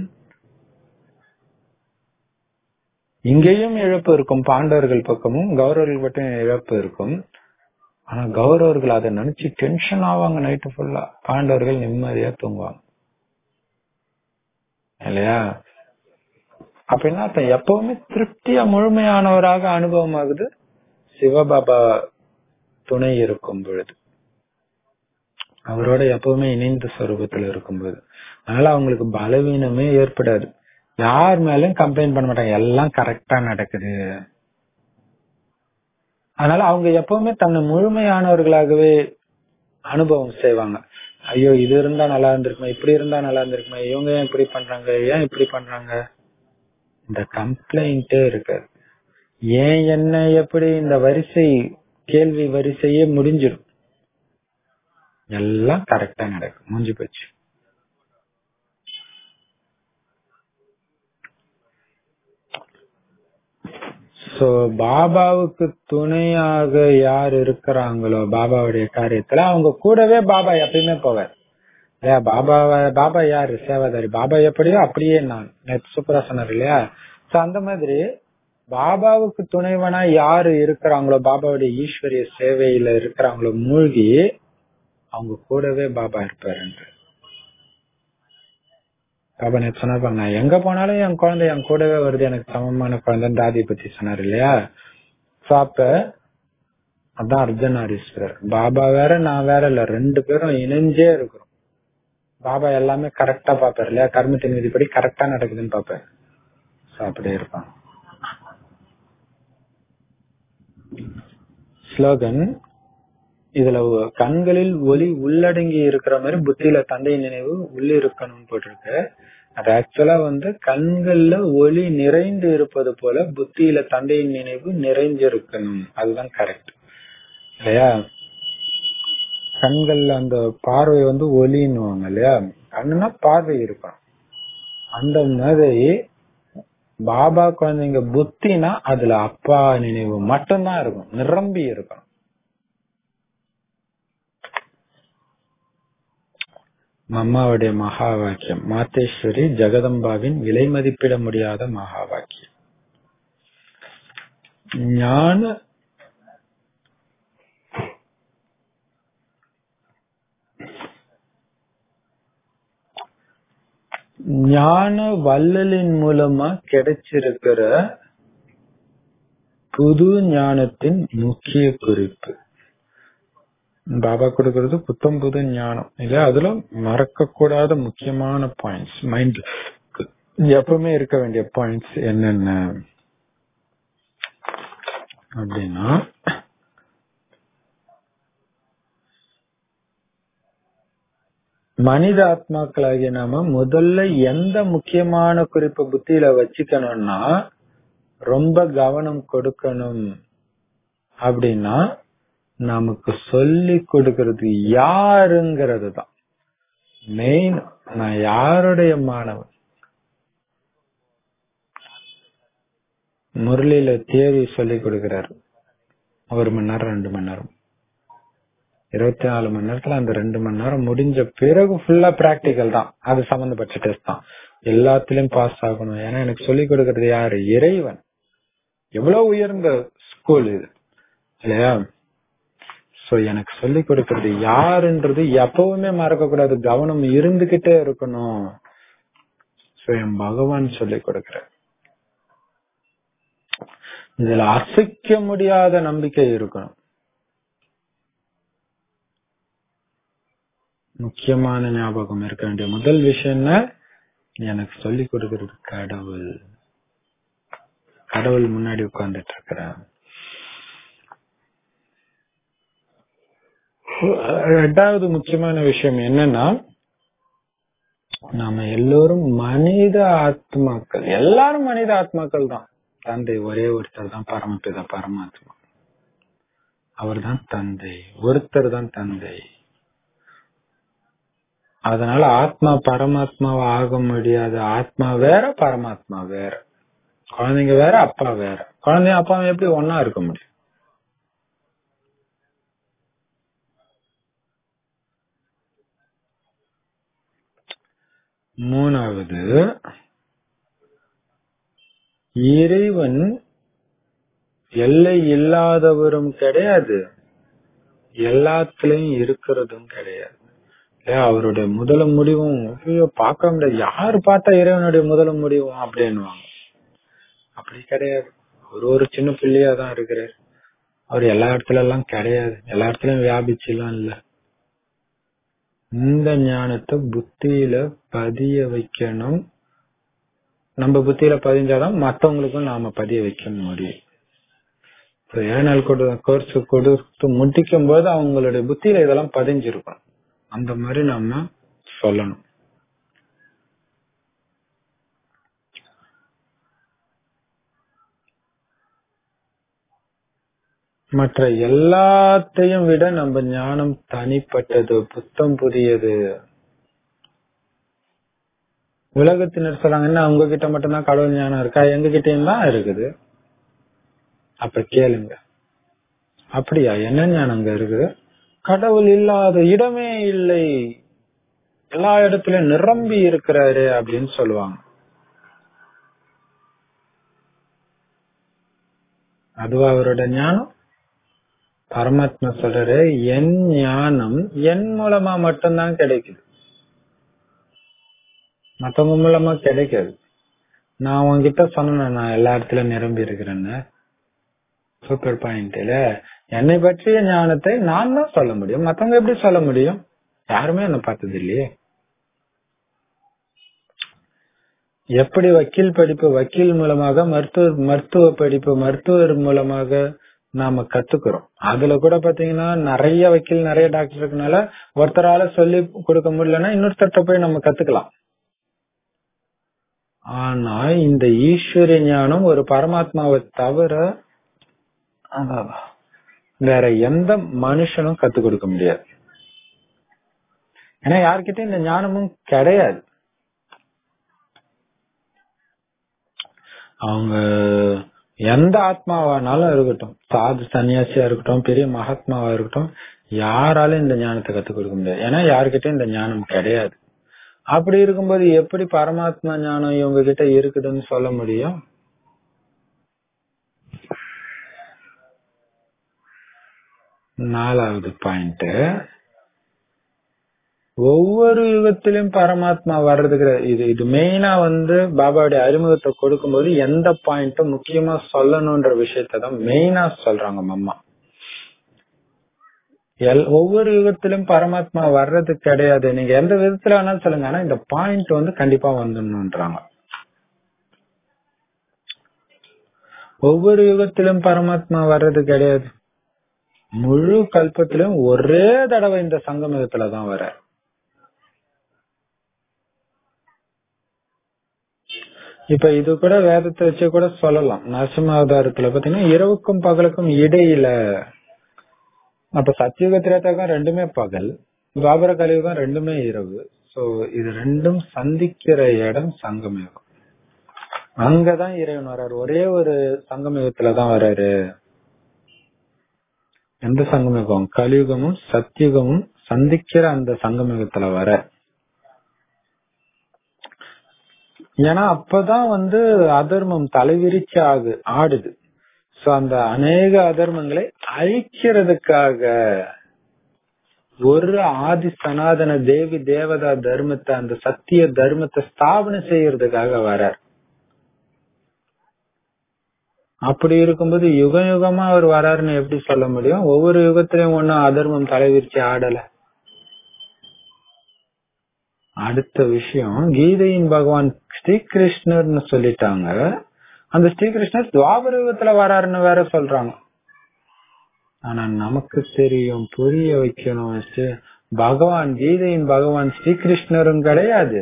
இங்கேயும் இழப்பு இருக்கும் பாண்டவர்கள் பக்கமும் கௌரவர்கள் பட்டும் இழப்பு இருக்கும் ஆனா கௌரவர்கள் அதை நினைச்சு டென்ஷன் ஆவாங்க நைட்டு ஃபுல்லா பாண்டவர்கள் நிம்மதியா தூங்குவாங்க இல்லையா அப்ப என்ன அர்த்தம் எப்பவுமே திருப்தியா முழுமையானவராக அனுபவம் ஆகுது சிவபாபா துணை இருக்கும் பொழுது அவரோட எப்பவுமே இணைந்த ஸ்வரூபத்துல இருக்கும்போது அதனால அவங்களுக்கு பலவீனமே ஏற்படாது யார் மேலயும் கம்ப்ளைண்ட் பண்ண மாட்டாங்க எல்லாம் கரெக்டா நடக்குது அதனால அவங்க எப்பவுமே தன்னை முழுமையானவர்களாகவே அனுபவம் செய்வாங்க ஐயோ இது இருந்தா நல்லா இருந்திருக்குமா இப்படி இருந்தா நல்லா இருந்திருக்குமா இவங்க ஏன் இப்படி பண்றாங்க ஏன் இப்படி பண்றாங்க இந்த கம்ப்ளைண்டே இருக்காது ஏன் என்ன எப்படி இந்த வரிசை கேள்வி வரிசையே முடிஞ்சிடும் எல்லாம் கரெக்டா நடக்கும் முடிஞ்சு போச்சு சோ பாபாவுக்கு துணையாக யார் இருக்கிறாங்களோ பாபாவுடைய காரியத்துல அவங்க கூடவே பாபா எப்பயுமே போவார் இல்லையா பாபா பாபா யாரு சேவாதாரி பாபா எப்படியோ அப்படியே நான் நேற்று சூப்பரா சொன்னார் இல்லையா சோ அந்த மாதிரி பாபாவுக்கு துணைவனா யாரு இருக்கிறாங்களோ பாபாவுடைய ஈஸ்வரிய சேவையில இருக்கிறாங்களோ மூழ்கி அவங்க கூடவே பாபா இருப்பாரு பாபா நேற்று சொன்னார் நான் எங்க போனாலும் என் குழந்தை என் கூடவே வருது எனக்கு சமமான குழந்தைன்னு தாதி பத்தி சொன்னார் இல்லையா சோ அப்ப அதான் அர்த்தநாரீஸ்வரர் பாபா வேற நான் வேற இல்ல ரெண்டு பேரும் இணைஞ்சே இருக்கிறோம் பாபா எல்லாமே கரெக்டா பாப்பாரு இல்லையா கர்மத்தின் விதிப்படி கரெக்டா நடக்குதுன்னு பாப்பாரு சோ அப்படியே இருப்பான் ஸ்லோகன் இதுல ஒ- கண்களில் ஒளி உள்ளடங்கி இருக்கிற மாதிரி புத்தியில தந்தை நினைவு உள்ளிருக்கணும்னு போட்டிருக்கு அது ஆக்சுவலா வந்து கண்கள்ல ஒளி நிறைந்து இருப்பது போல புத்தியில தந்தையின் நினைவு நிறைஞ்சிருக்கணும் அதுதான் கரெக்ட் இல்லையா கண்கள்ல அந்த பார்வை வந்து ஒளின்னுவாங்க இல்லையா கண்ணுனா பார்வை இருக்கும் அந்த மாதிரி பாபா குழந்தைங்க புத்தினா அதுல அப்பா நினைவு மட்டும்தான் இருக்கும் நிரம்பி இருக்கும் அம்மாவுடைய மகா வாக்கியம் மாத்தேஸ்வரி ஜெகதம்பாவின் விலை மதிப்பிட முடியாத மகா வாக்கியம் ஞான ஞான வள்ளலின் மூலமா கிடைச்சிருக்கிற புது ஞானத்தின் முக்கிய குறிப்பு பாபா கொடுக்கறது புத்தம் புது ஞானம் இல்ல அதுல மறக்க கூடாத முக்கியமான பாயிண்ட்ஸ் மைண்ட் எப்பவுமே இருக்க வேண்டிய பாயிண்ட்ஸ் என்னென்ன அப்படின்னா மனித ஆத்மாக்களாகிய நாம முதல்ல எந்த முக்கியமான குறிப்பை புத்தியில வச்சுக்கணும்னா ரொம்ப கவனம் கொடுக்கணும் அப்படின்னா நமக்கு சொல்லி கொடுக்கிறது யாருங்கிறது தான் மெயின் நான் யாருடைய மாணவன் முரளியில தேவி சொல்லி கொடுக்கிறாரு ஒரு மணி நேரம் ரெண்டு மணி நேரம் இருபத்தி நாலு மணி நேரத்துல அந்த ரெண்டு மணி நேரம் முடிஞ்ச பிறகு ஃபுல்லா பிராக்டிக்கல் தான் அது சம்பந்தப்பட்ட டெஸ்ட் தான் எல்லாத்துலயும் பாஸ் ஆகணும் ஏன்னா எனக்கு சொல்லி கொடுக்கறது யாரு இறைவன் எவ்வளவு உயர்ந்த ஸ்கூல் இது இல்லையா சோ எனக்கு சொல்லி கொடுக்கறது யாருன்றது எப்பவுமே மறக்க கூடாது கவனம் இருந்துகிட்டே இருக்கணும் சோ என் பகவான் சொல்லி கொடுக்கிற இதுல அசைக்க முடியாத நம்பிக்கை இருக்கணும் முக்கியமான ஞாபகம் இருக்க வேண்டிய முதல் விஷயம்னா எனக்கு சொல்லி கொடுக்கிறது கடவுள் கடவுள் முன்னாடி உட்கார்ந்துட்டு இருக்கிறேன் ரெண்டாவது முக்கியமான விஷயம் என்னன்னா நாம எல்லோரும் மனித ஆத்மாக்கள் எல்லாரும் மனித ஆத்மாக்கள் தான் தந்தை ஒரே ஒருத்தர் தான் பரமபிதா பரமாத்மா அவர் தான் தந்தை ஒருத்தர் தான் தந்தை அதனால ஆத்மா பரமாத்மாவா ஆக முடியாது ஆத்மா வேற பரமாத்மா வேற குழந்தைங்க வேற அப்பா வேற குழந்தைங்க அப்பாவும் எப்படி ஒன்னா இருக்க முடியும் மூணாவது இறைவன் எல்லை இல்லாதவரும் கிடையாது எல்லாத்துலயும் இருக்கிறதும் கிடையாது ஏன் அவருடைய முதல முடிவும் ஐயோ பார்க்க முடியாது யாரு பார்த்தா இறைவனுடைய முதல முடிவும் அப்படின்னுவாங்க அப்படி கிடையாது ஒரு ஒரு சின்ன பிள்ளையா தான் இருக்கிறார் அவர் எல்லா இடத்துல எல்லாம் கிடையாது எல்லா இடத்துலயும் வியாபிச்சு எல்லாம் இல்ல இந்த ஞானத்தை புத்தியில பதிய வைக்கணும் நம்ம புத்தியில பதிஞ்சாதான் மத்தவங்களுக்கும் நாம பதிய வைக்க முடியும் ஏனால் கொடு கோர்ஸ் கொடுத்து முடிக்கும் போது அவங்களுடைய புத்தியில இதெல்லாம் பதிஞ்சிருக்கும் அந்த மாதிரி நம்ம சொல்லணும் மற்ற எல்லாத்தையும் விட நம்ம ஞானம் தனிப்பட்டது புத்தம் புதியது உலகத்தினர் சொல்றாங்க என்ன உங்க கிட்ட மட்டும்தான் கடவுள் ஞானம் இருக்கா எங்க கிட்டயும் தான் இருக்குது அப்ப கேளுங்க அப்படியா என்ன ஞானம் அங்க இருக்குது கடவுள் இல்லாத இடமே இல்லை எல்லா இடத்துலயும் நிரம்பி இருக்கிறாரு அப்படின்னு சொல்லுவாங்க அதுவா அவரோட ஞானம் பரமாத்மா சொல்றாரு என் ஞானம் என் மூலமா மட்டும்தான் கிடைக்குது மத்தவங்க மூலமா கிடைக்காது நான் உன்கிட்ட சொன்னேன் நான் எல்லா இடத்துலயும் நிரம்பி இருக்கிறேன்னு சூப்பர் பாயிண்ட்ல என்னை பற்றிய ஞானத்தை நான் தான் சொல்ல முடியும் மத்தவங்க எப்படி சொல்ல முடியும் யாருமே என்ன பார்த்தது இல்லையே எப்படி வக்கீல் படிப்பு வக்கீல் மூலமாக மருத்துவர் மருத்துவ படிப்பு மருத்துவர் மூலமாக நாம கத்துக்கிறோம் அதுல கூட பாத்தீங்கன்னா நிறைய வக்கீல் நிறைய டாக்டர் இருக்கனால ஒருத்தரால சொல்லி கொடுக்க முடியலன்னா இன்னொருத்தர்கிட்ட போய் நம்ம கத்துக்கலாம் ஆனா இந்த ஈஸ்வரிய ஞானம் ஒரு பரமாத்மாவை தவிர அதான் வேற எந்த மனுஷனும் கத்து கொடுக்க முடியாது ஏன்னா யார்கிட்ட இந்த ஞானமும் கிடையாது அவங்க எந்த ஆத்மாவானாலும் இருக்கட்டும் சாது சன்னியாசியா இருக்கட்டும் பெரிய மகாத்மாவா இருக்கட்டும் யாராலும் இந்த ஞானத்தை கத்துக் கொடுக்க முடியாது ஏன்னா யாருக்கிட்ட இந்த ஞானம் கிடையாது அப்படி இருக்கும்போது எப்படி பரமாத்மா ஞானம் இவங்க கிட்ட இருக்குதுன்னு சொல்ல முடியும் நாலாவது பாயிண்ட் ஒவ்வொரு யுகத்திலும் பரமாத்மா வர்றதுக்கு இது இது மெயினா வந்து பாபாவுடைய அறிமுகத்தை கொடுக்கும்போது எந்த பாயிண்ட் முக்கியமா சொல்லணும்ன்ற விஷயத்த தான் மெயினா சொல்றாங்க அம்மா எல் ஒவ்வொரு யுகத்திலும் பரமாத்மா வர்றது கிடையாது நீங்க எந்த விதத்துல வேணாலும் சொல்லுங்க ஆனா இந்த பாயிண்ட் வந்து கண்டிப்பா வந்துடணும்ன்றாங்க ஒவ்வொரு யுகத்திலும் பரமாத்மா வர்றது கிடையாது முழு கல்பத்திலும் ஒரே தடவை இந்த சங்கமயத்துல தான் வர இப்ப இது கூட வேதத்தை வச்சு கூட சொல்லலாம் நரசிம்மாவதாரத்துல பாத்தீங்கன்னா இரவுக்கும் பகலுக்கும் இடையில அப்ப சத்தியுக திரேதாகம் ரெண்டுமே பகல் துவாபர கலியுகம் ரெண்டுமே இரவு சோ இது ரெண்டும் சந்திக்கிற இடம் சங்கமயுகம் அங்கதான் இறைவன் வர்றாரு ஒரே ஒரு சங்கமயுகத்துலதான் வர்றாரு எந்த சங்கமயுகம் கலியுகமும் சத்தியுகமும் சந்திக்கிற அந்த சங்கமயுகத்துல வர ஏன்னா அப்பதான் வந்து அதர்மம் தலைவிரிச்சு ஆகு ஆடுது சோ அந்த அநேக அதர்மங்களை அழிக்கிறதுக்காக ஒரு ஆதி சனாதன தேவி தேவதா தர்மத்தை அந்த சத்திய தர்மத்தை ஸ்தாபனை செய்யறதுக்காக வரார் அப்படி இருக்கும்போது யுக யுகமா அவர் வராருன்னு எப்படி சொல்ல முடியும் ஒவ்வொரு யுகத்திலையும் ஒன்னும் அதர்மம் தலைவிரிச்சு ஆடல அடுத்த விஷயம் கீதையின் பகவான் ஸ்ரீகிருஷ்ணர்னு சொல்லிட்டாங்க அந்த ஸ்ரீகிருஷ்ணர் துவாபர யுகத்துல வராருன்னு வேற சொல்றாங்க ஆனா நமக்கு தெரியும் புரிய வைக்கணும் பகவான் கீதையின் பகவான் ஸ்ரீகிருஷ்ணரும் கிடையாது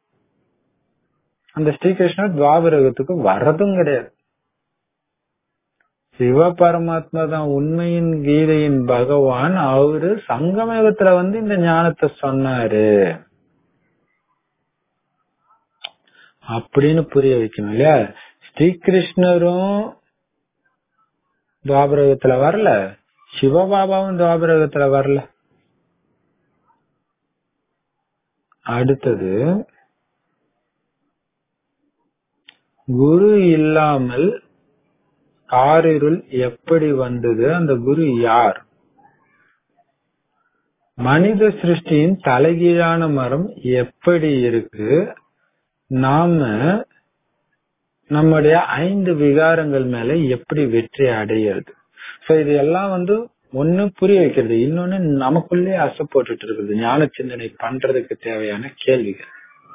அந்த ஸ்ரீகிருஷ்ணர் துவாபர யுகத்துக்கு வர்றதும் கிடையாது சிவ பரமாத்மா தான் உண்மையின் கீதையின் பகவான் அவரு சங்கமயுகத்துல வந்து இந்த ஞானத்தை சொன்னாரு அப்படின்னு புரிய வைக்கணும் இல்லையா ஸ்ரீகிருஷ்ணரும் துவாபரகத்துல வரல சிவபாபாவும் துவாபரகத்துல வரல அடுத்தது குரு இல்லாமல் காரிருள் எப்படி வந்தது அந்த குரு யார் மனித சிருஷ்டியின் தலைகீழான மரம் எப்படி இருக்கு நாம நம்முடைய ஐந்து விகாரங்கள் மேல எப்படி வெற்றி அடையிறது சோ இது எல்லாம் வந்து ஒண்ணு புரிய வைக்கிறது இன்னொன்னு நமக்குள்ளே அசை போட்டுட்டு இருக்குது ஞான சிந்தனை பண்றதுக்கு தேவையான கேள்விகள்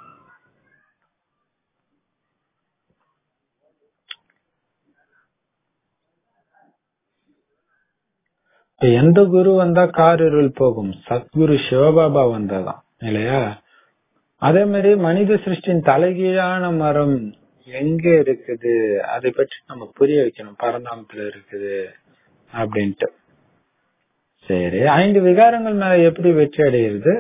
எந்த குரு வந்தா காரிருள் போகும் சத்குரு சிவபாபா வந்தாதான் இல்லையா அதே மாதிரி மனித சிருஷ்டியின் தலைகீழான மரம் எங்க இருக்குது அதை பற்றி நம்ம புரிய வைக்கணும் பரந்தாமத்துல இருக்குது அப்படின்ட்டு சரி ஐந்து விகாரங்கள் மேல எப்படி வெற்றி அடைகிறது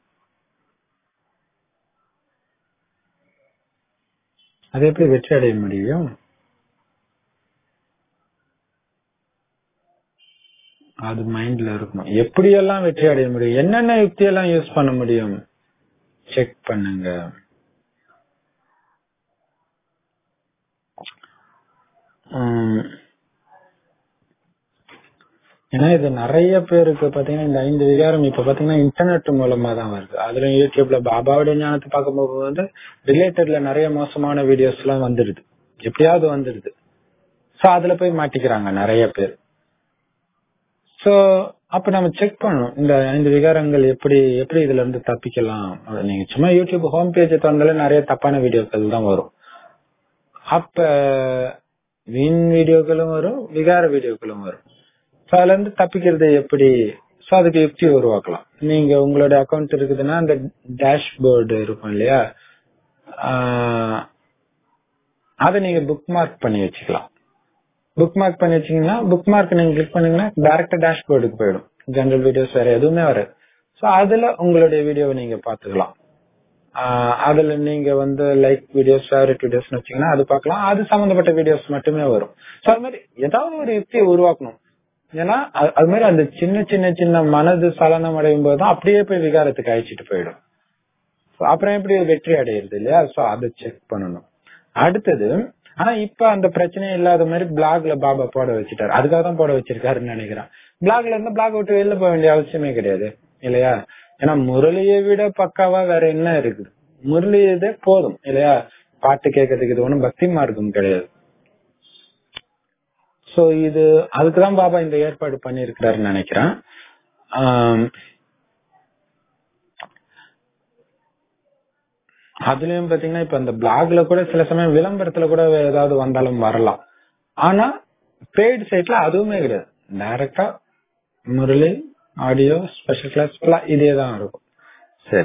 அது எப்படி வெற்றி அடைய முடியும் அது மைண்ட்ல இருக்கணும் எப்படி எல்லாம் வெற்றி அடைய முடியும் என்னென்ன யுக்தி எல்லாம் யூஸ் பண்ண முடியும் செக் பண்ணுங்க ஏன்னா இது நிறைய பேருக்கு பாத்தீங்கன்னா இந்த ஐந்து விகாரம் இப்ப பாத்தீங்கன்னா இன்டர்நெட் மூலமா தான் வருது அதுல யூடியூப்ல பாபாவுடைய ஞானத்தை பார்க்கும் போது வந்து ரிலேட்டட்ல நிறைய மோசமான வீடியோஸ் எல்லாம் வந்துடுது எப்படியாவது வந்துடுது சோ அதுல போய் மாட்டிக்கிறாங்க நிறைய பேர் சோ அப்ப நம்ம செக் பண்ணணும் இந்த ஐந்து விகாரங்கள் எப்படி எப்படி இதுல இருந்து தப்பிக்கலாம் அது நீங்க சும்மா யூடியூப் ஹோம் பேஜ் திறந்தாலே நிறைய தப்பான வீடியோக்கள் தான் வரும் அப்ப வீண் வீடியோக்களும் வரும் விகார வீடியோக்களும் வரும் சோ அதுல இருந்து தப்பிக்கிறது எப்படி சோ அதுக்கு யுக்தி உருவாக்கலாம் நீங்க உங்களோட அக்கௌண்ட் இருக்குதுன்னா அந்த டேஷ்போர்டு இருக்கும் இல்லையா ஆஹ் அதை நீங்க புக் மார்க் பண்ணி வச்சுக்கலாம் புக் மார்க் பண்ணி வச்சீங்கன்னா புக் மார்க் நீங்க கிளிக் பண்ணீங்கன்னா டைரக்டா டேஷ்போர்டுக்கு போயிடும் ஜெனரல் வீடியோஸ் வேற எதுவுமே வராது சோ அதுல உங்களுடைய வீடியோவை நீங்க பாத்துக்கலாம் ஆஹ் அதுல நீங்க வந்து லைக் வீடியோஸ் ஃபேவரட் வீடியோஸ் வச்சீங்கன்னா அது பார்க்கலாம் அது சம்பந்தப்பட்ட வீடியோஸ் மட்டுமே வரும் சோ அது மாதிரி ஏதாவது ஒரு யுக்தியை உருவாக்கணும் ஏன்னா அது அது மாதிரி அந்த சின்ன சின்ன சின்ன மனது சலனம் அடையும் போதுதான் அப்படியே போய் விகாரத்துக்கு அழிச்சிட்டு போயிடும் So, அப்புறம் எப்படி வெற்றி அடையிறது இல்லையா சோ அதை செக் பண்ணணும் அடுத்தது ஆனா இப்ப அந்த பிரச்சனையே இல்லாத மாதிரி பிளாக்ல பாபா போட வச்சுட்டாரு அதுக்காக தான் போட வச்சிருக்காருன்னு நினைக்கிறேன் பிளாக்ல இருந்தா பிளாக் விட்டு வெளில போக வேண்டிய அவசியமே கிடையாது இல்லையா ஏன்னா முரளியை விட பக்காவா வேற என்ன இருக்குது முரளி இதே போதும் இல்லையா பாட்டு கேட்கறதுக்கு இது ஒண்ணும் பக்தி மார்க்கம் கிடையாது சோ இது அதுக்குதான் பாபா இந்த ஏற்பாடு பண்ணிருக்கிறாருன்னு நினைக்கிறேன் ஆம், அதுலயும் பாத்தீங்கன்னா இப்ப அந்த பிளாக்ல கூட சில சமயம் விளம்பரத்துல கூட ஏதாவது வந்தாலும் வரலாம் ஆனா பெய்டு சைட்ல அதுவுமே கிடையாது டைரக்டா முரளி ஆடியோ ஸ்பெஷல் கிளாஸ் இதே தான் இருக்கும் சரி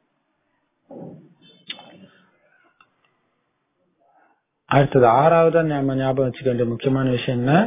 அடுத்தது ஆறாவதா நம்ம ஞாபகம் வச்சுக்க வேண்டிய முக்கியமான விஷயம் என்ன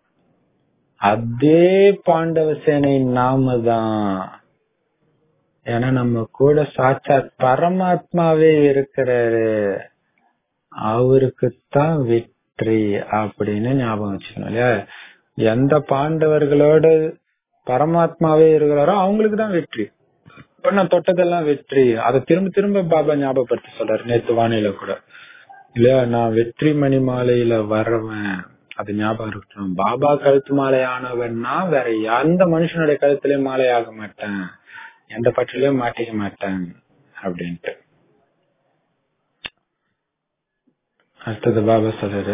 அதே பாண்டவ சேனை நாம தான் ஏன்னா நம்ம கூட சாட்சாத் பரமாத்மாவே இருக்கிறாரு அவருக்குத்தான் வெற்றி அப்படின்னு ஞாபகம் வச்சுக்கணும் இல்லையா எந்த பாண்டவர்களோட பரமாத்மாவே இருக்கிறாரோ அவங்களுக்கு தான் வெற்றி இப்ப நான் தொட்டதெல்லாம் வெற்றி அதை திரும்ப திரும்ப பாபா ஞாபகப்படுத்தி சொல்றாரு நேத்து வானிலை கூட இல்லையா நான் வெற்றி மணி மாலையில வர்றவன் அது ஞாபகம் இருக்கட்டும் பாபா கழுத்து மாலை ஆனவன்னா வேற எந்த மனுஷனுடைய கழுத்துலயும் மாலை ஆக மாட்டேன் எந்த பற்றிலையும் மாட்டிக்க மாட்டேன் அப்படின்ட்டு அடுத்தது பாபா சொல்றாரு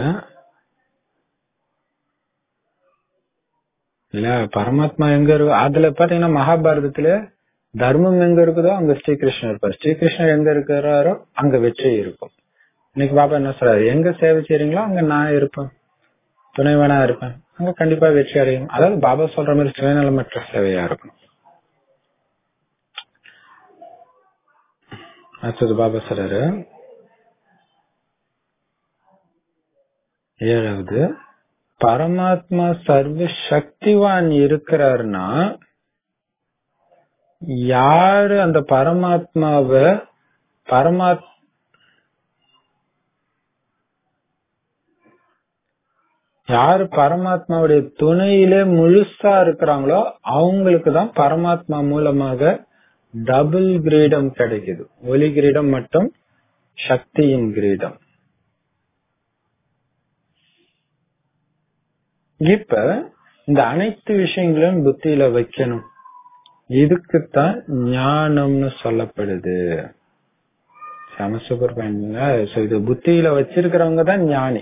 இல்ல பரமாத்மா எங்க இருக்கு அதுல பாத்தீங்கன்னா மகாபாரதத்துல தர்மம் எங்க இருக்குதோ அங்க ஸ்ரீகிருஷ்ணர் இருப்பார் ஸ்ரீகிருஷ்ணர் எங்க இருக்கிறாரோ அங்க வெற்றி இருக்கும் இன்னைக்கு பாபா என்ன சொல்றாரு எங்க சேவை செய்றீங்களோ அங்க நான் இருப்பேன் துணைவனா இருப்பேன் அங்க கண்டிப்பா வெற்றி அடையும் அதாவது பாபா சொல்ற மாதிரி சுயநலமற்ற சேவையா இருக்கணும் அடுத்தது பாபா சொல்றாரு ஏழாவது பரமாத்மா சர்வ சக்திவான் இருக்கிறாருன்னா யாரு அந்த பரமாத்மாவை பரமாத் யாரு பரமாத்மாவுடைய துணையிலே முழுசா இருக்கிறாங்களோ அவங்களுக்கு தான் பரமாத்மா மூலமாக டபுள் கிரீடம் கிடைக்குது ஒலி கிரீடம் மற்றும் சக்தியின் கிரீடம் இப்ப இந்த அனைத்து விஷயங்களையும் புத்தியில வைக்கணும் இதுக்குத்தான் ஞானம்னு சொல்லப்படுது செம சூப்பர் பாயிண்ட் இது புத்தியில வச்சிருக்கிறவங்க தான் ஞானி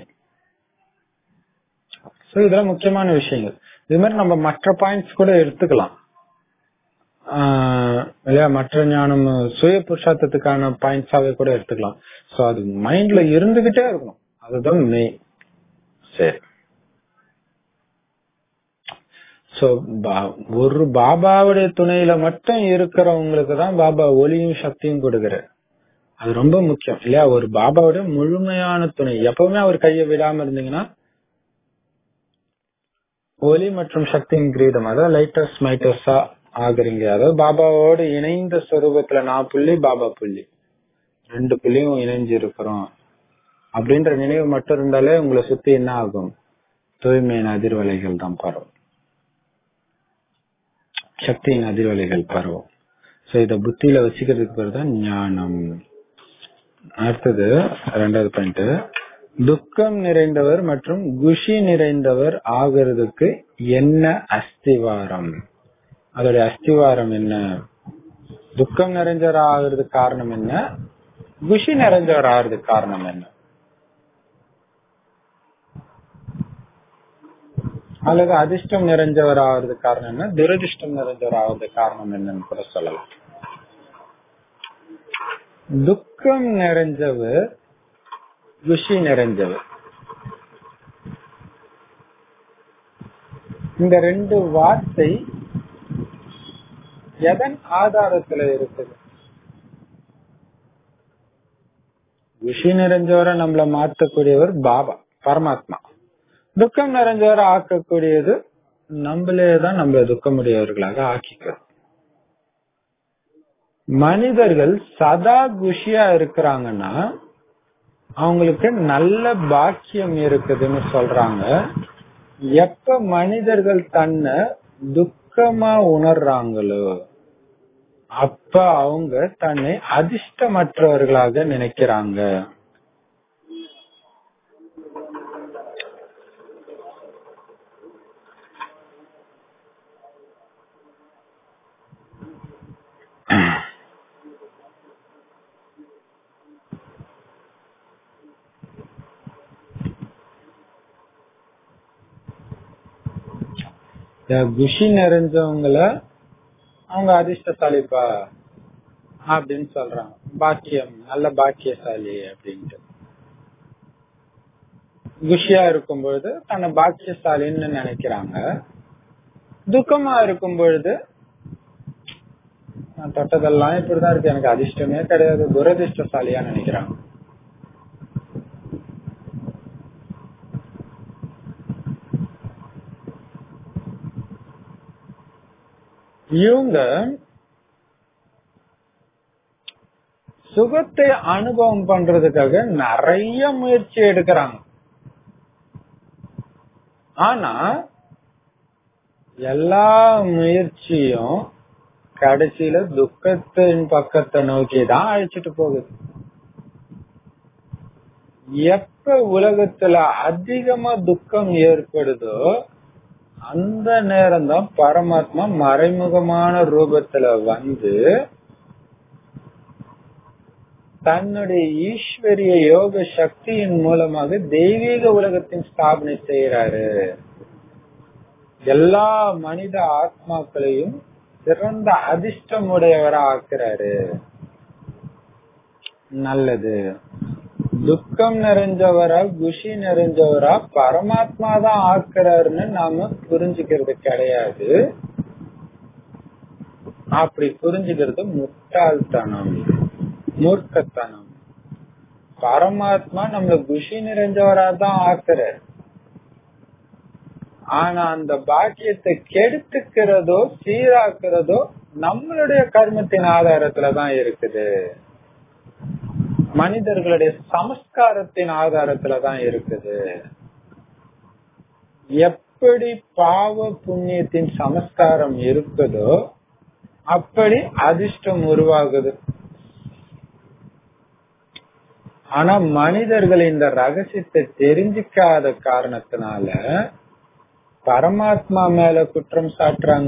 சோ இதெல்லாம் முக்கியமான விஷயங்கள் இது மாதிரி நம்ம மற்ற பாயிண்ட்ஸ் கூட எடுத்துக்கலாம் ஆஹ் இல்லையா மற்ற ஞானம் சுய புருஷார்த்தத்துக்கான பாயிண்ட்ஸாவே கூட எடுத்துக்கலாம் சோ அது மைண்ட்ல இருந்துகிட்டே இருக்கணும் அதுதான் மெயின் சரி சோ ஒரு பாபாவுடைய துணையில மட்டும் இருக்கிறவங்களுக்கு தான் பாபா ஒளியும் சக்தியும் கொடுக்கிறார் அது ரொம்ப முக்கியம் இல்லையா ஒரு பாபாவுடைய முழுமையான துணை எப்பவுமே அவர் கையை விடாம இருந்தீங்கன்னா ஒலி மற்றும் சக்தியின் கிரீடம் அதாவது லைட்டர்ஸ் மைட்டர்ஸா ஆகுறீங்க அதாவது பாபாவோடு இணைந்த ஸ்வரூபத்துல நான் புள்ளி பாபா புள்ளி ரெண்டு புள்ளியும் இணைஞ்சு இருக்கிறோம் அப்படின்ற நினைவு மட்டும் இருந்தாலே உங்களை சுத்தி என்ன ஆகும் தூய்மையின் அதிர்வலைகள் தான் பரவும் சக்தியின் அதிர்வலைகள் பரவும் சோ இத புத்தியில வச்சுக்கிறதுக்கு பேர் தான் ஞானம் அடுத்தது ரெண்டாவது பாயிண்ட் துக்கம் நிறைந்தவர் மற்றும் குஷி நிறைந்தவர் ஆகிறதுக்கு என்ன அஸ்திவாரம் அதோடைய அஸ்திவாரம் என்ன துக்கம் நிறைஞ்சவர் ஆகிறதுக்கு காரணம் என்ன குஷி நிறைஞ்சவர் ஆகிறதுக்கு காரணம் என்ன அல்லது அதிர்ஷ்டம் நிறைஞ்சவர் ஆகிறதுக்கு காரணம் என்ன துரதிர்ஷ்டம் நிறைஞ்சவர் ஆகிறதுக்கு காரணம் என்னன்னு கூட சொல்லலாம் துக்கம் நிறைஞ்சவர் குஷி நிறைஞ்சவர் இந்த ரெண்டு வார்த்தை எதன் ஆதாரத்துல இருக்குது குஷி நிறைஞ்சவரை நம்மள மாற்றக்கூடியவர் பாபா பரமாத்மா துக்கம் நிறைஞ்சவரை ஆக்கக்கூடியது நம்மளே தான் நம்மள துக்கமுடையவர்களாக ஆக்கிக்கிறோம் மனிதர்கள் சதா குஷியா இருக்கிறாங்கன்னா அவங்களுக்கு நல்ல பாக்கியம் இருக்குதுன்னு சொல்றாங்க எப்ப மனிதர்கள் தன்னை துக்கமா உணர்றாங்களோ அப்ப அவங்க தன்னை அதிர்ஷ்டமற்றவர்களாக நினைக்கிறாங்க குஷி நிறைஞ்சவங்கள அவங்க அதிர்ஷ்டசாலிப்பா அப்படின்னு சொல்றாங்க பாக்கியம் நல்ல பாக்கியசாலி அப்படின்ட்டு குஷியா இருக்கும் பொழுது தன்னை பாக்கியசாலின்னு நினைக்கிறாங்க துக்கமா இருக்கும் பொழுது நான் தொட்டதெல்லாம் இப்படிதான் இருக்கு எனக்கு அதிர்ஷ்டமே கிடையாது துரதிர்ஷ்டசாலியா நினைக்கிறாங்க இவங்க சுகத்தை அனுபவம் பண்றதுக்காக நிறைய முயற்சி எடுக்கிறாங்க ஆனா எல்லா முயற்சியும் கடைசியில துக்கத்தின் பக்கத்தை நோக்கி தான் அழைச்சிட்டு போகுது எப்ப உலகத்துல அதிகமா துக்கம் ஏற்படுதோ அந்த நேரம் தான் பரமாத்மா மறைமுகமான ரூபத்துல வந்து தன்னுடைய ஈஸ்வரிய யோக சக்தியின் மூலமாக தெய்வீக உலகத்தின் ஸ்தாபனை செய்யறாரு எல்லா மனித ஆத்மாக்களையும் சிறந்த அதிர்ஷ்டமுடையவரா ஆக்குறாரு நல்லது துக்கம் நிறைஞ்சவரா குஷி நிறைஞ்சவரா பரமாத்மா தான் ஆக்குறாருன்னு நாம புரிஞ்சுக்கிறது கிடையாது அப்படி புரிஞ்சுக்கிறது முட்டாள்தனம் மூர்க்கத்தனம் பரமாத்மா நம்மள குஷி நிறைஞ்சவரா தான் ஆக்குறாரு ஆனா அந்த பாக்கியத்தை கெடுத்துக்கிறதோ சீராக்குறதோ நம்மளுடைய கர்மத்தின் ஆதாரத்துலதான் இருக்குது மனிதர்களுடைய சமஸ்காரத்தின் ஆதாரத்துலதான் இருக்குது எப்படி பாவ புண்ணியத்தின் சமஸ்காரம் இருக்குதோ அப்படி அதிர்ஷ்டம் உருவாகுது ஆனா மனிதர்கள் இந்த ரகசியத்தை தெரிஞ்சுக்காத காரணத்தினால பரமாத்மா மேல குற்றம் சாட்டுறாங்க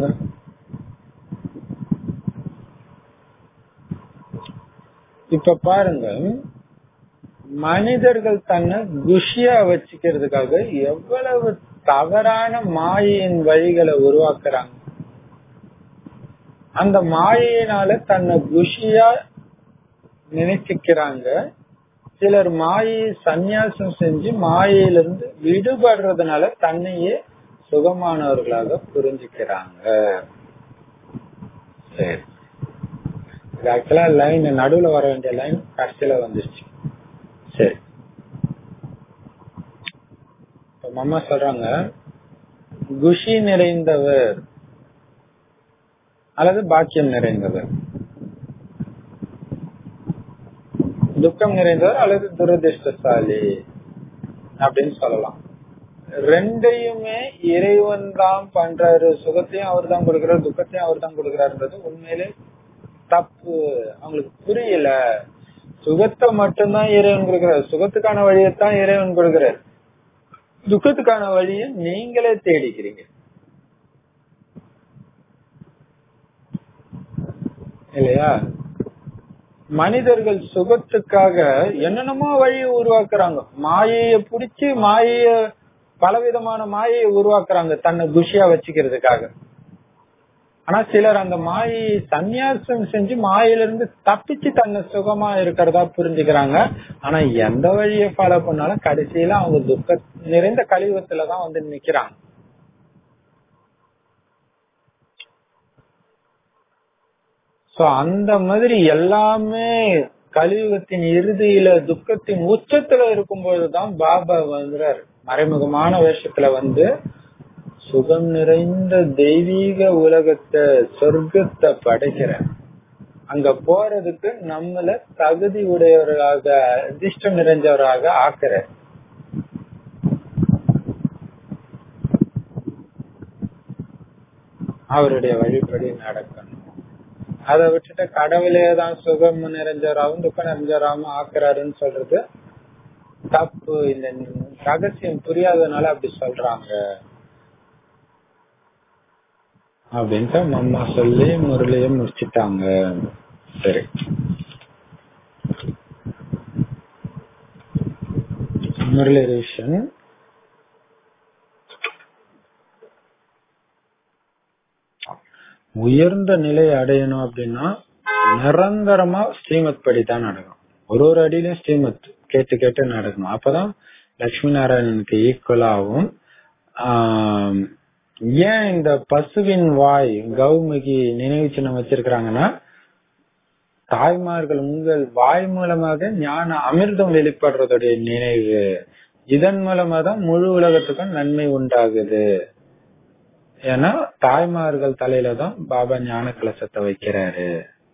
இப்ப பாருங்க மனிதர்கள் தன்னை குஷியா வச்சுக்கிறதுக்காக எவ்வளவு தவறான மாயையின் வழிகளை உருவாக்குறாங்க அந்த மாயையினால தன்னை குஷியா நினைச்சுக்கிறாங்க சிலர் மாயை சந்நியாசம் செஞ்சு மாயையிலிருந்து விடுபடுறதுனால தன்னையே சுகமானவர்களாக புரிஞ்சுக்கிறாங்க சரி இது ஆக்சுவலா லைன் நடுவுல வர வேண்டிய லைன் கடைசியில வந்துருச்சு சரி அம்மா சொல்றாங்க குஷி நிறைந்தவர் அல்லது பாக்கியம் நிறைந்தவர் துக்கம் நிறைந்தவர் அல்லது துரதிருஷ்டசாலி அப்படின்னு சொல்லலாம் ரெண்டையுமே இறைவன் தான் பண்றாரு சுகத்தையும் அவர் தான் கொடுக்கிறாரு துக்கத்தையும் அவர் தான் கொடுக்கிறாருன்றது உண்மையிலே தப்பு அவங்களுக்கு புரியல சுகத்தை மட்டும்தான் இறைவன் கொடுக்கிறார் சுகத்துக்கான வழியைத்தான் இறைவன் கொடுக்கிறார் துக்கத்துக்கான வழியை நீங்களே தேடிக்கிறீங்க இல்லையா மனிதர்கள் சுகத்துக்காக என்னென்னமோ வழியை உருவாக்குறாங்க மாயைய புடிச்சு மாயைய பலவிதமான மாயையை உருவாக்குறாங்க தன்னை குஷியா வச்சுக்கிறதுக்காக ஆனா சிலர் அந்த மாயை சந்நியாசம் செஞ்சு மாயிலிருந்து தப்பிச்சு தன்னை சுகமா இருக்கிறதா புரிஞ்சுக்கிறாங்க ஆனா எந்த வழியை ஃபாலோ பண்ணாலும் கடைசியில அவங்க துக்க நிறைந்த கழிவத்துலதான் வந்து நிக்கிறாங்க சோ அந்த மாதிரி எல்லாமே கலியுகத்தின் இறுதியில துக்கத்தின் உச்சத்துல இருக்கும்போதுதான் பாபா வந்துறாரு மறைமுகமான வேஷத்துல வந்து சுகம் நிறைந்த தெய்வீக உலகத்தை சொர்க்கத்தை படைக்கிறேன் அங்க போறதுக்கு நம்மள தகுதி உடையவர்களாக அதிர்ஷ்டம் நிறைஞ்சவராக ஆக்குற அவருடைய வழிபடி நடக்கணும் அதை விட்டுட்டு கடவுளே தான் சுகம் நிறைஞ்சவராகவும் துக்கம் நிறைஞ்சவராகவும் ஆக்குறாருன்னு சொல்றது தப்பு இந்த ரகசியம் புரியாததுனால அப்படி சொல்றாங்க அப்படின்ட்டு அம்மா சொல்லி முரளியும் முடிச்சிட்டாங்க சரி முரளி ரிவிஷன் உயர்ந்த நிலை அடையணும் அப்படின்னா நிரந்தரமா ஸ்ரீமத் படி தான் நடக்கணும் ஒரு ஒரு அடியிலும் ஸ்ரீமத் கேட்டு கேட்டு நடக்கணும் அப்பதான் லட்சுமி நாராயணனுக்கு ஈக்குவலாகவும் ஆஹ் ஏன் இந்த பசுவின் வாய் கௌமுகி நினைவு சின்னம் வச்சிருக்கிறாங்கன்னா தாய்மார்கள் உங்கள் வாய் மூலமாக ஞான அமிர்தம் வெளிப்படுறதுடைய நினைவு இதன் மூலமா தான் முழு உலகத்துக்கும் நன்மை உண்டாகுது ஏன்னா தாய்மார்கள் தலையில தான் பாபா ஞான கலசத்தை வைக்கிறாரு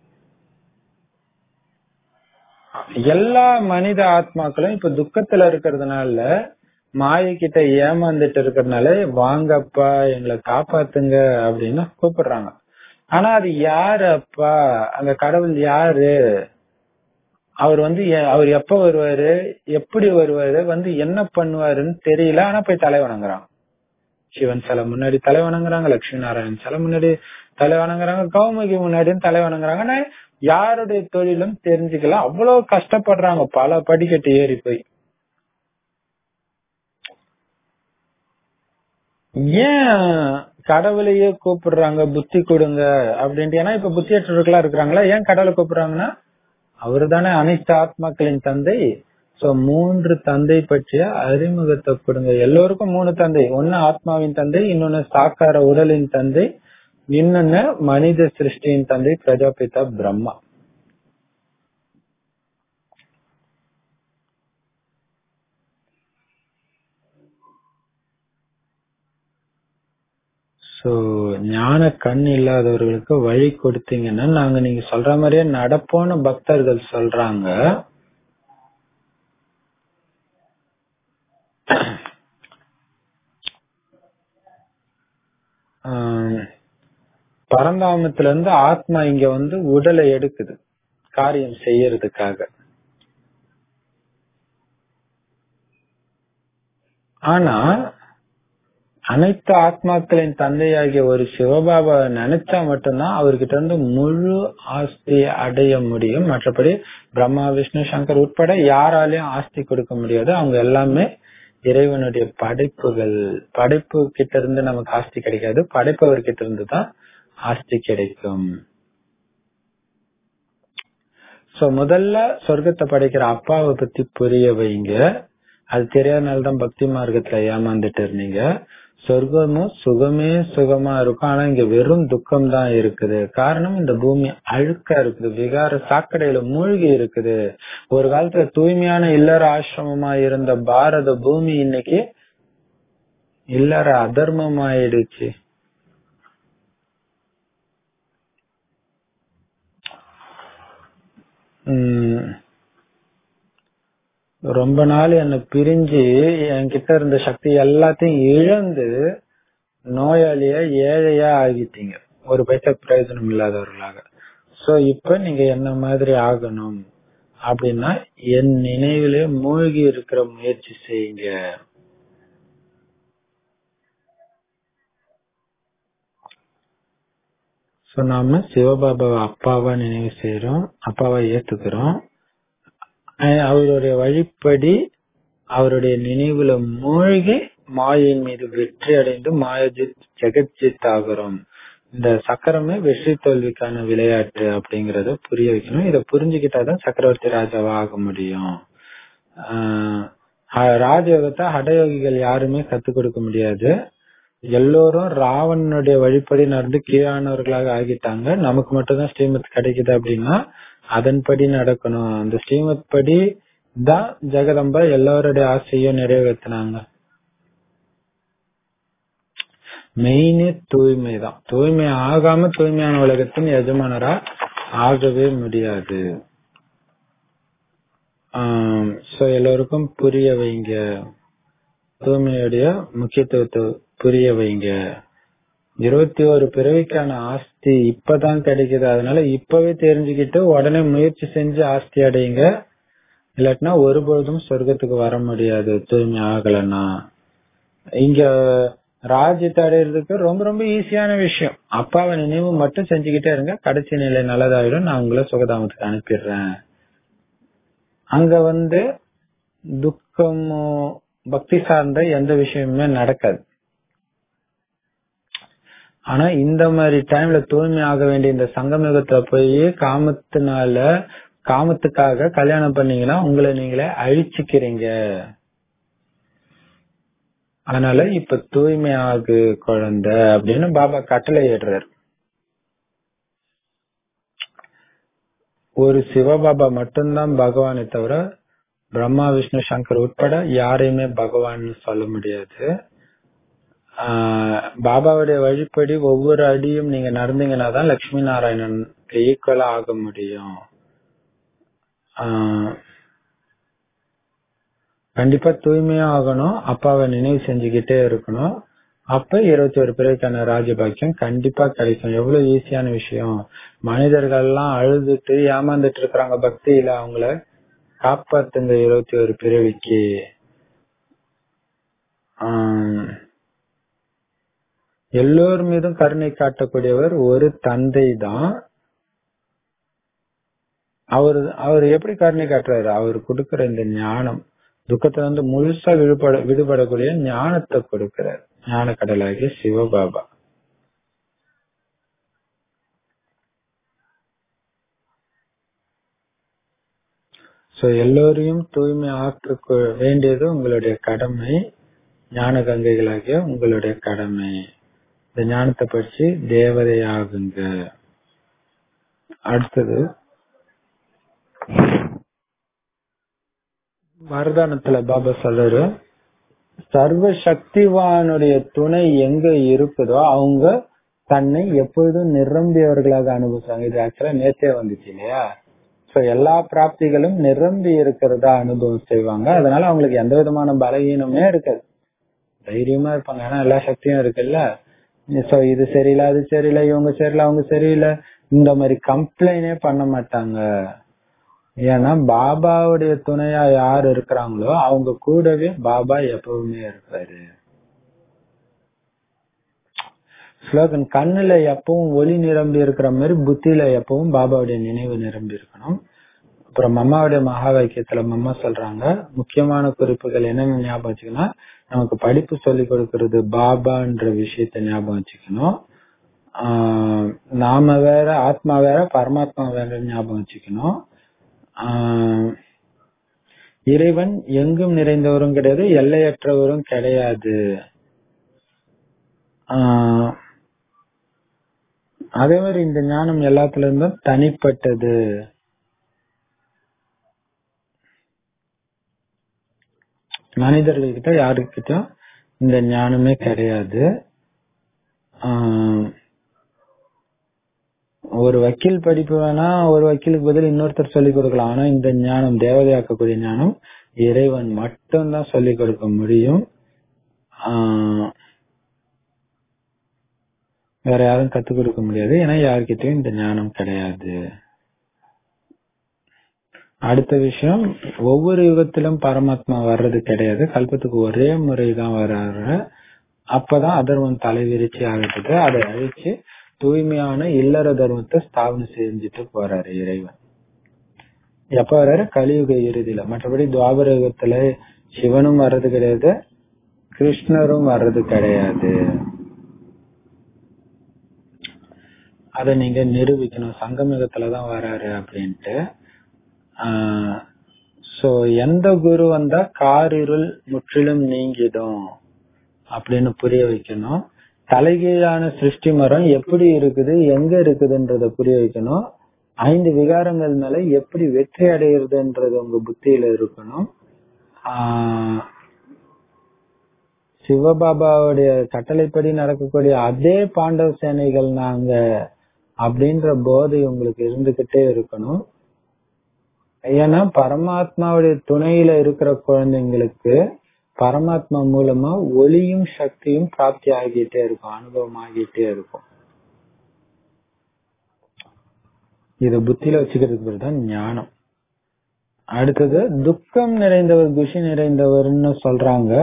எல்லா மனித ஆத்மாக்களும் இப்ப துக்கத்துல இருக்கிறதுனால மாய கிட்ட ஏமாந்துட்டு இருக்கிறதுனால வாங்கப்பா எங்களை காப்பாத்துங்க அப்படின்னு கூப்பிடுறாங்க ஆனா அது யாரு அப்பா அந்த கடவுள் யாரு அவர் வந்து அவர் எப்ப வருவாரு எப்படி வருவாரு வந்து என்ன பண்ணுவாருன்னு தெரியல ஆனா போய் தலை வணங்குறாங்க சிவன் சிலை முன்னாடி தலை வணங்குறாங்க லட்சுமி நாராயணன் சிலை முன்னாடி தலை வணங்குறாங்க கௌமுகி முன்னாடியும் தலை வணங்குறாங்க ஆனா யாருடைய தொழிலும் தெரிஞ்சுக்கல அவ்வளவு கஷ்டப்படுறாங்க பல படிக்கட்டு ஏறி போய் ஏன் கடவுளையே கூப்பிடுறாங்க புத்தி கொடுங்க அப்படின்ட்டு ஏன்னா இப்ப புத்தியற்றவர்களா இருக்கிறாங்களா ஏன் கடவுளை கூப்பிடுறாங்கன்னா அவரு தானே அனைத்து ஆத்மாக்களின் தந்தை சோ மூன்று தந்தை பற்றிய அறிமுகத்தை கொடுங்க எல்லோருக்கும் மூணு தந்தை ஒன்னு ஆத்மாவின் தந்தை இன்னொன்னு சாக்கார உடலின் தந்தை இன்னொன்னு மனித சிருஷ்டியின் தந்தை பிரஜாபிதா பிரம்மா சோ ஞான கண் இல்லாதவர்களுக்கு வழி கொடுத்தீங்கன்னா நாங்க நீங்க சொல்ற மாதிரியே நடப்போன்னு பக்தர்கள் சொல்றாங்க பரந்தாமத்துல இருந்து ஆத்மா இங்க வந்து உடலை எடுக்குது காரியம் செய்யறதுக்காக ஆனா அனைத்து ஆத்மாக்களின் தந்தையாகிய ஒரு சிவபாபா நினைச்சா மட்டும்தான் அவர்கிட்ட இருந்து முழு ஆஸ்தியை அடைய முடியும் மற்றபடி பிரம்மா விஷ்ணு சங்கர் உட்பட யாராலையும் ஆஸ்தி கொடுக்க முடியாது அவங்க எல்லாமே இறைவனுடைய படைப்புகள் படைப்பு கிட்ட இருந்து நமக்கு ஆஸ்தி கிடைக்காது படைப்பவர் கிட்ட இருந்து தான் ஆஸ்தி கிடைக்கும் சோ முதல்ல சொர்க்கத்தை படைக்கிற அப்பாவை பத்தி புரிய வைங்க அது தெரியாதனால தான் பக்தி மார்க்கத்துல ஏமாந்துட்டு இருந்தீங்க சொர்க்கமும் சுகமே சுகமா இருக்கும் ஆனா இங்க வெறும் துக்கம் தான் இருக்குது காரணம் இந்த பூமி அழுக்கா இருக்குது விகார சாக்கடையில மூழ்கி இருக்குது ஒரு காலத்துல தூய்மையான இல்லற ஆசிரமமா இருந்த பாரத பூமி இன்னைக்கு இல்லற அதர்மம் ஆயிடுச்சு ரொம்ப நாள் என்ன பிரிஞ்சு என்கிட்ட இருந்த சக்தி எல்லாத்தையும் இழந்து நோயாளியா ஏழையா ஆகிட்டீங்க ஒரு பைசா பிரயோஜனம் இல்லாதவர்களாக சோ இப்ப நீங்க என்ன மாதிரி ஆகணும் அப்படின்னா என் நினைவிலே மூழ்கி இருக்கிற முயற்சி செய்யுங்க சோ நாம சிவபாபாவை அப்பாவா நினைவு செய்யறோம் அப்பாவா ஏத்துக்கிறோம் அஹ் அவருடைய வழிப்படி அவருடைய நினைவுல மூழ்கி மாயின் மீது வெற்றி அடைந்து மாயஜித் ஜெகஜித் ஆகிறோம் இந்த சக்கரமே வெற்றி தோல்விக்கான விளையாட்டு அப்படிங்கறத புரிய வைக்கணும் இத புரிஞ்சுக்கிட்டாதான் சக்கரவர்த்தி ராஜாவா ஆக முடியும் ஆஹ் ஹ- ராஜயோகத்தை ஹடயோகிகள் யாருமே கத்துக் கொடுக்க முடியாது எல்லோரும் ராவணனுடைய வழிப்படி நடந்து கீழானவர்களாக ஆகிட்டாங்க நமக்கு மட்டும்தான் ஸ்ரீமத் கிடைக்குது அப்படின்னா அதன்படி நடக்கணும் அந்த ஸ்ரீமத் படி தான் ஜெகதம்பா எல்லாருடைய ஆசையும் நிறைவேற்றினாங்க மெயினே தூய்மை தான் தூய்மை ஆகாம தூய்மையான உலகத்தின் எஜமானரா ஆகவே முடியாது சோ எல்லோருக்கும் புரிய வைங்க தூய்மையுடைய முக்கியத்துவத்தை புரிய வைங்க இருபத்தி ஒரு பிறவிக்கான ஆஸ்தி இப்பதான் கிடைக்குது அதனால இப்பவே தெரிஞ்சுக்கிட்டு உடனே முயற்சி செஞ்சு ஆஸ்தி அடையுங்க இல்லாட்டினா ஒருபொழுதும் சொர்க்கத்துக்கு வர முடியாது தூய்மை ஆகலன்னா இங்க ராஜ்யத்தை அடையிறதுக்கு ரொம்ப ரொம்ப ஈஸியான விஷயம் அப்பாவை நினைவு மட்டும் செஞ்சுக்கிட்டே இருங்க கடைசி நிலை நல்லதாயிடும் நான் உங்களை சுகதாமத்துக்கு அனுப்பிடுறேன் அங்க வந்து துக்கமோ பக்தி சார்ந்த எந்த விஷயமுமே நடக்காது ஆனா இந்த மாதிரி டைம்ல தூய்மை ஆக வேண்டிய இந்த சங்கமயுகத்துல போய் காமத்தினால காமத்துக்காக கல்யாணம் பண்ணீங்கன்னா உங்களை நீங்களே அழிச்சுக்கிறீங்க அதனால இப்ப தூய்மை ஆகு குழந்தை அப்படின்னு பாபா கட்டளை ஏடுறாரு ஒரு சிவபாபா மட்டும்தான் பகவானை தவிர பிரம்மா விஷ்ணு சங்கர் உட்பட யாரையுமே பகவான் சொல்ல முடியாது ஆஹ் பாபாவுடைய வழிப்படி ஒவ்வொரு அடியும் நீங்க நடந்தீங்கன்னா தான் லட்சுமி நாராயணன் ஈக்குவலா ஆக முடியும் ஆஹ் கண்டிப்பா தூய்மையா ஆகணும் அப்பாவை நினைவு செஞ்சுக்கிட்டே இருக்கணும் அப்ப இருபத்தி ஒரு பிறவிக்கான ராஜபாக்கியம் கண்டிப்பா கிடைக்கும் எவ்வளவு ஈஸியான விஷயம் மனிதர்கள் எல்லாம் அழுதுட்டு ஏமாந்துட்டு இருக்கிறாங்க பக்தியில அவங்கள காப்பாத்துங்க இருபத்தி ஒரு பிறவிக்கு ஆஹ் எல்லோர் மீதும் கருணை காட்டக்கூடியவர் ஒரு தந்தை தான் அவர் அவர் எப்படி கருணை காட்டுறாரு அவர் கொடுக்கிற இந்த ஞானம் துக்கத்துல இருந்து முழுசா விடுபட விடுபடக்கூடிய ஞானத்தை கொடுக்கிறார் ஞான கடலாகிய சிவபாபா சோ எல்லோரையும் தூய்மை ஆக்க வேண்டியது உங்களுடைய கடமை ஞான கங்கைகளாகிய உங்களுடைய கடமை இந்த ஞானத்தை பற்றி தேவதை ஆகுங்க அடுத்தது வரதானத்துல பாபா சொல்றாரு சர்வ சக்திவானுடைய துணை எங்க இருக்குதோ அவங்க தன்னை எப்பொழுதும் நிரம்பியவர்களாக அனுபவிச்சாங்க இது ஆக்சுவலா நேத்தே வந்துச்சு இல்லையா சோ எல்லா பிராப்திகளும் நிரம்பி இருக்கிறதா அனுபவம் செய்வாங்க அதனால அவங்களுக்கு எந்த விதமான பலகீனமே இருக்காது தைரியமா இருப்பாங்க ஏன்னா எல்லா சக்தியும் இருக்குல்ல சோ இது சரியில்லை அது சரியில்லை இவங்க சரியில்லை அவங்க சரியில்லை இந்த மாதிரி கம்ப்ளைண்டே பண்ண மாட்டாங்க ஏன்னா பாபாவுடைய துணையா யார் இருக்கிறாங்களோ அவங்க கூடவே பாபா எப்பவுமே இருப்பாரு ஸ்லோகன் கண்ணுல எப்பவும் ஒளி நிரம்பி இருக்கிற மாதிரி புத்தியில எப்பவும் பாபாவுடைய நினைவு நிரம்பி இருக்கணும் அப்புறம் மம்மாவுடைய மகா வாக்கியத்துல மம்மா சொல்றாங்க முக்கியமான குறிப்புகள் என்னென்ன ஞாபகம் வச்சுக்கணும் நமக்கு படிப்பு சொல்லி கொடுக்கறது பாபான்ற விஷயத்த ஞாபகம் வச்சுக்கணும் ஆஹ் நாம வேற ஆத்மா வேற பரமாத்மா வேற ஞாபகம் வச்சுக்கணும் ஆஹ் இறைவன் எங்கும் நிறைந்தவரும் கிடையாது எல்லையற்றவரும் கிடையாது ஆஹ் அதே மாதிரி இந்த ஞானம் எல்லாத்துல இருந்தும் தனிப்பட்டது மனிதர்கள்கிட்ட யாருக்கிட்டும் இந்த ஞானமே கிடையாது ஆஹ் ஒரு வக்கீல் படிப்பு வேணா ஒரு வக்கீலுக்கு பதில் இன்னொருத்தர் சொல்லிக் கொடுக்கலாம் ஆனா இந்த ஞானம் தேவதையாக்கக்கூடிய ஞானம் இறைவன் மட்டும்தான் சொல்லிக் கொடுக்க முடியும் ஆஹ் வேற யாரும் கத்துக் கொடுக்க முடியாது ஏன்னா யாருக்கிட்டையும் இந்த ஞானம் கிடையாது அடுத்த விஷயம் ஒவ்வொரு யுகத்திலும் பரமாத்மா வர்றது கிடையாது கல்பத்துக்கு ஒரே முறைதான் வர்றாரு அப்பதான் அதர்மம் தலைவிரிச்சு ஆகிட்டது அதை அழிச்சு தூய்மையான இல்லற தர்மத்தை ஸ்தாபனம் செஞ்சுட்டு போறாரு இறைவன் எப்ப வர்றாரு கலியுக இறுதியில மற்றபடி துவாபர யுகத்துல சிவனும் வர்றது கிடையாது கிருஷ்ணரும் வர்றது கிடையாது அத நீங்க நிரூபிக்கணும் சங்கமிகத்துலதான் வராரு அப்படின்ட்டு சோ எந்த குரு வந்தா காரிருள் முற்றிலும் நீங்கிடும் அப்படின்னு புரிய வைக்கணும் தலைகீழான சிருஷ்டி மரம் எப்படி இருக்குது எங்க இருக்குதுன்றத புரிய வைக்கணும் ஐந்து விகாரங்கள் மேல எப்படி வெற்றி அடைகிறதுன்றது உங்க புத்தியில இருக்கணும் ஆஹ் சிவபாபாவுடைய கட்டளைப்படி நடக்கக்கூடிய அதே பாண்டவ சேனைகள் நாங்க அப்படின்ற போதை உங்களுக்கு இருந்துகிட்டே இருக்கணும் ஏன்னா பரமாத்மாவுடைய துணையில இருக்கிற குழந்தைங்களுக்கு பரமாத்மா மூலமா ஒளியும் சக்தியும் பிராப்தி ஆகிட்டே இருக்கும் அனுபவம் ஆகிட்டே இருக்கும் இத புத்தியில வச்சுக்கிறதுக்கு பேர் தான் ஞானம் அடுத்தது துக்கம் நிறைந்தவர் குஷி நிறைந்தவர்னு சொல்றாங்க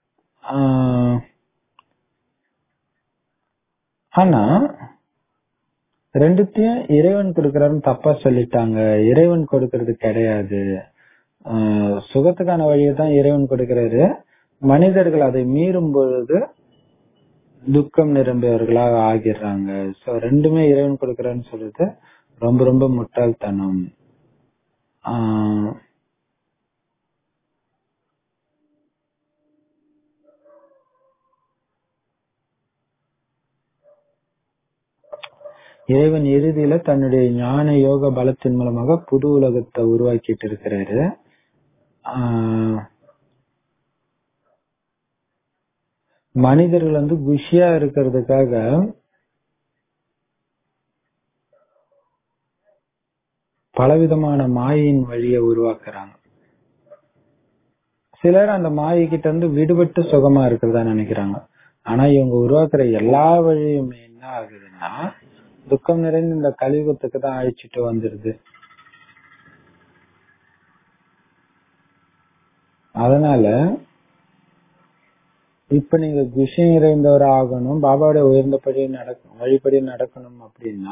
ஆனா ரெண்டுத்தையும் இறைவன் கொடுக்கறாருன்னு தப்பா சொல்லிட்டாங்க இறைவன் கொடுக்கறது கிடையாது சுகத்துக்கான வழியை தான் இறைவன் கொடுக்கிறாரு மனிதர்கள் அதை மீறும் பொழுது துக்கம் நிரம்பியவர்களாக ஆகிடுறாங்க சோ ரெண்டுமே இறைவன் கொடுக்கறான்னு சொல்றது ரொம்ப ரொம்ப முட்டாள்தனம் ஆஹ் இறைவன் இறுதியில தன்னுடைய ஞான யோக பலத்தின் மூலமாக புது உலகத்தை உருவாக்கிட்டு இருக்கிறாரு மனிதர்கள் வந்து குஷியா இருக்கிறதுக்காக பலவிதமான மாயின் வழியை உருவாக்குறாங்க சிலர் அந்த மாயை கிட்ட இருந்து விடுபட்டு சுகமா இருக்கிறதா நினைக்கிறாங்க ஆனா இவங்க உருவாக்குற எல்லா வழியுமே என்ன ஆகுதுன்னா துக்கம் நிறைந்த இந்த கலியுகத்துக்கு தான் அழிச்சிட்டு வந்துருது அதனால இப்ப நீங்க குஷி நிறைந்தவர் ஆகணும் பாபாவோட உயர்ந்தபடி நடக்கும் வழிபடி நடக்கணும் அப்படின்னா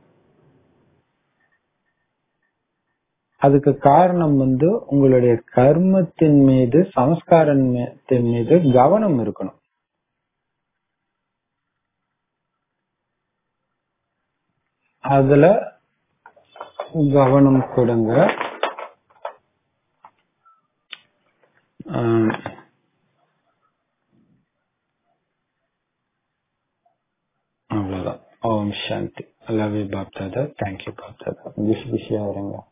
அதுக்கு காரணம் வந்து உங்களுடைய கர்மத்தின் மீது சமஸ்காரத்தின் மீது கவனம் இருக்கணும் அதுல கவனம் கொடுங்க அவ்வளவுதான் Om Shanti love you Bap Dada thank you Bap Dada busy பிஸியா வரீங்க